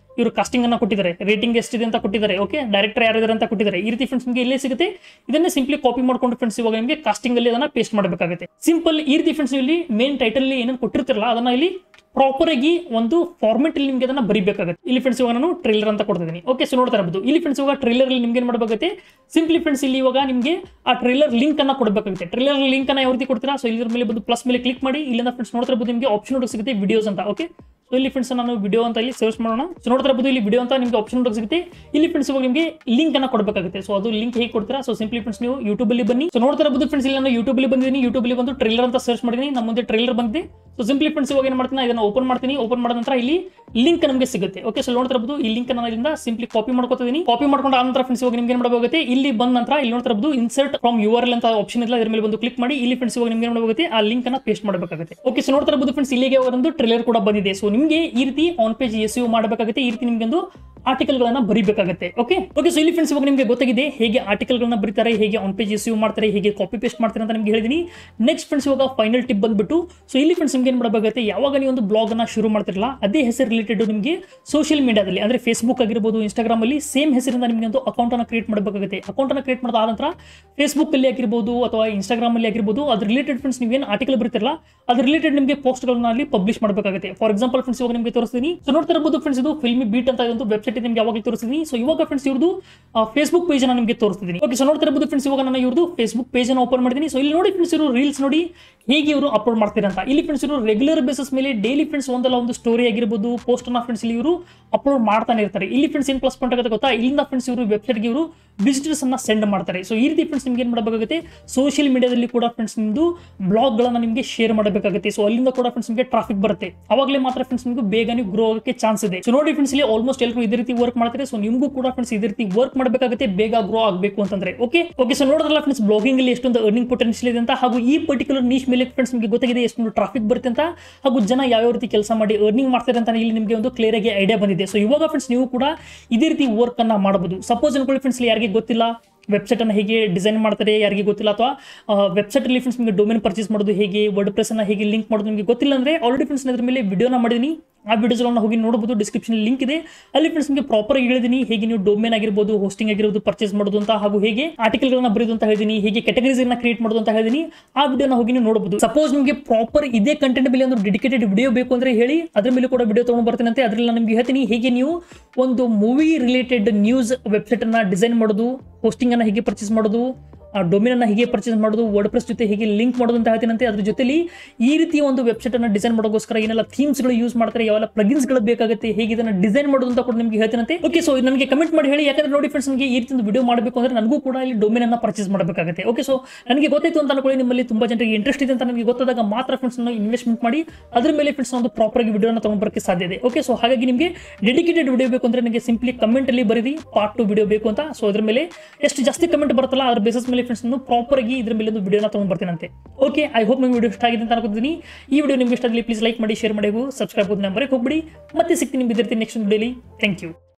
ಇವರು ಕಾಸ್ಟಿಂಗ್ ಅನ್ನ ಕೊಟ್ಟಿದ್ದಾರೆ ರೇಟಿಂಗ್ ಎಷ್ಟಿದೆ ಅಂತ ಕೊಟ್ಟಿದ್ದಾರೆ ಓಕೆ ಡೈರೆಕ್ಟರ್ ಯಾರಿದ್ದಾರೆ ಅಂತ ಕೊಟ್ಟಿದ್ದಾರೆ ಈ ರೀತಿ ಫ್ರೆಂಡ್ಸ್ ನಿಮಗೆ ಇಲ್ಲೇ ಸಿಗುತ್ತೆ ಇದನ್ನೇ ಸಿಂಪ್ಲಿ ಕಾಪಿ ಮಾಡ್ಕೊಂಡು ಫ್ರೆಂಡ್ಸ್ ಇವಾಗ ನಿಮಗೆ ಕಾಸ್ಟಿಂಗ್ ಅಲ್ಲಿ ಅದನ್ನ ಪೇಸ್ಟ್ ಮಾಡಬೇಕಾಗುತ್ತೆ ಸಿಂಪಲ್ ಈ ರೀತಿ ಫ್ರೆಂಡ್ಸ್ ಇಲ್ಲಿ ಮೇನ್ ಟೈಟಲ್ ಏನೇನು ಕೊಟ್ಟಿರ್ತಿರಲ್ಲ ಅದನ್ನ ಇಲ್ಲಿ ಪ್ರಾಪರ್ ಆಗಿ ಒಂದು ಫಾರ್ಮೆಟ್ ಅಲ್ಲಿ ನಿಮಗೆ ಅದನ್ನ ಬರಿಬೇಕಾಗುತ್ತೆ ಇಲ್ಲಿ ಫ್ರೆಂಡ್ಸ್ ಇವಾಗ ನಾನು ಟ್ರೈಲರ್ ಅಂತ ಕೊಡ್ತಿದ್ದೀನಿ ಓಕೆ ಸೊ ನೋಡ್ತಾ ಇರಬಹುದು ಇಲ್ಲಿ ಫ್ರೆಂಡ್ಸ್ ಇವಾಗ ಟ್ರೈಲರ್ ಅಲ್ಲಿ ನಿಮ್ಗೆ ಏನ್ ಮಾಡಬೇಕಾಗುತ್ತೆ ಸಿಂಪ್ಲಿ ಫ್ರೆಂಡ್ಸ್ ಇಲ್ಲಿ ಇವಾಗ ನಿಮಗೆ ಆ ಟ್ರೈಲರ್ ಲಿಂಕ್ ಅನ್ನ ಕೊಡಬೇಕಾಗುತ್ತೆ ಟ್ರೈಲರ್ ಲಿಂಕ್ ಅನ್ನ ಯಾವ ರೀತಿ ಕೊಡ್ತೀರಾ ಸೊ ಇದ್ರ ಮೇಲೆ ಬಂದು ಪ್ಲಸ್ ಮೇಲೆ ಕ್ಲಿಕ್ ಮಾಡಿ ಇಲ್ಲಿಂದ ಫ್ರೆಂಡ್ಸ್ ನೋಡ್ತಾ ಇರಬಹುದು ನಿಮಗೆ ಆಪ್ಷನ್ ಹುಡುಗ ಸಿಗುತ್ತೆ ವಿಡಿಯೋಸ್ ಅಂತ ಓಕೆ ಸೊ ಇಲ್ಲಿ ಫ್ರೆಂಡ್ಸ್ ನಾನು ವಿಡಿಯೋ ಅಂತ ಇಲ್ಲಿ ಸರ್ಚ್ ಮಾಡೋಣ ಸೊ ನೋಡ್ತಾ ಇರಬಹುದು ಇಲ್ಲಿ ವಿಡಿಯೋ ಅಂತ ನಿಮಗೆ ಆಪ್ಷನ್ ಹುಡುಗ ಸಿಗುತ್ತೆ ಇಲ್ಲಿ ಫ್ರೆಂಡ್ಸ್ ಇವಾಗ ನಿಮಗೆ ಲಿಂಕ್ ಅನ್ನ ಕೊಡಬೇಕಾಗುತ್ತೆ ಸೊ ಅದು ಲಿಂಕ್ ಹೇಗೆ ಕೊಡ್ತೀರಾ ಸೊ ಸಿಂಪ್ಲಿ ಫ್ರೆಂಡ್ಸ್ ನೀವು ಯೂಟ್ಯೂಬ್ ಅಲ್ಲಿ ಬನ್ನಿ ಸೊ ನೋಡ್ತಾ ಇರಬಹುದು ಫ್ರೆಂಡ್ಸ್ ಇಲ್ಲಿ ನಾನು ಯೂಟ್ಯೂಬ್ ಅಲ್ಲಿ ಬಂದಿದ್ದೀನಿ ಯೂಟ್ಯೂಬ್ ಅಲ್ಲಿ ಬಂದು ಟ್ರೈಲರ್ ಅಂತ ಸರ್ಚ್ ಮಾಡಿದ್ದೀನಿ ನಮ್ಮ ಮುಂದೆ ಟ್ರೈಲರ್ ಬಂದಿದೆ ಸೊ ಸಿಂಪ್ಲಿ ಫ್ರೆಂಡ್ಸ್ ಇವಾಗ ಏನು ಮಾಡ್ತೀನಿ ಇದನ್ನ ಓಪನ್ ಮಾಡ್ತೀನಿ ಓಪನ್ ಮಾಡಿದ ನಂತರ ಇಲ್ಲಿ ಲಿಂಕ್ ನಮಗೆ ಸಿಗುತ್ತೆ ಓಕೆ ಸೊ ನೋಡ್ತಾ ಇರಬಹುದು ಈ ಲಿಂಕ್ ನಾನು ಇಲ್ಲಿಂದ ಸಿಂಪ್ಲಿ ಕಾಪಿ ಮಾಡ್ಕೊತಿದ್ದೀನಿ ಕಾಪಿ ಮಾಡ್ಕೊಂಡು ಆ ನಂತರ ಫ್ರೆಂಡ್ಸ್ ಇವಾಗ ನಿಮ್ಗೆ ಏನು ಮಾಡಬೇಕಾಗುತ್ತೆ ಇಲ್ಲಿ ಬಂದ ನಂತರ ಇಲ್ಲಿ ನೋಡ್ತಾ ಇರಬಹುದು insert from U R L ಅಂತ ಆಪ್ಷನ್ ಇಲ್ಲ ಇದ್ರ ಮೇಲೆ ಬಂದು ಕ್ಲಿಕ್ ಮಾಡಿ ಇಲ್ಲಿ ಫ್ರೆಂಡ್ಸ್ ಇವಾಗ ನಿಮ್ಗೆ ಏನು ಮಾಡಬೇಕಾಗುತ್ತೆ ಆ ಲಿಂಕ್ ಅನ್ನ ಪೇಸ್ಟ್ ಮಾಡಬೇಕಾಗುತ್ತೆ ಓಕೆ ಸೊ ನೋಡ್ತಾ ಇರಬಹುದು ಫ್ರೆಂಡ್ಸ್ ಇಲ್ಲಿಗೆ ಒಂದು ಟ್ರೈಲರ್ ಕೂಡ ಬಂದಿದೆ ಸೊ ನಿಮಗೆ ಈ ರೀತಿ ಆನ್ ಪೇಜ್ ಎಸ್ ಯು ಮಾಡಬೇಕಾಗುತ್ತೆ ಈ ರೀತಿ ನಿಮ್ಗೆ ಒಂದು ಆರ್ಟಿಕಲ್ ಗಳನ್ನ ಬರಿಬೇಕಾಗುತ್ತೆ ಓಕೆ ಓಕೆ ಸೊ ಇಲ್ಲಿ ಫ್ರೆಂಡ್ಸ್ ಇವಾಗ ನಿಮಗೆ ಗೊತ್ತಾಗಿದೆ ಹೇಗೆ ಆರ್ಟಿಕಲ್ ಗಳನ್ನ ಬರೀತಾರೆ ಹೇಗೆ ಆನ್ ಪೇಜ್ ಎಸ್ ಮಾಡ್ತಾರೆ ಹೇಗೆ ಕಾಪಿ ಪೇಸ್ಟ್ ಮಾಡ್ತಾರೆ ಅಂತ ನಿಮ್ಗೆ ಹೇಳಿದೀನಿ ನೆಕ್ಸ್ಟ್ ಫ್ರೆಂಡ್ಸ್ ಇವಾಗ ಫೈನಲ್ ಟಿಪ್ ಬಂದ್ಬಿಟ್ಟು ಸೊ ಇಲ್ಲಿ ಫ್ರೆಂಡ್ಸ್ ನಿಮ್ಗೆ ಏನು ಮಾಡಬೇಕಾಗುತ್ತೆ ಯಾವಾಗ ನೀವು ಒಂದು ಬ್ಲಾಗ್ ಅನ್ನ ಶುರು ಮಾಡ್ತಿರಲ್ಲ ಅದೇ ಹೆಸರು ರಿಲೇಟೆಡ್ ನಿಮಗೆ ಸೋಷಿಯಲ್ ಮೀಡಿಯಾದಲ್ಲಿ ಅಂದ್ರೆ ಫೇಸ್ಬುಕ್ ಆಗಿರ್ಬೋದು ಇನ್ಸ್ಟಾಗ್ರಾಮ್ ಅಲ್ಲಿ ಸೇಮ್ ಹೆಸರಿಂದ ನಿಮಗೆ ಒಂದು ಅಕೌಂಟ್ ಅನ್ನ ಕ್ರಿಯೇಟ್ ಮಾಡಬೇಕಾಗುತ್ತೆ ಅಕೌಂಟ್ ಅನ್ನ ಕ್ರಿಯೇಟ್ ಮಾಡಿದ ನಂತರ ಫೇಸ್ಬುಕ್ ಅಲ್ಲಿ ಆಗಿರ್ಬೋದು ಅಥವಾ ಇನ್ಸ್ಟಾಗ್ರಾಮ್ ಅಲ್ಲಿ ಆಗಿರ್ಬೋದು ಅದ್ರ ರಿಲೇಟೆಡ್ ಫ್ರೆಂಡ್ಸ್ ನೀವೇನು ಆರ್ಟಿಕಲ್ ಬರೀತಿರಲ್ಲ ಅದ್ರ ರಿಲೇಟೆಡ್ ನಿಮಗೆ ಪೋಸ್ಟ್ ಗಳನ್ನ ಅಲ್ಲಿ ಪಬ್ಲಿಷ್ ಮಾಡಬೇಕಾಗುತ್ತೆ ಫಾರ್ ಎಕ್ಸಾಂಪಲ್ ಫ್ರೆಂಡ್ಸ್ ಇವಾಗ ನಿಮಗೆ ತೋರಿಸ್ತೀನಿ ಸೊ ನೋಡ್ತಾ ಇರಬಹುದು ಫ್ರೆಂಡ್ಸ್ ಇದು ಫಿಲ್ಮಿ ಬೀಟ್ ಅಂತ ಒಂದು ವೆಬ್ಸೈಟ್ ನಿಮ್ಗೆ ಯಾವಾಗ ತೋರಿಸ್ತೀನಿ ಸೊ ಇವಾಗ ಫ್ರೆಂಡ್ಸ್ ಇವ್ರದ್ದು ಫೇಸ್ಬುಕ್ ಪೇಜ್ ಅನ್ನ ನಿಮಗೆ ತೋರಿಸ್ತೀನಿ ಓಕೆ ಸೊ ನೋಡ್ತಾ ಇರಬಹುದು ಫ್ರೆಂಡ್ಸ್ ಇವಾಗ ನಾನು ಇವ್ರದ್ದು ಫೇಸ್ಬುಕ್ ಪೇಜ್ ಅನ್ನು ಓಪನ್ ಮಾಡಿದ್ದೀನಿ ಸೊ ಇಲ್ಲಿ ನೋಡಿ ಫ್ರೆಂಡ್ಸ್ ಇವರು ರೀಲ್ಸ್ ನೋಡಿ ಹೇಗೆ ಇವರು ಅಪ್ಲೋಡ್ ಮಾಡ್ತಾರೆ ಅಂತ ಇಲ್ಲಿ ಫ್ರೆಂಡ್ಸ್ ಇವರು ರೆಗ್ಯುಲರ್ ಬೇಸಿಸ್ ಮೇಲೆ ಡೈಲಿ ಫ್ರೆಂಡ್ಸ್ ಒಂದಲ್ಲ ಒಂದು ಸ್ಟೋರಿ ಆಗಿರ್ಬೋದು ಪೋಸ್ಟ್ ಅನ್ನ ಫ್ರೆಂಡ್ಸ್ ಇಲ್ಲಿ ಇವರು ಅಪ್ಲೋಡ್ ಮಾಡ್ತಾನೆ ಇರ್ತಾರೆ ಇಲ್ಲಿ ಫ್ರೆಂಡ್ಸ್ ಏನು ಪ್ಲಸ್ ಪಾಯಿಂಟ್ ಆಗುತ್ತೆ ಗೊತ್ತಾ ಇಲ್ಲಿಂದ ಫ್ರೆಂಡ್ಸ್ ಇವರು ವೆಬ್ಸೈಟ್ಗೆ ಇವರು ವಿಸಿಟರ್ಸ್ ಅನ್ನ ಸೆಂಡ್ ಮಾಡ್ತಾರೆ ಸೊ ಈ ರೀತಿ ಫ್ರೆಂಡ್ಸ್ ನಿಮ್ಗೆ ಏನು ಮಾಡಬೇಕಾಗುತ್ತೆ ಸೋಷಿಯಲ್ ಮೀಡಿಯಾದಲ್ಲಿ ಕೂಡ ಫ್ರೆಂಡ್ಸ್ ನಿಮ್ದು ಬ್ಲಾಗ್ ಗಳನ್ನ ನಿಮಗೆ ಶೇರ್ ಮಾಡಬೇಕಾಗುತ್ತೆ ಸೊ ಅಲ್ಲಿಂದ ಕೂಡ ಫ್ರೆಂಡ್ಸ್ ನಿಮಗೆ ಟ್ರಾಫಿಕ್ ಬರುತ್ತೆ ಅವಾಗಲೇ ಮಾತ್ರ ಫ್ರೆಂಡ್ಸ್ ನಿಮಗೆ ಬೇಗ ನೀವು ಗ್ರೋ ಆಗೋಕ್ಕೆ ಚಾನ್ಸ್ ಇದೆ ಸೊ ನೋಡಿ ಫ್ರೆಂಡ್ಸ್ ಇಲ್ಲಿ ಆಲ್ಮೋಸ್ಟ್ ಎಲ್ಲರೂ ಇದೇ ರೀತಿ ವರ್ಕ್ ಮಾಡ್ತಾರೆ ಸೊ ನಿಮಗೂ ಕೂಡ ಫ್ರೆಂಡ್ಸ್ ಇದೇ ರೀತಿ ವರ್ಕ್ ಮಾಡಬೇಕಾಗುತ್ತೆ ಬೇಗ ಗ್ರೋ ಆಗಬೇಕು ಅಂತಂದ್ರೆ ಓಕೆ ಓಕೆ ಸೊ ನೋಡಿದ್ರಲ್ಲ ಫ್ರೆಂಡ್ಸ್ ಬ್ಲಾಗಿಂಗ್ ಅಲ್ಲಿ ಎಷ್ಟೊಂದು ಅರ್ನಿಂಗ್ ಪೊಟೆನ್ಶಿಯಲ್ ಇದೆ ಅಂತ ಹಾಗೂ ಈ ಪರ್ಟಿಕ್ಯುಲರ್ ನೀಶ್ ಮೇಲೆ ಫ್ರೆಂಡ್ಸ್ ನಿಮಗೆ ಗೊತ್ತಾಗಿದೆ ಎಷ್ಟೊಂದು ಟ್ರಾಫಿಕ್ ಬರುತ್ತೆ ಅಂತ ಹಾಗೂ ಜನ ಯಾವ್ಯಾವ ರೀತಿ ಕೆಲಸ ಮಾಡಿ ಅರ್ನಿಂಗ್ ಮಾಡ್ತಾರೆ ಅಂತ ಇಲ್ಲಿ ನಿಮಗೆ ಒಂದು ಕ್ಲಿಯರ್ ಆಗಿ ಐಡಿಯಾ ಬಂದಿದೆ ಸೊ ಇವಾಗ ಫ್ರೆಂಡ್ಸ್ ನೀವು ಕೂಡ ಇದೇ ರೀತಿ ವರ್ಕ್ ಅನ್ನ ಮಾಡಬಹುದು ಸಪೋಸ್ ಅನ್ಕೊಳ್ಳಿ ಫ್ರೆಂಡ್ಸ್ ಯಾರಿಗೆ ಗೊತ್ತಿಲ್ಲ ವೆಬ್ಸೈಟ್ ಅನ್ನು ಹೇಗೆ ಡಿಸೈನ್ ಮಾಡ್ತಾರೆ ಯಾರಿಗೆ ಗೊತ್ತಿಲ್ಲ ಅಥವಾ ವೆಬ್ಸೈಟ್ ಅಲ್ಲಿ ಫ್ರೆಂಡ್ಸ್ ನಿಮಗೆ ಡೊಮೇನ್ ಪರ್ಚೇಸ್ ಮಾಡೋದು ಹೇಗೆ ವರ್ಡ್ ಪ್ರೆಸ್ ಅನ್ನ ಹೇಗೆ ಲಿಂಕ್ ಮಾಡೋದು ನಿಮಗೆ ಗೊತ್ತಿಲ್ಲ ಅಂದ್ರೆ ಆಲ್ರೆಡಿ ಫ್ರೆಂಡ್ಸ್ ಅದ್ರ ಮೇಲೆ ವಿಡಿಯೋನ ಮಾಡಿದೀನಿ ಆ ವಿಡಿಯೋಸ್ಗಳನ್ನ ಹೋಗಿ ನೋಡಬಹುದು ಡಿಸ್ಕ್ರಿಪ್ಷನ್ ಲಿಂಕ್ ಇದೆ ಅಲ್ಲಿ ಫ್ರೆಂಡ್ಸ್ ನಿಮಗೆ ಪ್ರಾಪರ್ ಹೇಳಿದೀನಿ ಹೇಗೆ ನೀವು ಡೊಮೇನ್ ಆಗಿರ್ಬೋದು ಹೋಸ್ಟಿಂಗ್ ಆಗಿರ್ಬೋದು ಪರ್ಚೇಸ್ ಮಾಡೋದು ಅಂತ ಹಾಗೂ ಹೇಗೆ ಆರ್ಟಿಕಲ್ಗಳನ್ನ ಬರೆಯೋದು ಅಂತ ಹೇಳಿದೀನಿ ಹೇಗೆ categories ಅನ್ನ ಕ್ರಿಯೇಟ್ ಮಾಡೋದು ಅಂತ ಹೇಳಿದೀನಿ ಆ ವಿಡಿಯೋನ ಹೋಗಿ ನೀವು ನೋಡಬಹುದು ಸಪೋಸ್ ನಿಮಗೆ ಪ್ರಾಪರ್ ಇದೇ ಕಂಟೆಂಟ್ ಮೇಲೆ ಒಂದು ಡೆಡಿಕೇಟೆಡ್ ವಿಡಿಯೋ ಬೇಕು ಅಂದ್ರೆ ಹೇಳಿ ಅದ್ರ ಮೇಲೆ ಕೂಡ ವಿಡಿಯೋ ತಗೊಂಡು ಬರ್ತೀನಿ ಅಂತ ಅದ್ರಲ್ಲಿ ನಾನು ನಿಮ್ಗೆ ಹೇಳ್ತೀನಿ ಹೇಗೆ ನೀವು ಒಂದು ಮೂವಿ ರಿಲೇಟೆಡ್ ನ್ಯೂಸ್ ವೆಬ್ಸೈಟ್ ಅನ್ನ ಡಿಸೈನ್ ಮಾಡೋದು ಹೋಸ್ಟಿಂಗ್ ಅನ್ನ ಹೇಗೆ ಪರ್ಚೇಸ್ ಮಾಡೋದು ಆ ಡೊಮಿನ್ ಅನ್ನ ಹೇಗೆ ಪರ್ಚೇಸ್ ಮಾಡೋದು ವರ್ಡ್ ಪ್ರೆಸ್ ಜೊತೆ ಹೇಗೆ ಲಿಂಕ್ ಮಾಡೋದು ಅಂತ ಹೇಳ್ತೀನಂತೆ ಅದ್ರ ಜೊತೆಲಿ ಈ ರೀತಿಯ ಒಂದು ವೆಬ್ಸೈಟ್ ಅನ್ನ ಡಿಸೈನ್ ಮಾಡೋಗೋಸ್ಕರ ಏನೆಲ್ಲ ಥೀಮ್ಸ್ ಗಳು ಯೂಸ್ ಮಾಡ್ತಾರೆ ಯಾವೆಲ್ಲ ಪ್ಲಗಿನ್ಸ್ ಗಳು ಬೇಕಾಗುತ್ತೆ ಹೇಗೆ ಇದನ್ನ ಡಿಸೈನ್ ಮಾಡೋದು ಅಂತ ಕೂಡ ನಿಮಗೆ ಹೇಳ್ತೀನಂತೆ ಓಕೆ ಸೊ ನನಗೆ ಕಮೆಂಟ್ ಮಾಡಿ ಹೇಳಿ ಯಾಕಂದ್ರೆ ನೋಡಿ ಫ್ರೆಂಡ್ಸ್ ನನಗೆ ಈ ರೀತಿ ಒಂದು ವಿಡಿಯೋ ಮಾಡಬೇಕು ಅಂದ್ರೆ ನನಗೂ ಕೂಡ ಇಲ್ಲಿ ಡೊಮಿನ್ ಅನ್ನ ಪರ್ಚೇಸ್ ಮಾಡಬೇಕಾಗುತ್ತೆ ಓಕೆ ಸೊ ನನಗೆ ಗೊತ್ತಾಯ್ತು ಅಂತ ಅನ್ಕೊಳ್ಳಿ ನಿಮ್ಮಲ್ಲಿ ತುಂಬಾ ಜನರಿಗೆ ಇಂಟ್ರೆಸ್ಟ್ ಇದೆ ಅಂತ ನನಗೆ ಗೊತ್ತಾದಾಗ ಮಾತ್ರ ಫ್ರೆಂಡ್ಸ್ ನಾನು ಇನ್ವೆಸ್ಟ್ಮೆಂಟ್ ಮಾಡಿ ಅದ್ರ ಮೇಲೆ ಫ್ರೆಂಡ್ಸ್ ಒಂದು ಪ್ರಾಪರ್ ಆಗಿ ವಿಡಿಯೋನ ತಗೊಂಡ್ಬರಕ್ಕೆ ಸಾಧ್ಯ ಇದೆ ಓಕೆ ಸೊ ಹಾಗಾಗಿ ನಿಮಗೆ ಡೆಡಿಕೇಟೆಡ್ ವಿಡಿಯೋ ಬೇಕು ಅಂದ್ರೆ ನನಗೆ ಸಿಂಪ್ಲಿ ಕಮೆಂಟ್ ಅಲ್ಲಿ ಬರೀರಿ ಪಾರ್ಟ್ ಟು ವಿಡಿಯೋ ಬೇಕು ಅಂತ ಸೊ ಅದ್ರ ಮೇಲೆ ಎಷ್ಟು ಜಾಸ್ತಿ ಕಮೆಂಟ್ ಬರುತ್ತಲ್ಲ ಅದ್ರ ಬೇಸಿಸ್ ಮೇಲೆ ಫ್ರೆಂಡ್ಸ್ ನಾನು ಪ್ರಾಪರ್ ಆಗಿ ಇದ್ರ ಮೇಲೆ ಒಂದು ವಿಡಿಯೋನ ತಗೊಂಡ್ ಬರ್ತೀನಂತೆ ಓಕೆ ಐ ಹೋಪ್ ನಿಮಗೆ ವಿಡಿಯೋ ಇಷ್ಟ ಆಗಿದೆ ಅಂತ ಅನ್ಕೋತೀನಿ ಈ ವಿಡಿಯೋ ನಿಮ್ಗೆ ಇಷ್ಟ ಆಗಲಿ ಪ್ಲೀಸ್ ಲೈಕ್ ಮಾಡಿ ಶೇರ್ ಮಾಡಿ ಸಬ್ಸ್ಕ್ರೈಬ್ ನಂಬರ್ಗೆ ಹೋಗ್ಬಿಡಿ ಮತ್ತೆ ಸಿಗ್ತೀನಿ ನಿಮ್ಗೆ ನೆಕ್ಸ್ಟ್ ವಿಡಿಯೋಲಿ ಥ್ಯಾಂಕ್ ಯು